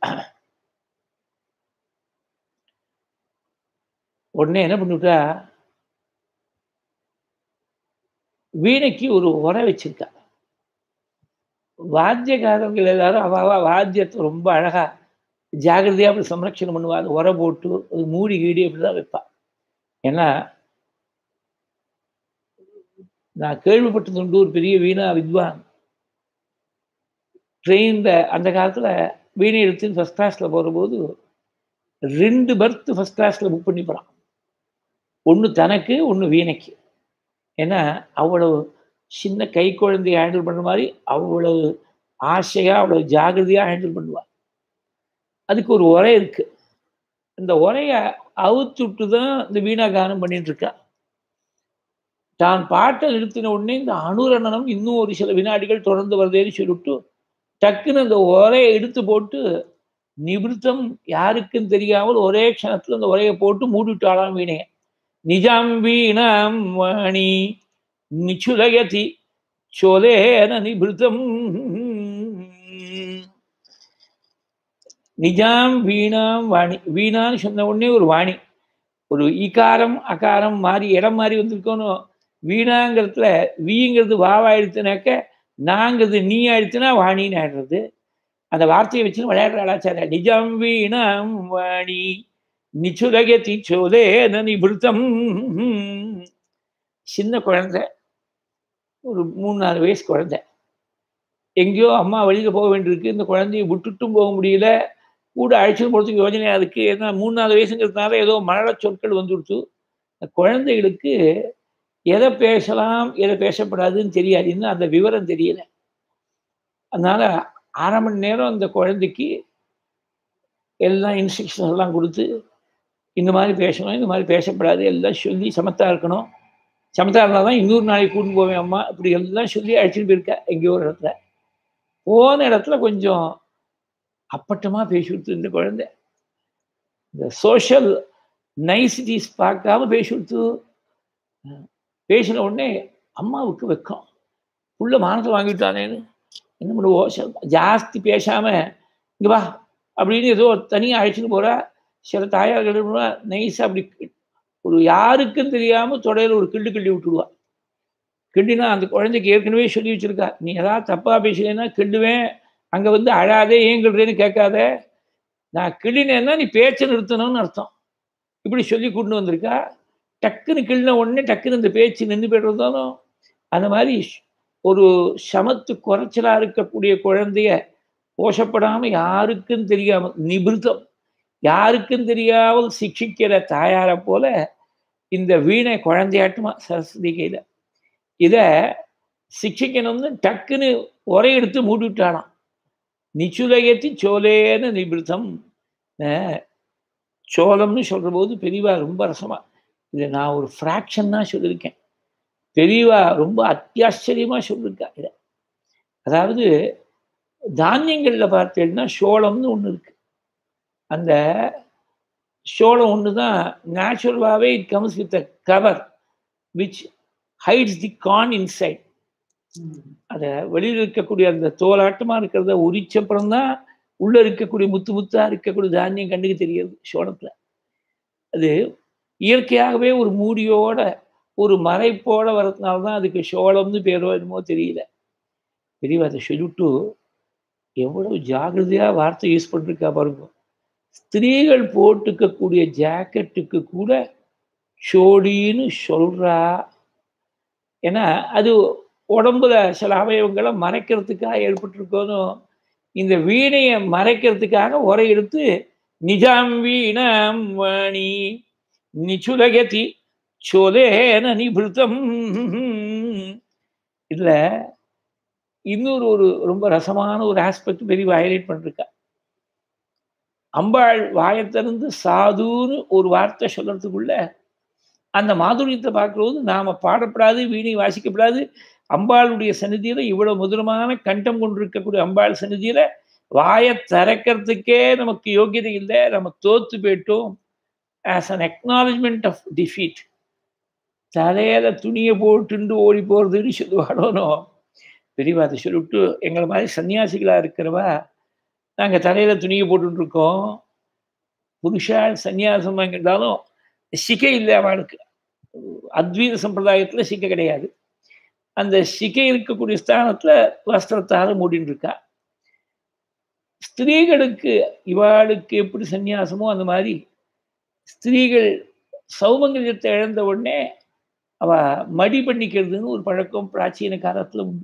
உடனே என்ன பண்ணிவிட்டா வீணைக்கு ஒரு உரை வச்சிருக்கா வாத்தியக்காரங்கள் எல்லாரும் அவ வாத்தியத்தை ரொம்ப அழகா ஜாகிரதையாக அப்படி சம்ரட்சணம் பண்ணுவா அது உரை போட்டு அது மூடி கீடி அப்படி தான் வைப்பா ஏன்னா நான் கேள்விப்பட்டதுண்டு ஒரு பெரிய வீணா வித்வான் ட்ரெயினில் அந்த காலத்தில் வீணை எடுத்துன்னு ஃபஸ்ட் கிளாஸில் போகிறபோது ரெண்டு பர்த் ஃபஸ்ட் கிளாஸில் புக் பண்ணி போகிறான் ஒன்று தனக்கு ஒன்று வீணைக்கு ஏன்னா அவ்வளவு சின்ன கை குழந்தையை ஹேண்டில் பண்ணுற மாதிரி அவ்வளவு ஆசையாக அவ்வளோ ஜாகிரதையாக ஹேண்டில் பண்ணுவாள் அதுக்கு ஒரு உரை இருக்கு இந்த உரையை அவுத்துட்டு தான் இந்த வீணா கானம் பண்ணிட்டு இருக்கா தான் பாட்டை நிறுத்தின உடனே இந்த அனுரணனம் இன்னும் ஒரு சில வினாடிகள் தொடர்ந்து வருதேன்னு சொல்லிவிட்டு டக்குன்னு அந்த உரையை எடுத்து போட்டு நிபிருத்தம் யாருக்கும் தெரியாமல் ஒரே க்ஷணத்தில் அந்த உரையை போட்டு மூடிவிட்டாளாம் வீணைய நிஜாம் வீணாம் வாணி நிச்சுலயதி சோலேன நிபிருத்தம் நிஜாம் வீணாம் வாணி வீணான்னு சொன்ன உடனே ஒரு வாணி ஒரு ஈகாரம் அகாரம் மாறி இடம் மாறி வந்திருக்கணும் வீணாங்கிறதுல வீங்கிறது வாவாயிடுத்துனாக்க நாங்கிறது நீ ஆயிடுச்சுன்னா வாணின்னு ஆயிடுறது அந்த வார்த்தையை வச்சு விளையாடுற ஆளாச்சார நிஜம் வீணாம் வாணி நிச்சுலகதி சோலே நிபிருத்தம் சின்ன குழந்தை ஒரு மூணு நாலு வயசு குழந்தை எங்கேயோ அம்மா வழியில் போக வேண்டியிருக்கு இந்த குழந்தைய விட்டுட்டும் போக முடியல கூட அழைச்சிட்டு போகிறதுக்கு யோஜனையாக இருக்குது ஏன்னா மூணு நாலு வயசுங்கிறதுனால ஏதோ மழை சொற்கள் வந்துடுச்சு இந்த குழந்தைகளுக்கு எதை பேசலாம் எதை பேசப்படாதுன்னு தெரியாது இன்னும் அந்த விவரம் தெரியல அதனால அரை மணி நேரம் அந்த குழந்தைக்கு எல்லாம் இன்ஸ்ட்ரக்ஷன்ஸ் எல்லாம் கொடுத்து இந்த மாதிரி பேசணும் இந்த மாதிரி பேசப்படாது எல்லாம் சொல்லி சமத்தா இருக்கணும் சமத்தா இருந்தால் தான் இன்னொரு நாளைக்கு கூட்டு போவேன் அம்மா இப்படி எல்லாம் சொல்லி அழைச்சிட்டு போயிருக்கா எங்கேயோ ஒரு இடத்துல போன இடத்துல கொஞ்சம் அப்பட்டமாக பேசி கொடுத்து இந்த குழந்தை இந்த சோஷியல் நைசிட்டிஸ் பார்க்காம பேசி கொடுத்து பேசின உடனே அம்மாவுக்கு வெக்கம் புள்ள மானத்தை வாங்கிட்டானேன்னு என்ன பண்ணுவோம் ஜாஸ்தி பேசாம இங்க வா அப்படின்னு ஏதோ தனியாக அழைச்சிட்டு போறா சில தாயார்கள் நைஸாக அப்படி ஒரு யாருக்கும் தெரியாம தொடையில ஒரு கிள்ளு கிள்ளி விட்டுடுவா கிண்டினா அந்த குழந்தைக்கு ஏற்கனவே சொல்லி வச்சிருக்கா நீ ஏதாவது தப்பா பேசலைன்னா கிண்டுவேன் அங்க வந்து அழாதே ஏன் கிள்றேன்னு கேட்காத நான் கிள்ளினேன்னா நீ பேச்சை நிறுத்தணும்னு அர்த்தம் இப்படி சொல்லி கொண்டு வந்திருக்கா டக்குன்னு கிள்ளின உடனே டக்குன்னு இந்த பேச்சு நின்று போய்ட்டு அந்த மாதிரி ஒரு சமத்து குறைச்சலா இருக்கக்கூடிய குழந்தைய போஷப்படாம யாருக்கும் தெரியாமல் நிபிருத்தம் யாருக்கும் தெரியாமல் சிக்ஷிக்கிற தாயாரை போல இந்த வீணை குழந்தையாட்டுமா சரஸ்வதி கையில இத சிக்ஷிக்கணும்னு டக்குன்னு உரை எடுத்து மூடி விட்டானாம் நிச்சுலகத்தி சோலேன்னு நிபிருத்தம் சோளம்னு சொல்ற போது பெரியவா ரொம்ப ரசமா இதை நான் ஒரு ஃப்ராக்ஷன் தான் சொல்லியிருக்கேன் பெரியவா ரொம்ப அத்தியாச்சரியமா சொல்லியிருக்கா இதை அதாவது தானியங்கள்ல பார்த்தீங்கன்னா சோளம்னு ஒன்று இருக்கு அந்த சோளம் ஒன்று தான் நேச்சுரலாகவே it comes with a cover which hides the corn inside அதை வெளியில் இருக்கக்கூடிய அந்த தோலாட்டமாக இருக்கிறத உரிச்சப்புறம் தான் உள்ள இருக்கக்கூடிய முத்து முத்தா இருக்கக்கூடிய தானியம் கண்ணுக்கு தெரியாது சோளத்தில் அது இயற்கையாகவே ஒரு மூடியோட ஒரு மறைப்போட வரதுனால தான் அதுக்கு சோளம்னு பேரோ என்னமோ தெரியல பெரியவா அதை சொல்லிவிட்டு எவ்வளவு ஜாகிரதையாக வார்த்தை யூஸ் பண்ணிருக்கா பாருங்க ஸ்திரீகள் போட்டுக்கக்கூடிய ஜாக்கெட்டுக்கு கூட சோடின்னு சொல்றா ஏன்னா அது உடம்புல சில அவயவங்களை மறைக்கிறதுக்காக ஏற்பட்டிருக்கோனும் இந்த வீணையை மறைக்கிறதுக்காக உரை எடுத்து நிஜாம் வீணாம் வாணி நிச்சுலகதி சோலேன நிபிருத்தம் இதுல இன்னொரு ஒரு ரொம்ப ரசமான ஒரு ஆஸ்பெக்ட் பெரிய ஹைலைட் பண்ணிருக்கா அம்பாள் வாயை திறந்து சாதுன்னு ஒரு வார்த்தை சொல்றதுக்குள்ள அந்த மாதுரியத்தை பார்க்கும்போது நாம பாடப்படாது வீணை வாசிக்கப்படாது அம்பாளுடைய சந்நிதியில இவ்வளவு மதுரமான கண்டம் கொண்டிருக்கக்கூடிய அம்பாள் சந்நிதியில வாயை திறக்கிறதுக்கே நமக்கு யோகியதை இல்லை நம்ம தோத்து போயிட்டோம் as an acknowledgement of defeat தலையில துணியை போட்டுண்டு ஓடி போறதுன்னு சொல்லுவாடோனோ பெரியவா அதை சொல்லிவிட்டு எங்களை மாதிரி சன்னியாசிகளா இருக்கிறவா நாங்கள் தலையில துணியை போட்டுட்டு இருக்கோம் புருஷால் சன்னியாசம் வாங்கிட்டாலும் சிகை இல்லை அவளுக்கு அத்வீத சம்பிரதாயத்துல சிக்கை கிடையாது அந்த சிகை இருக்கக்கூடிய ஸ்தானத்துல வஸ்திரத்தால மூடின்னு இருக்கா ஸ்திரீகளுக்கு இவாளுக்கு எப்படி சந்நியாசமோ அந்த மாதிரி ஸ்திரீகள் சௌமங்கல்யத்தை இழந்த உடனே அவ மடி பண்ணிக்கிறதுன்னு ஒரு பழக்கம் பிராச்சீன காலத்துல உண்டு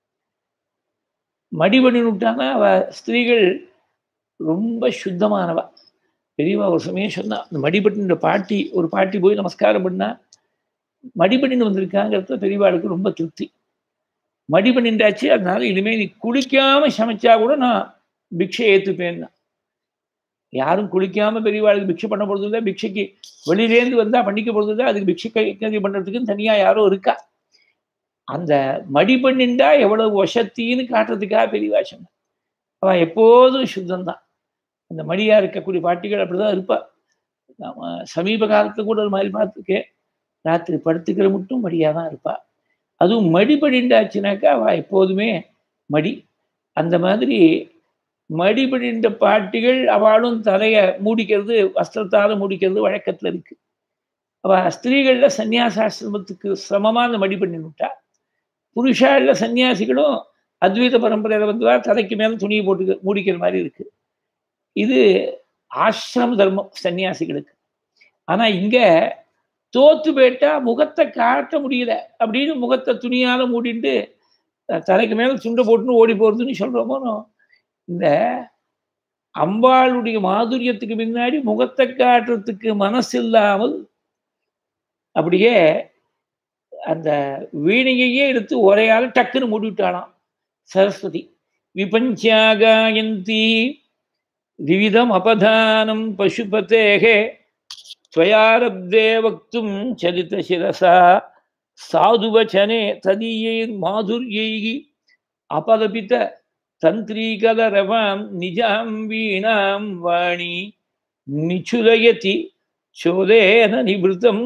மடி பண்ணிவிட்டானா அவ ஸ்திரீகள் ரொம்ப சுத்தமானவா பெரியவா ஒரு சமயம் சொன்னா அந்த மடிபட்டின பாட்டி ஒரு பாட்டி போய் நமஸ்காரம் பண்ணா மடிபண்ணின்னு வந்திருக்காங்கிறத பெரியவாளுக்கு ரொம்ப திருப்தி மடிபண்ணின்றாச்சு அதனால இனிமே நீ குளிக்காம சமைச்சா கூட நான் பிக்ஷை ஏத்துப்பேன்னா யாரும் குளிக்காம பெரியவாளுக்கு பிக்ஷை பண்ண போறது இல்லை பிக்ஷைக்கு வெளியிலேருந்து வந்தா பண்ணிக்க போறது இல்லை அதுக்கு பிக்ஷை கை பண்றதுக்குன்னு தனியா யாரோ இருக்கா அந்த மடிபண்ணின்றா எவ்வளவு வசத்தின்னு காட்டுறதுக்காக பெரியவா சொன்ன அவன் எப்போதும் சுத்தம்தான் அந்த மடியா இருக்கக்கூடிய பாட்டிகள் அப்படிதான் இருப்பா நாம சமீப காலத்துல கூட ஒரு மாதிரி பார்த்துருக்கேன் ராத்திரி படுத்துக்கிற மட்டும் மடியா தான் இருப்பா அதுவும் மடி படிண்டாச்சுனாக்கா அவ எப்போதுமே மடி அந்த மாதிரி மடிபடிந்த பாட்டிகள் அவளும் தலையை மூடிக்கிறது வஸ்திரத்தால மூடிக்கிறது வழக்கத்துல இருக்கு அவ ஸ்திரீகள்ல சன்னியாசாசிரமத்துக்கு சிரமமா அந்த மடி பண்ணி விட்டா புருஷால சன்னியாசிகளும் அத்வைத பரம்பரையில வந்து தலைக்கு மேல துணியை போட்டு மூடிக்கிற மாதிரி இருக்கு இது ஆசிரம தர்மம் சன்னியாசிகளுக்கு ஆனா இங்க தோத்து போயிட்டா முகத்தை காட்ட முடியல அப்படின்னு முகத்தை துணியால மூடிட்டு தலைக்கு மேல சுண்டை போட்டுன்னு ஓடி போறதுன்னு சொல்றோமோ இந்த அம்பாளுடைய மாதுரியத்துக்கு முன்னாடி முகத்தை காட்டுறதுக்கு மனசு இல்லாமல் அப்படியே அந்த வீணையையே எடுத்து ஒரையால டக்குன்னு மூடிவிட்டாளாம் சரஸ்வதி விபஞ்சாகாயந்தி விவிதம் அபதானம் பசுபதேகே त्वयारब्धे वक्तुं चलितशिरसा साधुवचने तदीयैर् माधुर्यैः अपलपित तन्त्रीकलरवां निजां वीणां वाणी निचुलयति சோதேன நிபிருத்தம்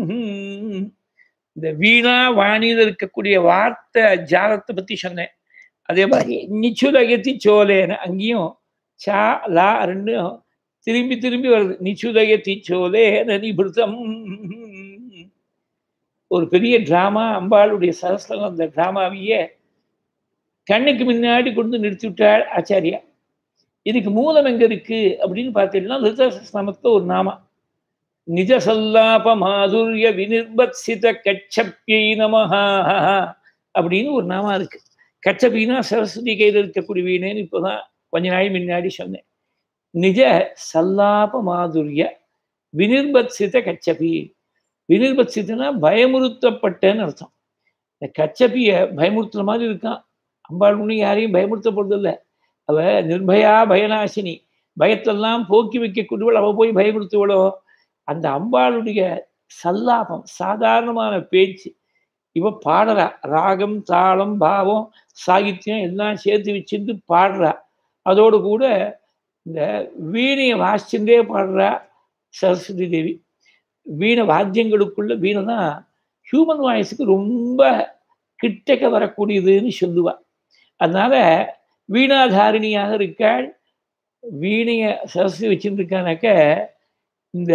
இந்த வீணா வாணியில் இருக்கக்கூடிய வார்த்தை ஜாலத்தை பத்தி சொன்னேன் அதே மாதிரி நிச்சுலகத்தி சோலேன அங்கேயும் சா லா ரெண்டும் திரும்பி திரும்பி வருது நிச்சுதயத்தி சோலே நிபிருத்தம் ஒரு பெரிய டிராமா அம்பாளுடைய சரஸ்லம் அந்த டிராமாவையே கண்ணுக்கு முன்னாடி கொண்டு நிறுத்தி விட்டாள் ஆச்சாரியா இதுக்கு மூலம் எங்க இருக்கு அப்படின்னு பார்த்தீங்கன்னா லிருதசமத்துல ஒரு நாமா நிஜ சல்லாப மாதுரிய வினிர்பத்சித கச்சப்பியை நமஹா அப்படின்னு ஒரு நாமா இருக்கு கச்சப்பின்னா சரஸ்வதி கையில் இருக்கக்கூடிய வீணேன்னு இப்போதான் கொஞ்ச நாள் முன்னாடி சொன்னேன் நிஜ சல்லாப மாதுரிய வினிர்பத்சித கச்சபி வினிர்பத்சித்தனா பயமுறுத்தப்பட்டேன்னு அர்த்தம் இந்த கச்சபிய பயமுறுத்துற மாதிரி இருக்கான் அம்பாள் ஒன்றும் யாரையும் பயமுறுத்த போறதில்ல அவ நிர்பயா பயநாசினி பயத்தெல்லாம் போக்கி வைக்கக்கூடியவள் அவ போய் பயமுறுத்துவளோ அந்த அம்பாளுடைய சல்லாபம் சாதாரணமான பேச்சு இவ பாடுறா ராகம் தாளம் பாவம் சாகித்யம் எல்லாம் சேர்த்து வச்சுட்டு பாடுறா அதோடு கூட இந்த வீணையை வாசிச்சுட்டே பாடுறா சரஸ்வதி தேவி வீணை வாத்தியங்களுக்குள்ள வீணை தான் ஹியூமன் வாய்ஸுக்கு ரொம்ப கிட்டக்க வரக்கூடியதுன்னு சொல்லுவா அதனால வீணாதாரிணியாக இருக்காள் வீணைய சரஸ்வதி வச்சுருக்கானாக்க இந்த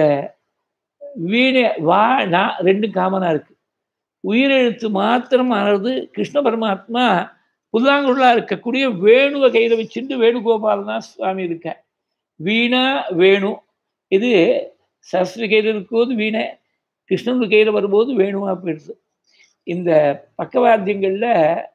வீணை வா நான் ரெண்டு காமனாக இருக்கு உயிரெழுத்து மாத்திரம் ஆனது கிருஷ்ண பரமாத்மா புல்லாங்குழலா இருக்கக்கூடிய வேணுவை கையில் வச்சுட்டு வேணுகோபாலனா சுவாமி இருக்க வீணா வேணு இது சரஸ்வதி கையில் இருக்கும்போது வீணை கிருஷ்ணன் கையில் வரும்போது வேணுவா போயிடுது இந்த பக்கவாத்தியங்களில்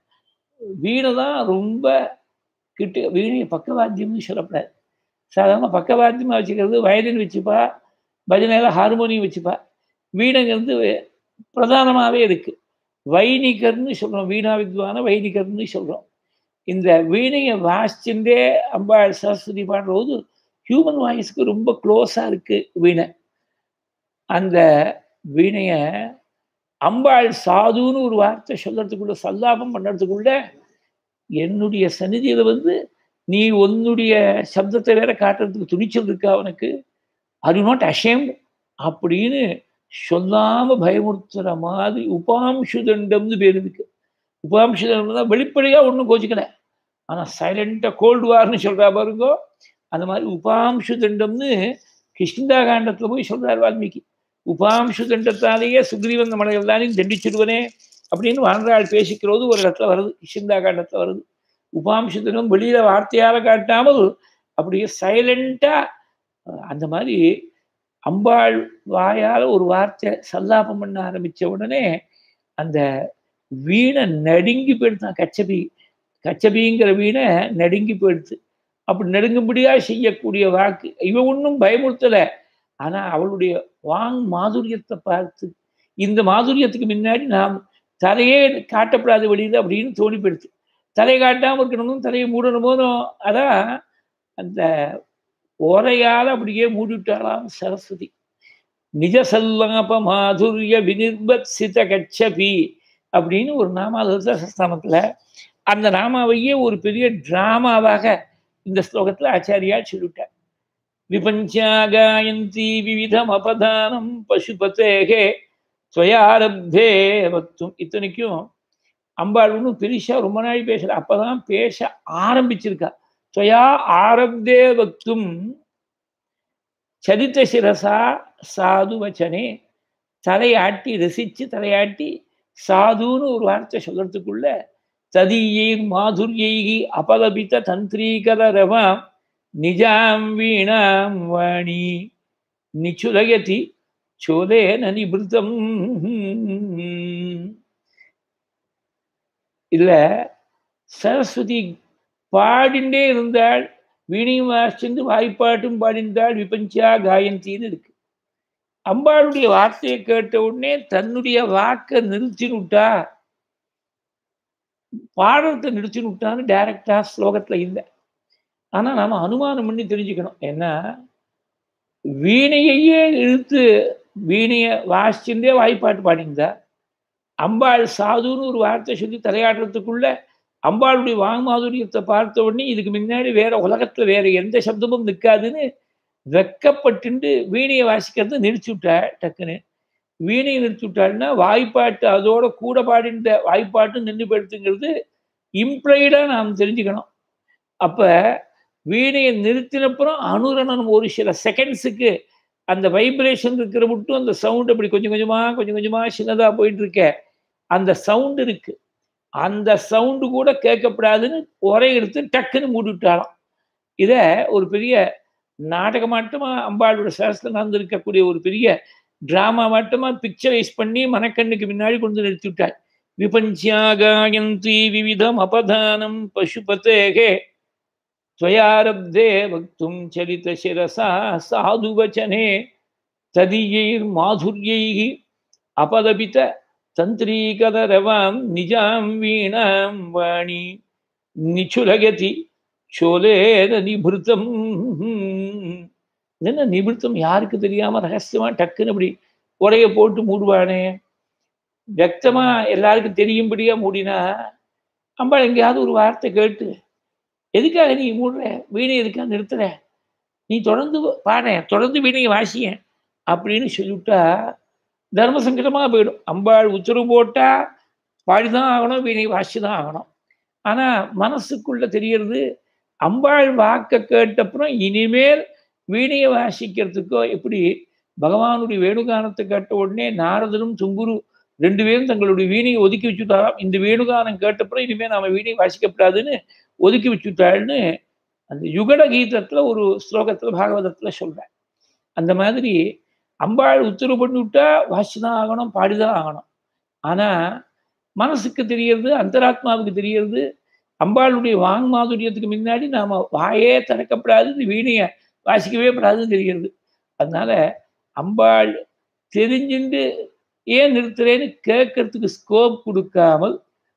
வீணை தான் ரொம்ப கிட்ட வீணையை பக்கவாத்தியம்னு சொல்லப்படாது சாதாரண பக்கவாத்தியமாக வச்சுக்கிறது வயலின் வச்சுப்பா பஜனையில் ஹார்மோனியம் வச்சுப்பா வீணைங்கிறது பிரதானமாகவே இருக்குது வைணிகர்னு சொல்கிறோம் வீணா வித்வான வைணிகர்னு சொல்கிறோம் இந்த வீணையை வாசிச்சுட்டே அம்பாள் சரஸ்வதி பாடும்போது ஹியூமன் வாய்ஸ்க்கு ரொம்ப க்ளோஸாக இருக்குது வீணை அந்த வீணையை அம்பாள் சாதுன்னு ஒரு வார்த்தை சொல்றதுக்குள்ள சல்லாபம் பண்ணுறதுக்குள்ள என்னுடைய சந்நிதியில் வந்து நீ உன்னுடைய சப்தத்தை வேற காட்டுறதுக்கு துணிச்சல் இருக்கா அவனுக்கு அது நாட் அஷேம் அப்படின்னு சொல்லாம பயமுறுத்துற மாதிரி உபாம்சு தண்டம்னு பேர் இருக்கு உபாம்சு தண்டம் தான் வெளிப்படையா ஒன்றும் கோச்சிக்கல ஆனா சைலண்டா கோல்டு வார்னு சொல்றா பாருங்கோ அந்த மாதிரி உபாம்சு தண்டம்னு கிருஷ்ணதா காண்டத்துல போய் சொல்றார் வால்மீகி உபாம்சு தண்டத்தாலேயே சுக்ரீவன் நம்மளை எல்லாரையும் தண்டிச்சிடுவனே அப்படின்னு வாழ்ந்தாள் பேசிக்கிறது ஒரு இடத்துல வருது கிருஷ்ணதா காண்டத்துல வருது உபாம்சு தண்டம் வெளியில வார்த்தையால காட்டாமல் அப்படியே சைலண்டா அந்த மாதிரி அம்பாள் வாயால் ஒரு வார்த்தை சல்லாபம் பண்ண ஆரம்பித்த உடனே அந்த வீணை நடுங்கி போயிடுதான் கச்சபி கச்சபிங்கிற வீணை நடுங்கி போயிடுது அப்படி நடுங்கும்படியா செய்யக்கூடிய வாக்கு இவ ஒன்றும் பயமுறுத்தலை ஆனா அவளுடைய வாங் மாதுரியத்தை பார்த்து இந்த மாதுரியத்துக்கு முன்னாடி நாம் தலையே காட்டப்படாத வெளியில அப்படின்னு தோணி போயிடுது தலை காட்டாமல் இருக்கணுமோ தலையை மூடணுமோனோ அதான் அந்த ஓரையால் அப்படியே மூடிவிட்டாளாம் சரஸ்வதி நிஜ சல்லாப மாதுரிய வினிர்பத்சித கச்சபி அப்படின்னு ஒரு நாமா லலிதாசஸ்தானத்தில் அந்த நாமாவையே ஒரு பெரிய டிராமாவாக இந்த ஸ்லோகத்தில் ஆச்சாரியா சொல்லிவிட்டார் விபஞ்சாகாயந்தி விவிதம் அபதானம் பசுபதேகே ஸ்வயாரப்தே வத்தும் இத்தனைக்கும் அம்பாள் ஒன்றும் பெருசா ரொம்ப நாள் பேசல அப்பதான் பேச ஆரம்பிச்சிருக்கா துவயா ஆரப்தே வக்தும் சரித்த சிரசா சாது வச்சனே தலையாட்டி ரசிச்சு தலையாட்டி சாதுன்னு ஒரு வார்த்தை சொல்றதுக்குள்ள ததியை மாதுரியை அபலபித்த தந்திரீகர ரவாம் நிஜாம் வீணாம் வாணி நிச்சுலகதி சோதேன நிபிருத்தம் இல்ல சரஸ்வதி பாடிண்டே இருந்தாள் வீணையும் வாசிச்சு வாய்ப்பாட்டும் பாடிந்தாள் விபஞ்சா காயந்தின்னு இருக்கு அம்பாளுடைய வார்த்தையை கேட்ட உடனே தன்னுடைய வாக்கை நிறுத்தின்னு விட்டா பாடத்தை நிறுத்தின்னு விட்டான்னு டைரக்டா ஸ்லோகத்துல இல்லை ஆனா நாம அனுமானம் பண்ணி தெரிஞ்சுக்கணும் ஏன்னா வீணையையே இழுத்து வீணையை வாசிச்சுட்டே வாய்ப்பாட்டு பாடிந்தா அம்பாள் சாதுன்னு ஒரு வார்த்தை சொல்லி தலையாடுறதுக்குள்ள அம்பாளுடைய வாங்மாதுரியத்தை பார்த்த உடனே இதுக்கு முன்னாடி வேற உலகத்துல வேற எந்த சப்தமும் நிற்காதுன்னு வெக்கப்பட்டு வீணையை வாசிக்கிறத நிறுத்தி விட்டா டக்குன்னு வீணையை நிறுத்தி விட்டாள்னா வாய்ப்பாட்டு அதோட கூட பாடின்ற வாய்ப்பாட்டு நின்று போயிடுத்துங்கிறது இம்ப்ளைடா நாம் தெரிஞ்சுக்கணும் அப்ப வீணையை நிறுத்தினப்புறம் அனுரணனம் ஒரு சில செகண்ட்ஸுக்கு அந்த வைப்ரேஷன் இருக்கிற மட்டும் அந்த சவுண்ட் அப்படி கொஞ்சம் கொஞ்சமா கொஞ்சம் கொஞ்சமா சின்னதா போயிட்டு இருக்க அந்த சவுண்ட் இருக்கு அந்த சவுண்டு கூட கேட்கப்படாதுன்னு ஒரே எடுத்து டக்குன்னு மூடிவிட்டாலாம் இத ஒரு பெரிய நாடகமாட்டமா அம்பாளோட சாஸ்திரம் நடந்திருக்கக்கூடிய ஒரு பெரிய டிராமா மாட்டமா பிக்சரைஸ் பண்ணி மனக்கண்ணுக்கு முன்னாடி கொண்டு நிறுத்தி விட்டாள் விபஞ்சியாகாயந்தி விவிதம் அபதானம் பசுபதேகே त्वयारब्धे वक्तुं चलितशिरसा साधुवचने तदीयैर्माधुर्यैः अपदपित तन्त्रीकदरवां निजां वीणां वाणी निचुलगति சோலேன நிபிருத்தம் என்ன நிபிருத்தம் யாருக்கு தெரியாம ரகசியமா டக்குன்னு அப்படி உடைய போட்டு மூடுவானே வெக்தமா எல்லாருக்கும் தெரியும்படியா மூடினா அம்பாள் எங்கேயாவது ஒரு வார்த்தை கேட்டு எதுக்காக நீ மூடுற வீணை எதுக்காக நிறுத்துற நீ தொடர்ந்து பாட தொடர்ந்து வீணையை வாசிய அப்படின்னு சொல்லிவிட்டா தர்ம சங்கடமாக போயிடும் அம்பாள் உத்தரவு போட்டா பாடிதான் ஆகணும் வீணை வாசி தான் ஆகணும் ஆனால் மனசுக்குள்ள தெரியறது அம்பாள் வாக்க கேட்டப்புறம் இனிமேல் வீணையை வாசிக்கிறதுக்கோ எப்படி பகவானுடைய வேணுகானத்தை கேட்ட உடனே நாரதனும் துங்குரு ரெண்டு பேரும் தங்களுடைய வீணையை ஒதுக்கி வச்சுட்டாராம் இந்த வேணுகானம் கேட்டப்புறம் இனிமேல் நாம வீணையை வாசிக்கப்படாதுன்னு ஒதுக்கி வச்சுட்டாள்னு அந்த யுகட கீதத்துல ஒரு ஸ்லோகத்துல பாகவதத்துல சொல்றேன் அந்த மாதிரி அம்பாள் உத்தரவு பண்ணி விட்டா வாசிதான் ஆகணும் பாடிதான் ஆகணும் ஆனா மனசுக்கு தெரியறது அந்தராத்மாவுக்கு தெரியறது அம்பாளுடைய வாங் மாதுரியத்துக்கு முன்னாடி நாம வாயே திறக்கப்படாது வீணைய வாசிக்கவே படாதுன்னு தெரிகிறது அதனால அம்பாள் தெரிஞ்சுண்டு ஏன் நிறுத்துறேன்னு கேட்கறதுக்கு ஸ்கோப் கொடுக்காமல்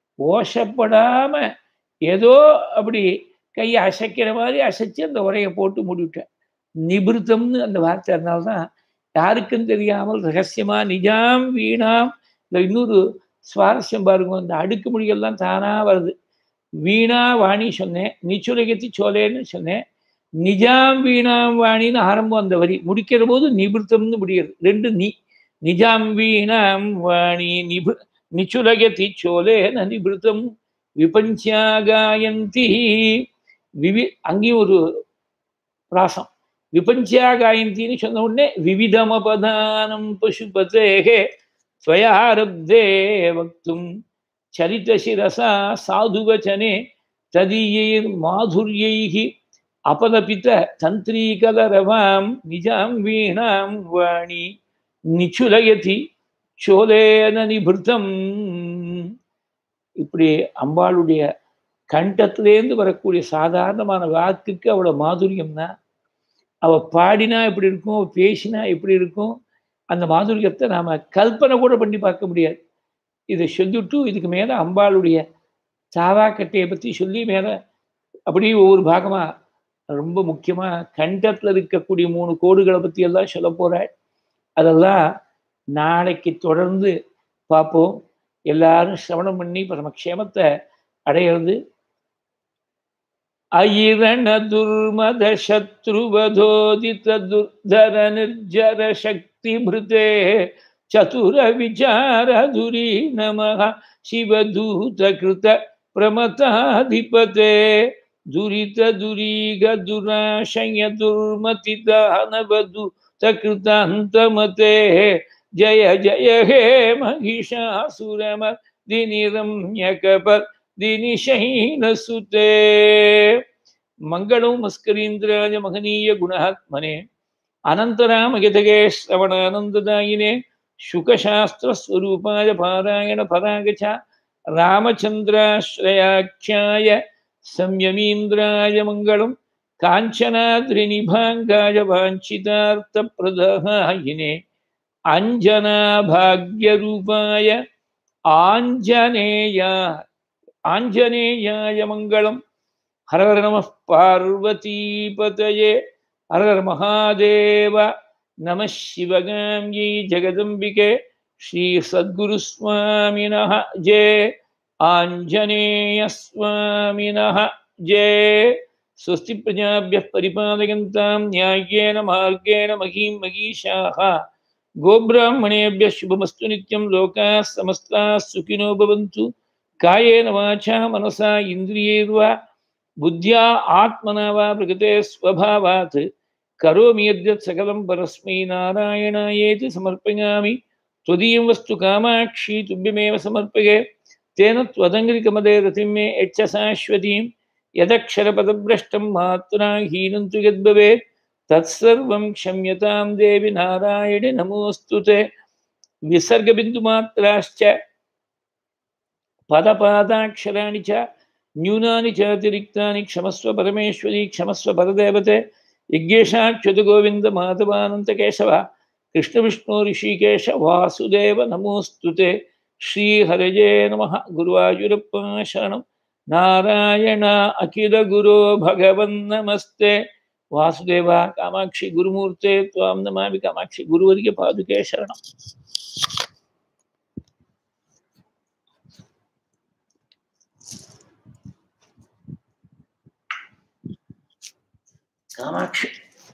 ஓஷப்படாம ஏதோ அப்படி கையை அசைக்கிற மாதிரி அசைச்சு அந்த உரையை போட்டு மூடிவிட்டேன் நிபிருத்தம்னு அந்த வார்த்தை அதனால்தான் யாருக்கும் தெரியாமல் ரகசியமா நிஜாம் வீணாம் இந்த இன்னொரு சுவாரஸ்யம் பாருங்க இந்த அடுக்கு மொழிகள்லாம் தானா வருது வீணா வாணி சொன்னேன் நிச்சுலகத்தி சோலேன்னு சொன்னேன் நிஜாம் வீணாம் வாணின்னு ஆரம்பம் அந்த வரி முடிக்கிற போது நிபிருத்தம்னு முடிகிறது ரெண்டு நீ நிஜாம் வீணாம் வாணி நிபு நிச்சுலகத்தி சோலேன நிபிருத்தம் விபஞ்சியாகாயந்தி விவி அங்கேயும் ஒரு பிராசம் விபஞ்சியாகாயந்தின்னு சொன்ன உடனே விவிதமபதானம் பசுபதேகே ஸ்வயாரப்தே வக்தும் சரிதசிரசா சாதுவச்சனே ததீயைர் மாதுர்யைः अपदपित तन्त्रीकलरवां निजां वीणां वाणी நிச்சுலயதி சோலேன நிபிருத்தம் இப்படி அம்பாளுடைய கண்டத்திலேருந்து வரக்கூடிய சாதாரணமான வாக்குக்கு அவளோட மாதுரியம்னா அவ பாடினா எப்படி இருக்கும் அவ பேசினா எப்படி இருக்கும் அந்த மாதுரியத்தை நாம கல்பனை கூட பண்ணி பார்க்க முடியாது இதை சொல்லிவிட்டு இதுக்கு மேல அம்பாளுடைய சாவாக்கட்டையை பத்தி சொல்லி மேல அப்படியே ஒவ்வொரு பாகமா ரொம்ப முக்கியமா கண்டத்துல இருக்கக்கூடிய மூணு கோடுகளை பத்தி எல்லாம் சொல்ல போறாள் அதெல்லாம் நாளைக்கு தொடர்ந்து பார்ப்போம் எல்லாரும் சிரவணம் பண்ணி பரமக்ஷேமத்தை அடையிறது அயிரண துர்மத சத்ருவதோதித துர்தர நிர்ஜர சக்தி மிருதே சதுர விசார துரி நம சிவதூத கிருத பிரமதாதிபதே துரித துரீக துராஷய துர்மதி தானவது கிருதாந்தமதே ஜய ஜய ஹே மகிஷாசுரம தினிரம்யகபர் தினிஷைன சுதே मङ्गलं मस्करीन्द्राय महनीयगुणात्मने अनन्तरामयतगे श्रवणानन्ददायिने शुकशास्त्रस्वरूपाय पारायणपराग च रामचन्द्राश्रयाख्याय संयमीन्द्राय मङ्गलं काञ्चनाद्रिनिभाङ्गाय वाञ्छितार्थप्रदहायिने अञ्जनाभाग्यरूपाय आञ्जनेया आञ्जनेयाय मङ्गलं हर हर नमः पार्वतीपतये हर हर महादेव नमः शिवगाम्यै जगदम्बिके श्रीसद्गुरुस्वामिनः जय आञ्जनेयस्वामिनः जय स्वस्ति प्रजाभ्यः परिपालयन्तां न्याय्येन मार्गेण महीं महीषाः गोब्राह्मणेभ्यः शुभमस्तु नित्यं लोकाः समस्ताः सुखिनो भवन्तु कायेन वाचा मनसा इन्द्रियैर्वा बुद्ध्या आत्मना वा प्रकृते स्वभावात् करोमि यद्यत् सकलं परस्मै नारायणायेति समर्पयामि त्वदीयं वस्तु कामाक्षी तुभ्यमेव समर्पये तेन त्वदङ्घ्रिकमदे रतिं मे यच्च शाश्वतीं यदक्षरपदभ्रष्टं मात्रा हीनं तु यद्भवेत् तत्सर्वं क्षम्यतां देवि नारायणे नमोऽस्तु ते विसर्गबिन्दुमात्राश्च पदपादाक्षराणि च न्यूनानि च अतिरिक्तानि क्षमस्व परमेश्वरी क्षमस्व परदेवते यज्ञेशाच्युतगोविन्द माधवानन्तकेशव कृष्णविष्णु ऋषिकेश वासुदेव नमोऽस्तु ते श्रीहरये नमः गुरुवायुरप्पा शरणं नारायण अखिलगुरो भगवन्नमस्ते वासुदेव कामाक्षि गुरुमूर्ते त्वां नमामि कामाक्षि गुरुवर्य पादुके शरणम् कामाक्षि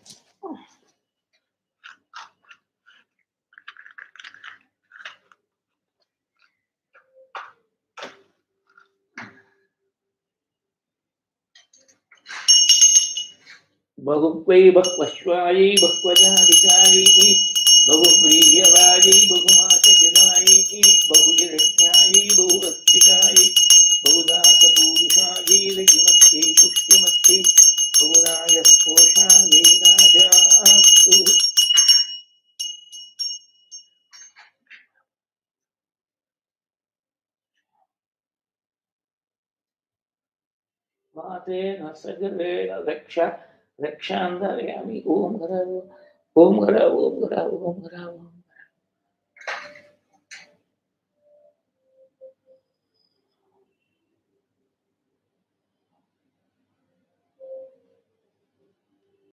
बहुक्वै बह्वश्वायै बह्वजादिकायै बहुप्रीयवायै बहुमासजनायै बहुजरज्ञायै बहुरक्षिकायै बहुदासपूरुषायै रजिमत्यै पुष्यमत्यै बहुराय स्पोषायै राजास्तु मातेन सगरेण रक्ष रक्षान्दरयामि ॐ हर ॐ हर ॐ हर ॐ हर ॐ